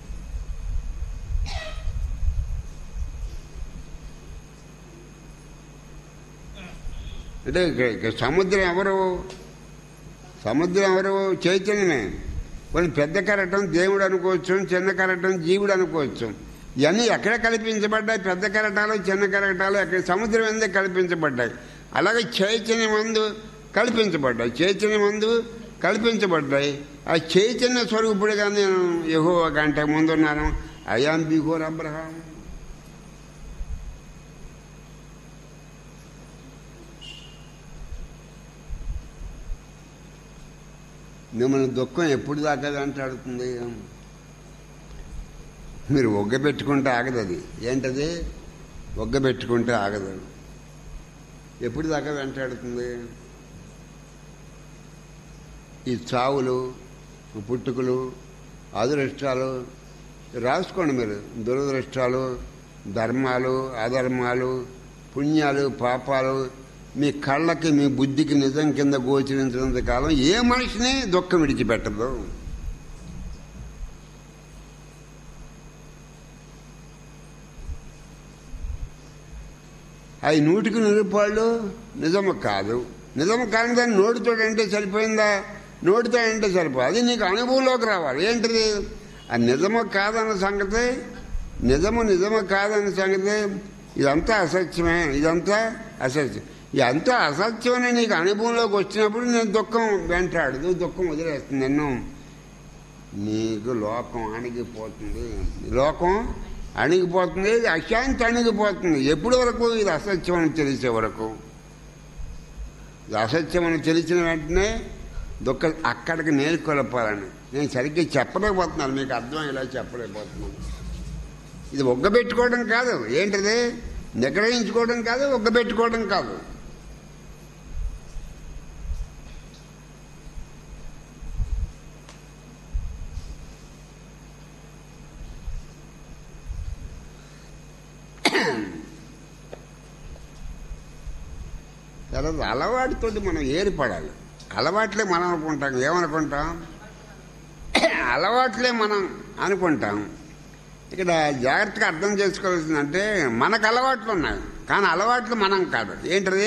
అంటే ఇక- ఇక సముద్రం ఎవరు సముద్రం ఎవరు చైతన్యమే కొన్ని పెద్ద కరటం దేవుడు అనుకోవచ్చు చిన్న కరటం జీవుడు అనుకోవచ్చు ఇవన్నీ ఎక్కడ కల్పించబడ్డాయి పెద్ద కరటాలు చిన్న కరటాలు ఎక్కడ సముద్రం ఎందుకు కల్పించబడ్డాయి అలాగే చైతన్య మందు కల్పించబడ్డాయి చైతన్య మందు కల్పించబడ్డాయి ఆ చైతన్య స్వరూపుడిగా నేను యహో గంట ముందున్నాను అయాన్ బిహోర్ అబ్రహాం మిమ్మల్ని దుఃఖం ఎప్పుడు దాకా వెంటాడుతుంది మీరు ఒగ్గ పెట్టుకుంటే ఆగదు అది ఏంటది ఒగ్గ పెట్టుకుంటే ఆగదు ఎప్పుడు దాకా వెంటాడుతుంది ఈ చావులు పుట్టుకలు అదృష్టాలు రాసుకోండి మీరు దురదృష్టాలు ధర్మాలు అధర్మాలు పుణ్యాలు పాపాలు మీ కళ్ళకి మీ బుద్ధికి నిజం కింద గోచరించినంత కాలం ఏ మనిషిని దుఃఖం విడిచిపెట్టదు అవి నూటికి నిరుపాళ్ళు నిజము కాదు నిజము కాని దాన్ని నోటితో అంటే సరిపోయిందా నోటితో అంటే సరిపోదు అది నీకు అనుభవంలోకి రావాలి ఏంటిది ఆ నిజము కాదన్న సంగతి నిజము నిజము కాదన్న సంగతి ఇదంతా అసత్యమే ఇదంతా అసత్యం ఇదంతా అసత్యమని నీకు అనుభవంలోకి వచ్చినప్పుడు నేను దుఃఖం వెంటాడదు దుఃఖం వదిలేస్తుంది నన్ను నీకు లోకం అణిగిపోతుంది లోకం అణిగిపోతుంది ఇది అశాంతి అణిగిపోతుంది ఎప్పటి వరకు ఇది అసత్యం అని తెలిసే వరకు ఇది అసత్యం అని తెలిసిన వెంటనే దుఃఖ అక్కడికి నేర్కొలపాలని నేను సరిగ్గా చెప్పలేకపోతున్నాను మీకు అర్థమయ్యేలా చెప్పలేకపోతున్నాను ఇది ఒగ్గబెట్టుకోవడం కాదు ఏంటిది నిగ్రహించుకోవడం కాదు ఒగ్గబెట్టుకోవడం కాదు తర్వాత అలవాటుతోటి మనం ఏర్పడాలి అలవాట్లే మనం అనుకుంటాం ఏమనుకుంటాం అలవాట్లే మనం అనుకుంటాం ఇక్కడ జాగ్రత్తగా అర్థం చేసుకోవాల్సిందంటే మనకు అలవాట్లు ఉన్నాయి కానీ అలవాట్లు మనం కాదు ఏంటది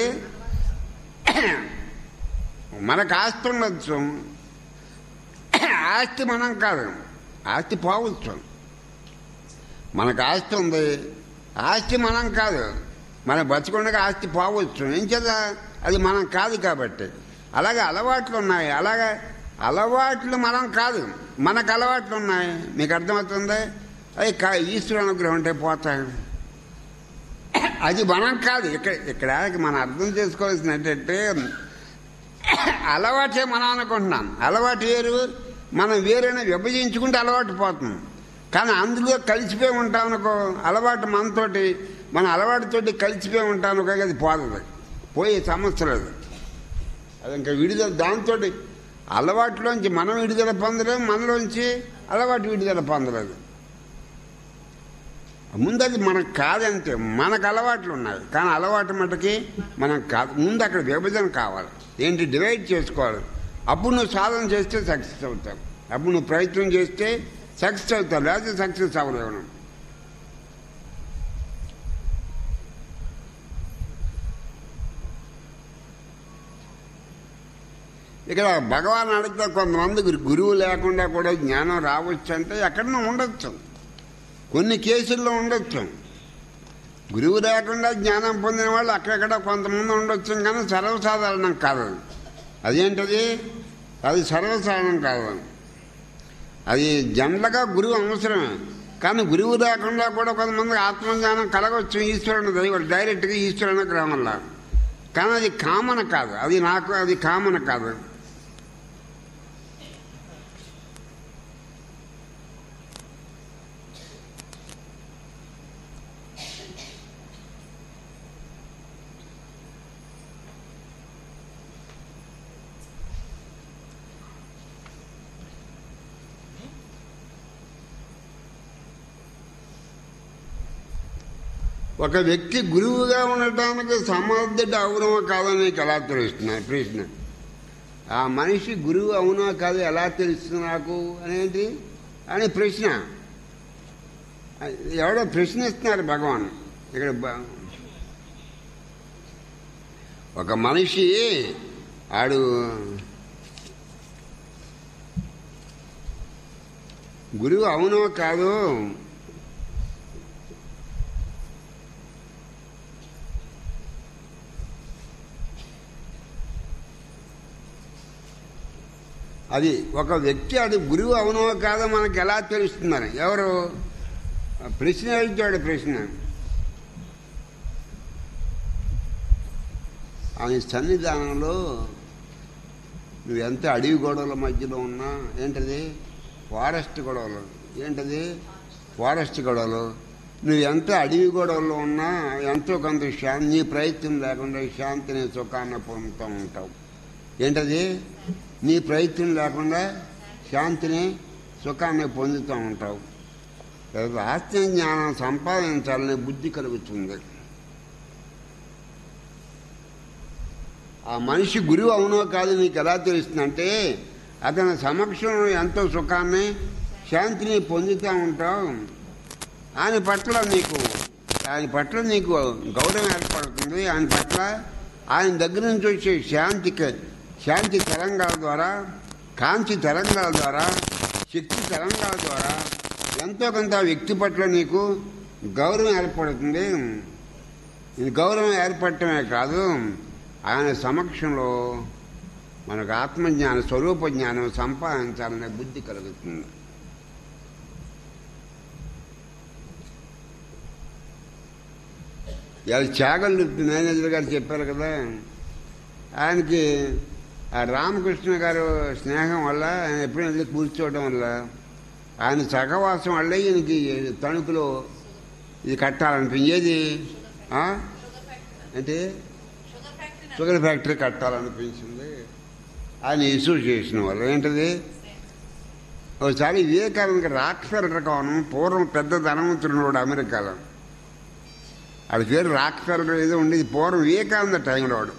మనకు ఆస్తి ఉండొచ్చు ఆస్తి మనం కాదు ఆస్తి పోవచ్చు మనకు ఆస్తి ఉంది ఆస్తి మనం కాదు మన బతుకుండగా ఆస్తి పోవచ్చు ఏం చేద్దా అది మనం కాదు కాబట్టి అలాగే అలవాట్లు ఉన్నాయి అలాగే అలవాట్లు మనం కాదు మనకు అలవాట్లు ఉన్నాయి మీకు అర్థమవుతుంది అవి కా ఈశ్వర అనుగ్రహం ఉంటే పోతాయి అది మనం కాదు ఇక్కడ ఇక్కడ మనం అర్థం చేసుకోవాల్సింది ఏంటంటే అలవాటే మనం అనుకుంటున్నాం అలవాటు వేరు మనం వేరైనా విభజించుకుంటే అలవాటు పోతుంది కానీ అందులో కలిసిపోయి ఉంటాం అనుకో అలవాటు మనతోటి మన అలవాటుతోటి కలిసిపోయి ఉంటాం అనుకో అది పోతుంది పోయే సమస్య లేదు అది ఇంకా విడుదల దాంతో అలవాటులోంచి మనం విడుదల పొందలేం మనలోంచి అలవాటు విడుదల పొందలేదు ముందు అది మనకు కాదంటే మనకు అలవాట్లు ఉన్నాయి కానీ అలవాటు మటుకి మనం కాదు ముందు అక్కడ విభజన కావాలి ఏంటి డివైడ్ చేసుకోవాలి అప్పుడు నువ్వు సాధన చేస్తే సక్సెస్ అవుతావు అప్పుడు నువ్వు ప్రయత్నం చేస్తే సక్సెస్ అవుతావు లేకపోతే సక్సెస్ అవ్వలేవు నువ్వు. ఇక్కడ భగవాన్ అడిగితే కొంతమంది గురువు లేకుండా కూడా జ్ఞానం రావచ్చు అంటే ఎక్కడన్నా ఉండొచ్చు కొన్ని కేసుల్లో ఉండొచ్చు గురువు లేకుండా జ్ఞానం పొందిన వాళ్ళు అక్కడక్కడ కొంతమంది ఉండొచ్చు కానీ సర్వసాధారణం కాదు అది. అదేంటది అది సర్వసాధారణం కాదు అది జనరల్గా గురువు అవసరమే కానీ గురువు లేకుండా కూడా కొంతమంది ఆత్మజ్ఞానం కలగవచ్చు ఈశ్వరుని దైవం డైరెక్ట్గా ఈశ్వరుని గ్రహంలా కానీ అది కామన కాదు అది నాకు అది కామన కాదు ఒక వ్యక్తి గురువుగా ఉండటానికి సమర్థుడు అవునో కాదో నీకు ఎలా తెలుస్తున్నా ప్రశ్న ఆ మనిషి గురువు అవునో కాదో ఎలా తెలుస్తుంది నాకు అనేది అని ప్రశ్న ఎవడో ప్రశ్నిస్తున్నారు భగవాన్ ఇక్కడ బ- ఒక మనిషి ఆడు గురువు అవునో కాదో అది ఒక వ్యక్తి అది గురువు అవునో కాదో మనకు ఎలా తెలుస్తుందని ఎవరు ఆ ప్రశ్న అడిగాడు ప్రశ్న ఆయన సన్నిధానంలో నువ్వు ఎంత అడవి గొడవల మధ్యలో ఉన్నా ఏంటది ఫారెస్ట్ గొడవలు ఏంటది ఫారెస్ట్ గొడవలు నువ్వు ఎంత అడవి గొడవల్లో ఉన్నా ఎంతో కొంత శాంతి నీ ప్రయత్నం లేకుండా శాంతిని సుఖాన్ని పొందుతూ ఉంటావు ఏంటది నీ ప్రయత్నం లేకుండా శాంతిని సుఖాన్ని పొందుతూ ఉంటావు ఆత్మజ్ఞానం సంపాదించాలనే బుద్ధి కలుగుతుంది ఆ మనిషి గురువు అవునో కాదు నీకు ఎలా తెలుస్తుందంటే అతని సమక్షంలో ఎంతో సుఖాన్ని శాంతిని పొందుతూ ఉంటావు ఆయన పట్ల నీకు ఆయన పట్ల నీకు గౌరవం ఏర్పడుతుంది ఆయన పట్ల ఆయన దగ్గర నుంచి వచ్చే శాంతికి శాంతి తరంగాల ద్వారా కాంతి తరంగాల ద్వారా శక్తి తరంగాల ద్వారా ఎంతో కొంత ఆ వ్యక్తి పట్ల నీకు గౌరవం ఏర్పడుతుంది ఇది గౌరవం ఏర్పడటమే కాదు ఆయన సమక్షంలో మనకు ఆత్మజ్ఞానం స్వరూప జ్ఞానం సంపాదించాలనే బుద్ధి కలుగుతుంది ఇలా చాగళ్ళు మేనేజర్ గారు చెప్పారు కదా ఆయనకి ఆ రామకృష్ణ గారు స్నేహం వల్ల ఆయన ఎప్పుడైనా వెళ్ళి కూర్చోవడం వల్ల ఆయన సహవాసం వల్ల ఈయనకి తణుకులో ఇది కట్టాలనిపించి ఏది ఆ? అంటే షుగర్ ఫ్యాక్టరీ కట్టాలనిపించింది ఆయన ఇష్యూ చేసిన వల్ల ఏంటది ఒకసారి వివేకానందకి రాక్ఫెల్ రకం పూర్వం పెద్ద ధనవంతుడు అమెరికాలో అది పేరు రాక్ఫెల్ ఏదో ఉండేది పూర్వం వివేకానంద టైంలో వాడు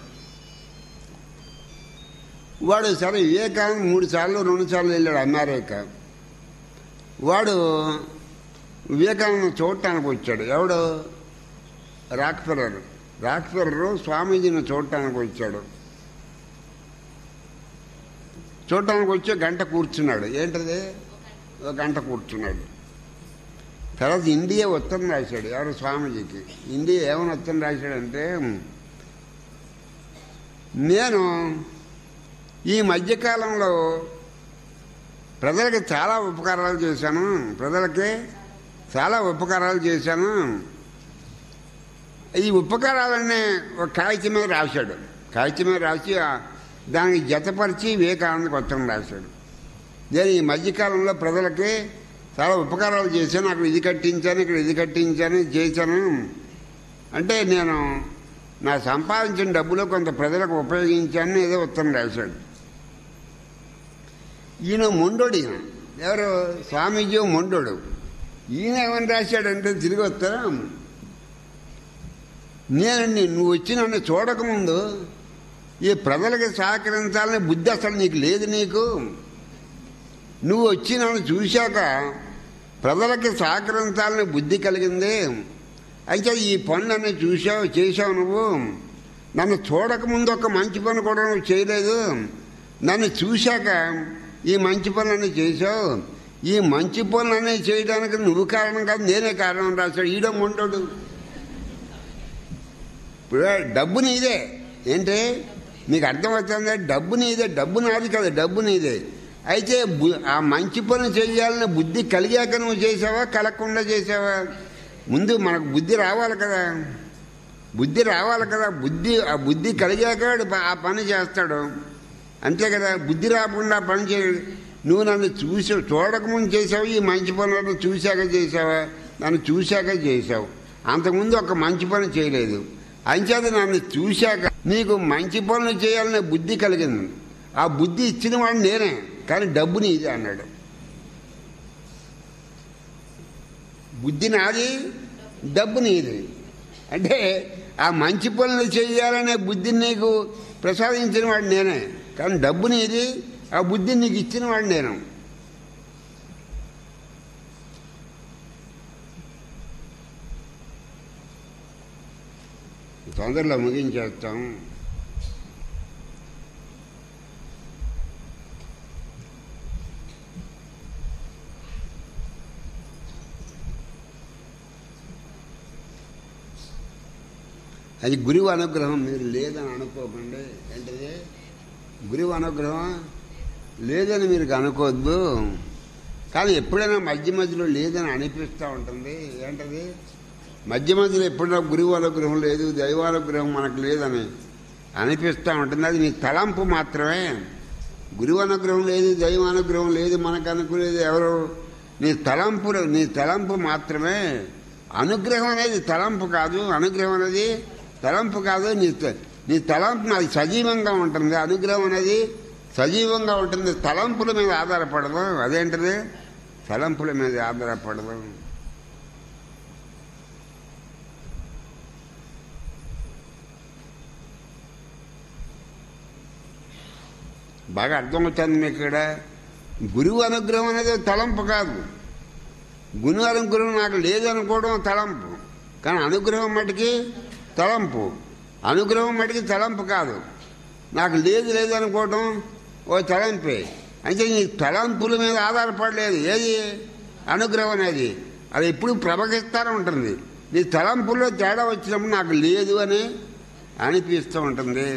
వాడు సరే వివేకానంద మూడు సార్లు రెండు సార్లు వెళ్ళాడు అమెరికా వాడు వివేకానంద చూడటానికి వచ్చాడు ఎవడు రాక్ఫెల్లర్ రాక్ఫెల్లర్ స్వామీజీని చూడటానికి వచ్చాడు చూడటానికి వచ్చి గంట కూర్చున్నాడు ఏంటది ఒక గంట కూర్చున్నాడు తర్వాత ఇండియా ఉత్తరం రాశాడు ఎవరు స్వామీజీకి ఇండియా ఏమని ఉత్తరం రాశాడంటే నేను ఈ మధ్యకాలంలో ప్రజలకి చాలా ఉపకారాలు చేశాను ప్రజలకి చాలా ఉపకారాలు చేశాను ఈ ఉపకారాలన్నీ ఒక కాగితం మీద రాశాడు కాగితం మీద రాసి ఆ- దానికి జతపరిచి వివేకానందకి ఉత్తరం రాశాడు నేను ఈ మధ్యకాలంలో ప్రజలకి చాలా ఉపకారాలు చేశాను అక్కడ ఇది కట్టించాను ఇక్కడ ఇది కట్టించాను ఇది చేశాను అంటే నేను నా సంపాదించిన డబ్బులో కొంత ప్రజలకు ఉపయోగించాను ఏదో ఉత్తరం రాశాడు ఈయన మొండోడు ఈయన ఎవరు స్వామీజీ మొండోడు ఈయన ఏమని రాశాడంటే తిరిగి వస్తారా నేనండి నువ్వు వచ్చి నన్ను చూడకముందు ఈ ప్రజలకు సహకరించాలనే బుద్ధి అసలు నీకు లేదు నీకు నువ్వు వచ్చి నన్ను చూశాక ప్రజలకి సహకరించాలనే బుద్ధి కలిగింది అయితే ఈ పనులన్నీ చూసావు చేశావు నువ్వు నన్ను చూడకముందు ఒక మంచి పని కూడా నువ్వు చేయలేదు నన్ను చూశాక ఈ మంచి పనులన్నీ చేశావు ఈ మంచి పనులన్నీ చేయడానికి నువ్వు కారణం కాదు నేనే కారణం రాశాడు ఈడ ఉంటాడు ఇప్పుడు డబ్బు నీదే ఏంటి మీకు అర్థమవుతుందా డబ్బు నీదే డబ్బు నాది కదా డబ్బు నీదే అయితే బు- ఆ మంచి పని చేయాలనే బుద్ధి కలిగాక నువ్వు చేసావా కలగకుండా చేసావా ముందు మనకు బుద్ధి రావాలి కదా బుద్ధి రావాలి కదా బుద్ధి ఆ బుద్ధి కలిగాక వాడు ప- ఆ పని చేస్తాడు అంతే కదా బుద్ధి రాకుండా ఆ పని చేయడు నువ్వు నన్ను చూసి చూడకముందు చేసావు ఈ మంచి పనులను చూశాక చేసావా నన్ను చూశాక చేసావు అంతకుముందు ఒక మంచి పని చేయలేదు అంచేత నన్ను చూశాక నీకు మంచి పనులు చేయాలనే బుద్ధి కలిగింది ఆ బుద్ధి ఇచ్చిన వాడు నేనే కానీ డబ్బు నీది అన్నాడు బుద్ధి నాది డబ్బు నీది అంటే ఆ మంచి పనులు చేయాలనే బుద్ధిని నీకు ప్రసాదించిన వాడు నేనే కానీ డబ్బు నీది ఆ బుద్ధిని నీకు ఇచ్చిన వాడు నేను తొందరలో ముగించేస్తాం అది గురువు అనుగ్రహం మీరు లేదని అనుకోకండి ఏంటది గురువు అనుగ్రహం లేదని మీరు అనుకోవద్దు కానీ ఎప్పుడైనా మధ్య మధ్యలో లేదని అనిపిస్తూ ఉంటుంది ఏంటది మధ్య మధ్యలో ఎప్పుడైనా గురువు అనుగ్రహం లేదు దైవానుగ్రహం మనకు లేదని అనిపిస్తూ ఉంటుంది అది నీ తలంపు మాత్రమే గురువు అనుగ్రహం లేదు దైవానుగ్రహం లేదు మనకు అనుకునేది ఎవరు నీ తలంపులు నీ తలంపు మాత్రమే అనుగ్రహం అనేది తలంపు కాదు అనుగ్రహం అనేది తలంపు కాదు నీ త- నీ తలంపు అది సజీవంగా ఉంటుంది అనుగ్రహం అనేది సజీవంగా ఉంటుంది తలంపుల మీద ఆధారపడదు అదేంటిది తలంపుల మీద ఆధారపడదు బాగా అర్థమవుతుంది మీకు ఇక్కడ గురువు అనుగ్రహం అనేది తలంపు కాదు గురు అనుగ్రహం నాకు లేదనుకోవడం తలంపు కానీ అనుగ్రహం మటుకి తలంపు అనుగ్రహం మటుకి తలంపు కాదు నాకు లేదు లేదు అనుకోవడం ఓ తలంపే అంటే నీ తలంపుల మీద ఆధారపడలేదు ఏది అనుగ్రహం అనేది అది ఎప్పుడు ప్రవహిస్తూనే ఉంటుంది నీ తలంపుల్లో తేడా వచ్చినప్పుడు నాకు లేదు అని అనిపిస్తూ ఉంటుంది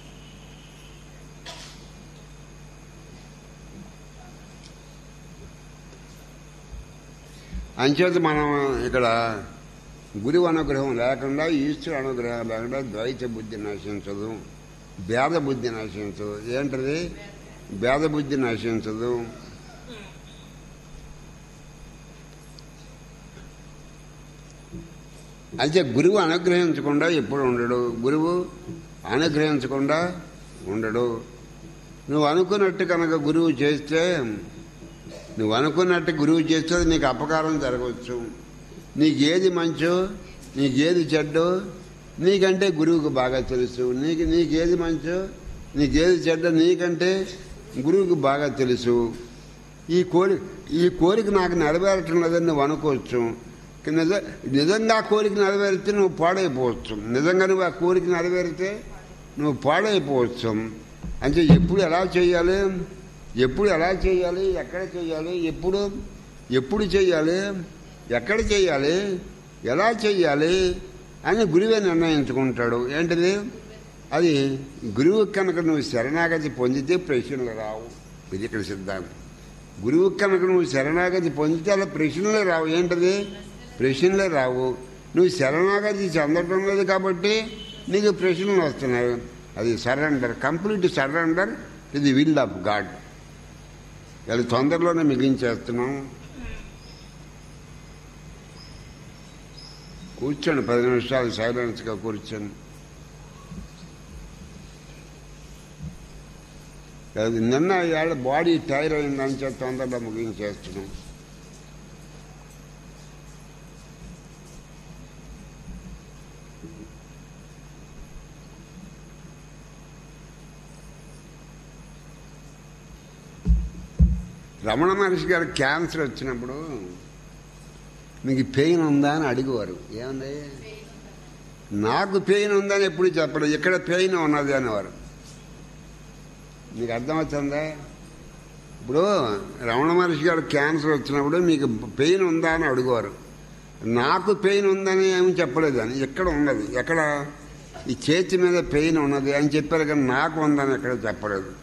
అంచేత మనం ఇక్కడ గురువు అనుగ్రహం లేకుండా ఈశ్వరు అనుగ్రహం లేకుండా ద్వైత బుద్ధి నశించదు భేద బుద్ధి నశించదు ఏంటది భేద బుద్ధి నశించదు అయితే గురువు అనుగ్రహించకుండా ఎప్పుడు ఉండడు గురువు అనుగ్రహించకుండా ఉండడు నువ్వు అనుకున్నట్టు కనుక గురువు చేస్తే నువ్వు అనుకున్నట్టు గురువు చేస్తే అది నీకు అపకారం జరగవచ్చు నీకేది మంచో నీకేది చెడ్డో నీకంటే గురువుకు బాగా తెలుసు నీకు నీకేది మంచో నీకేది చెడ్డ నీకంటే గురువుకు బాగా తెలుసు ఈ కోరి ఈ కోరిక నాకు నెరవేరటం లేదని నువ్వు అనుకోవచ్చు నిజ నిజంగా ఆ కోరిక నెరవేరితే నువ్వు పాడైపోవచ్చు నిజంగా నువ్వు ఆ కోరిక నెరవేరితే నువ్వు పాడైపోవచ్చు అంటే ఎప్పుడు ఎలా చేయాలి ఎప్పుడు ఎలా చేయాలి ఎక్కడ చేయాలి ఎప్పుడు ఎప్పుడు చేయాలి ఎక్కడ చేయాలి ఎలా చేయాలి అని గురువే నిర్ణయించుకుంటాడు ఏంటిది అది గురువు కనుక నువ్వు శరణాగతి పొందితే ప్రశ్నలు రావు ఇది ఇక్కడ సిద్ధాంతం గురువు కనుక నువ్వు శరణాగతి పొందితే అలా ప్రశ్నలే రావు ఏంటది ప్రశ్నలే రావు నువ్వు శరణాగతి చెందటం లేదు కాబట్టి నీకు ప్రశ్నలు వస్తున్నాయి అది surrender complete surrender to the will of God అది తొందరలోనే మిగించేస్తున్నాం కూర్చోండి పది నిమిషాలు సైలెన్స్గా కూర్చోండి అది నిన్న ఇవాళ బాడీ టైర్ అయిందని చెప్పి తొందరగా ముగించేస్తున్నాం రమణ మహర్షి గారు క్యాన్సర్ వచ్చినప్పుడు మీకు పెయిన్ ఉందా అని అడిగేవారు ఏముంది నాకు పెయిన్ ఉందని ఎప్పుడు చెప్పడు ఇక్కడ పెయిన్ ఉన్నది అనేవారు మీకు అర్థమవుతుందా ఇప్పుడు రమణ మహర్షి గారు క్యాన్సర్ వచ్చినప్పుడు మీకు పెయిన్ ఉందా అని అడిగేవారు నాకు పెయిన్ ఉందని ఏమి చెప్పలేదు అని ఎక్కడ ఉన్నది ఎక్కడ ఈ చేతి మీద పెయిన్ ఉన్నది అని చెప్పారు కానీ నాకు ఉందని ఎక్కడ చెప్పలేదు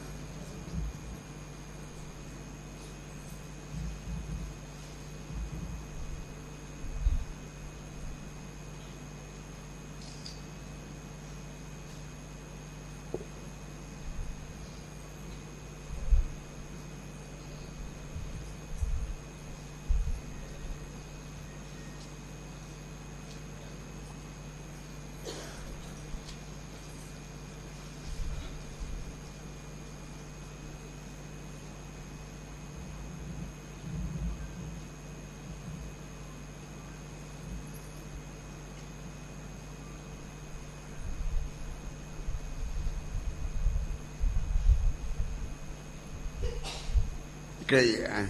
ఇక్కడ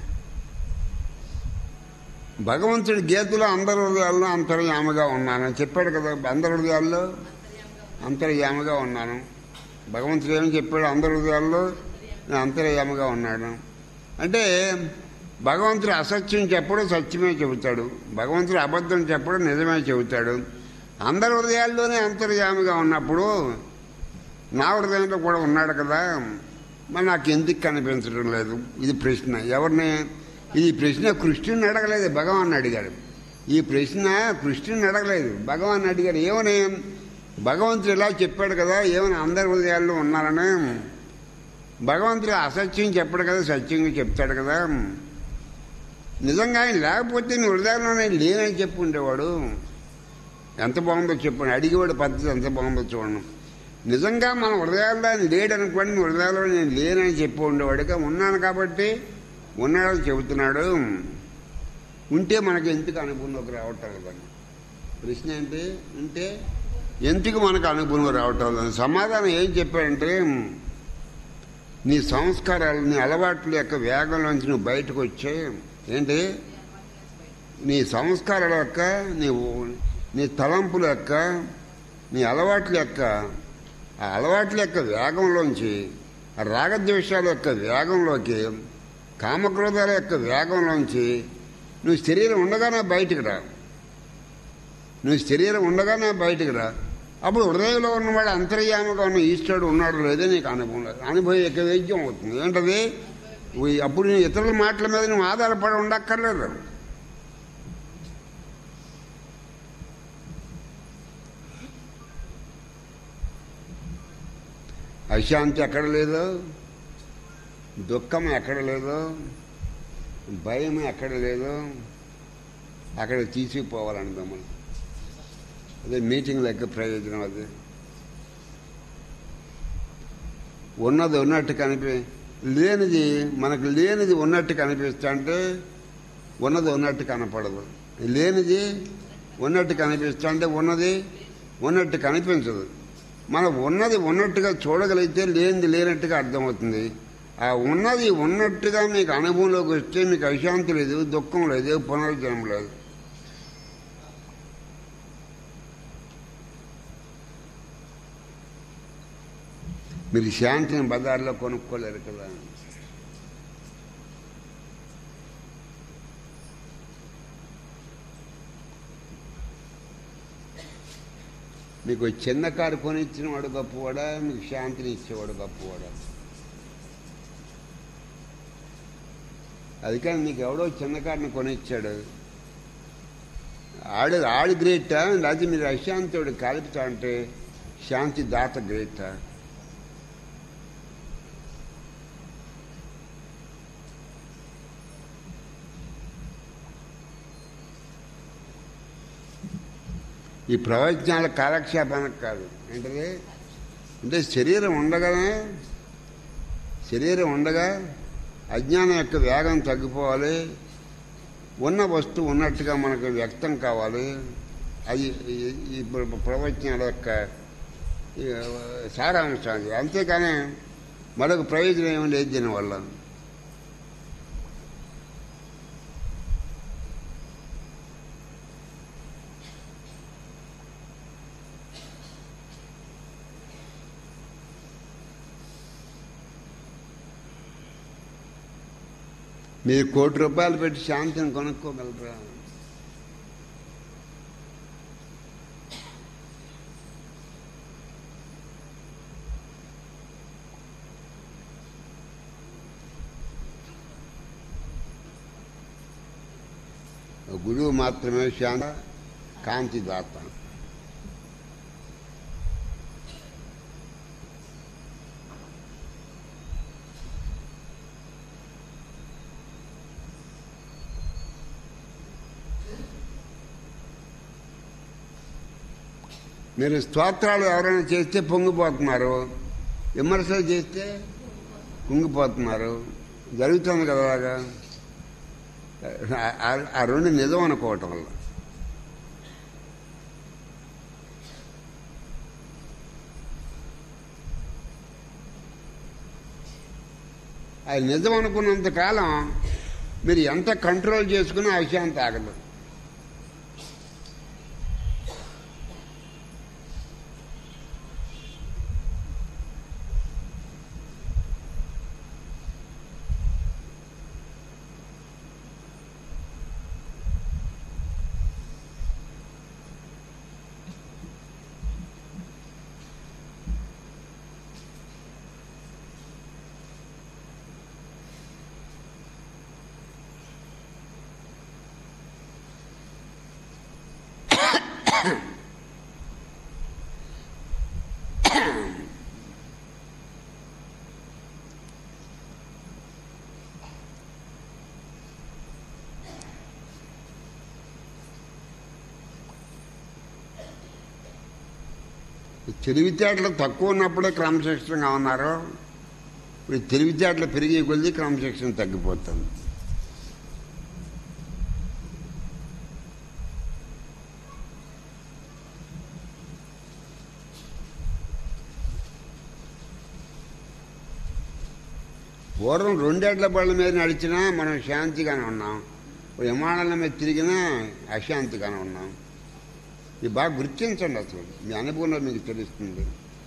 భగవంతుడి గీతలో అందరి హృదయాల్లో అంతర్యామగా ఉన్నానని చెప్పాడు కదా అందరి హృదయాల్లో అంతర్యామగా ఉన్నాను భగవంతుడు ఏమని చెప్పాడు అందరి హృదయాల్లో నేను అంతర్యామగా ఉన్నాడు అంటే భగవంతుడు అసత్యం చెప్పడు సత్యమే చెబుతాడు భగవంతుడు అబద్ధం చెప్పడు నిజమే చెబుతాడు అందరి హృదయాల్లోనే అంతర్యామిగా ఉన్నప్పుడు నా హృదయంలో కూడా ఉన్నాడు కదా మరి నాకు ఎందుకు కనిపించడం లేదు ఇది ప్రశ్న ఎవరిని ఇది ప్రశ్న కృష్ణుని అడగలేదు భగవాన్ అడిగాడు ఈ ప్రశ్న కృష్ణుని అడగలేదు భగవాన్ అడిగాడు ఏమని భగవంతుడు ఇలా చెప్పాడు కదా ఏమని అందరి హృదయాల్లో ఉన్నారని భగవంతుడు అసత్యం చెప్పడు కదా సత్యంగా చెప్తాడు కదా నిజంగా ఆయన లేకపోతే నీ హృదయంలోనే లేనని చెప్పి ఉండేవాడు ఎంత బాగుందో చెప్పండి అడిగేవాడు పద్ధతి ఎంత బాగుందో చూడండి నిజంగా మన హృదయాల్లో ఆయన లేడనుకోండి నీ హృదయాల్లో నేను లేనని చెప్పి ఉండేవాడుగా ఉన్నాను కాబట్టి ఉన్నాడని చెబుతున్నాడు ఉంటే మనకి ఎందుకు అనుభవంలోకి రావటం లేదని ప్రశ్న ఏంటి ఉంటే ఎందుకు మనకు అనుభవంలో రావటం లేదని సమాధానం ఏం చెప్పాడంటే నీ సంస్కారాలు నీ అలవాట్ల యొక్క వేగంలోంచి నువ్వు బయటకు వచ్చే ఏంటి నీ సంస్కారాల యొక్క నీ నీ తలంపుల యొక్క నీ అలవాట్ల యొక్క ఆ అలవాట్ల యొక్క వేగంలోంచి ఆ రాగద్వేషాల యొక్క వేగంలోకి కామక్రోధాల యొక్క వేగంలోంచి నువ్వు శరీరం ఉండగానే బయటికి రా నువ్వు శరీరం ఉండగానే బయటికి రా అప్పుడు హృదయంలో ఉన్నవాడు అంతర్యామగా ఉన్న ఈశ్వరుడు ఉన్నాడు లేదో నీకు అనుభవం లేదు అనుభవం యొక్క వైద్యం అవుతుంది ఏంటది ఉయ్ అప్పుడు నీ ఇతరుల మాటల మీద నువ్వు ఆధారపడి ఉండక్కర్లేదు అశాంతి ఎక్కడ లేదు దుఃఖం ఎక్కడ లేదు భయం ఎక్కడ లేదు అక్కడ తీసుకుపోవాలని మిమ్మల్ని అదే మీటింగ్ లెక్క ప్రయోజనం అది ఉన్నది ఉన్నట్టు కనిపి లేనిది మనకు లేనిది ఉన్నట్టు కనిపిస్తా అంటే ఉన్నది ఉన్నట్టు కనపడదు లేనిది ఉన్నట్టు కనిపిస్తా అంటే ఉన్నది ఉన్నట్టు కనిపించదు మనం ఉన్నది ఉన్నట్టుగా చూడగలిగితే లేనిది లేనట్టుగా అర్థమవుతుంది ఆ ఉన్నది ఉన్నట్టుగా మీకు అనుభవంలోకి వస్తే మీకు అశాంతి లేదు దుఃఖం లేదు పునర్జన్మ లేదు మీరు శాంతిని బజార్లో కొనుక్కోలేరు కదా మీకు చిన్న కారు కొనిచ్చిన వాడు గొప్పవాడా మీకు శాంతిని ఇచ్చేవాడు గొప్పవాడా అది కానీ మీకు ఎవడో చిన్న కారుని కొనిచ్చాడు ఆడు ఆడు గ్రేటా లేకపోతే మీరు అశాంతివాడు కాలుపుతా అంటే శాంతి దాత గ్రేటా ఈ ప్రవచనాల కాలక్షేపానికి కాదు ఏంటది అంటే శరీరం ఉండగానే శరీరం ఉండగా అజ్ఞానం యొక్క వేగం తగ్గిపోవాలి ఉన్న వస్తువు ఉన్నట్టుగా మనకు వ్యక్తం కావాలి అది ఈ- ఈ ప్ర- ప్రవచనాల యొక్క ఈ, సారాంశం అది అంతేకాని మరొక ప్రయోజనం ఏమి లేదు దీనివల్ల మీరు కోటి రూపాయలు పెట్టి శాంతిని కొనుక్కోగలరా గురువు మాత్రమే శాంత కాంతి దాత మీరు స్తోత్రాలు ఎవరైనా చేస్తే పొంగిపోతున్నారు విమర్శలు చేస్తే పొంగిపోతున్నారు జరుగుతుంది కదా అలాగా ఆ- ఆ- ఆ రెండు నిజం అనుకోవటం వల్ల అది నిజం అనుకున్నంత కాలం మీరు ఎంత కంట్రోల్ చేసుకున్నా ఆ విషయాన్ని తాగదు తెలివితేటలు తక్కువ ఉన్నప్పుడే క్రమశిక్షణగా ఉన్నారు ఇప్పుడు తెలివితేటలు పెరిగే కొద్దీ క్రమశిక్షణ తగ్గిపోతుంది పూర్వం రెండేళ్ల బళ్ళ మీద నడిచినా మనం శాంతిగానే ఉన్నాం ఇప్పుడు విమానాల మీద తిరిగినా అశాంతిగానే ఉన్నాం ఇది బాగా గుర్తించండి అసలు మీ అనుభవంలో మీకు తెలుస్తుంది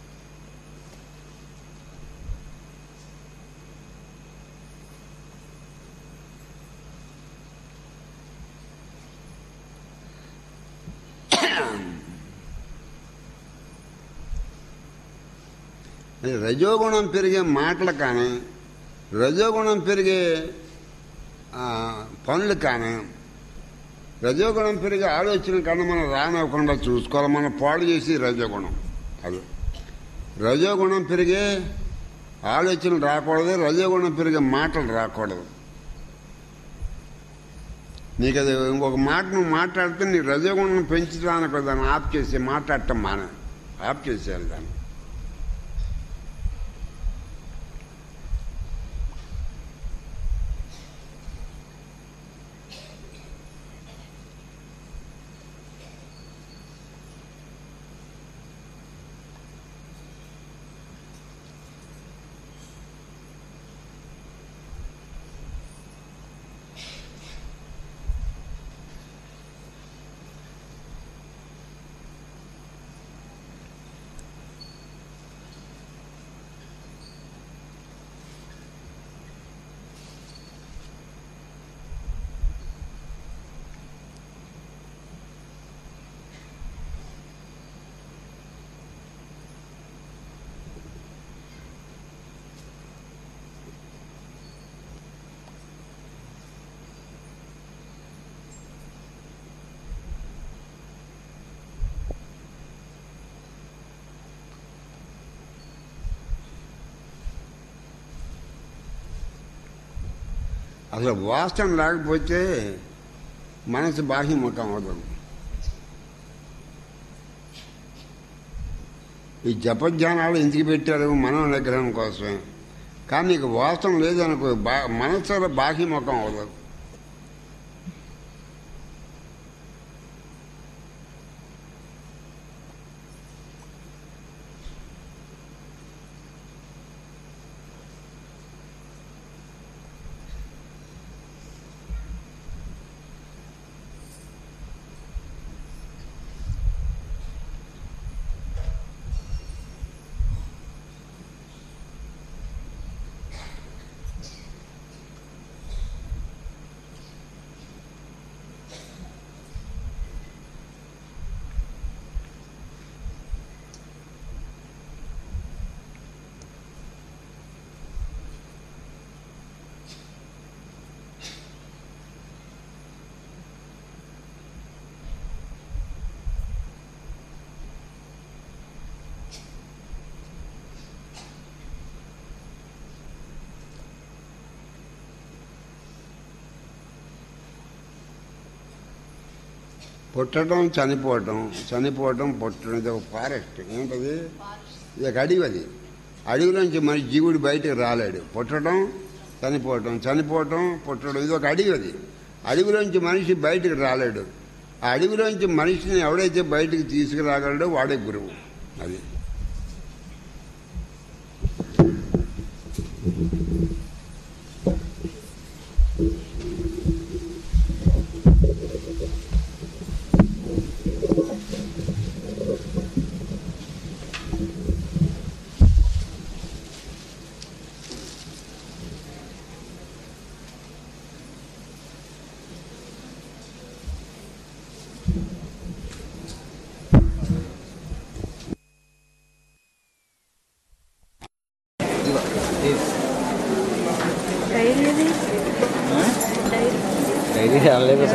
అది రజోగుణం పెరిగే మాటలు కానీ రజోగుణం పెరిగే ఆ, పనులు కానీ రజోగుణం పెరిగే ఆలోచన కన్నా మనం రానివ్వకుండా చూసుకోవాలి మనం పాడు చేసి రజోగుణం అది రజోగుణం పెరిగే ఆలోచన రాకూడదు రజోగుణం పెరిగే మాటలు రాకూడదు నీకు అది ఇంకొక మాట నువ్వు మాట్లాడితే నీ రజోగుణం పెంచడానికి దాన్ని ఆఫ్ చేసి మాట్లాడటం మాన ఆఫ్ చేసేయాలి దాన్ని అసలు వాసన లేకపోతే మనసు బాహ్యముఖం అవుతుంది ఈ జపధ్యానాలు ఎందుకు పెట్టారు మనో నిగ్రహం కోసమే కానీ నీకు వాసన లేదనుకో బా మనసు బాహ్యముఖం అవుతుంది పుట్టడం చనిపోవటం చనిపోవటం పుట్టడం ఇది ఒక ఫారెస్ట్ ఏంటది ఇది ఒక అడవి అది అడవిలోంచి మరి జీవుడు బయటకు రాలేడు పుట్టడం చనిపోవటం చనిపోవటం పుట్టడం ఇది ఒక అడవి అది అడవిలోంచి మనిషి బయటకు రాలేడు ఆ అడవిలోంచి మనిషిని ఎవడైతే బయటకు తీసుకురాగలడో వాడే గురువు అది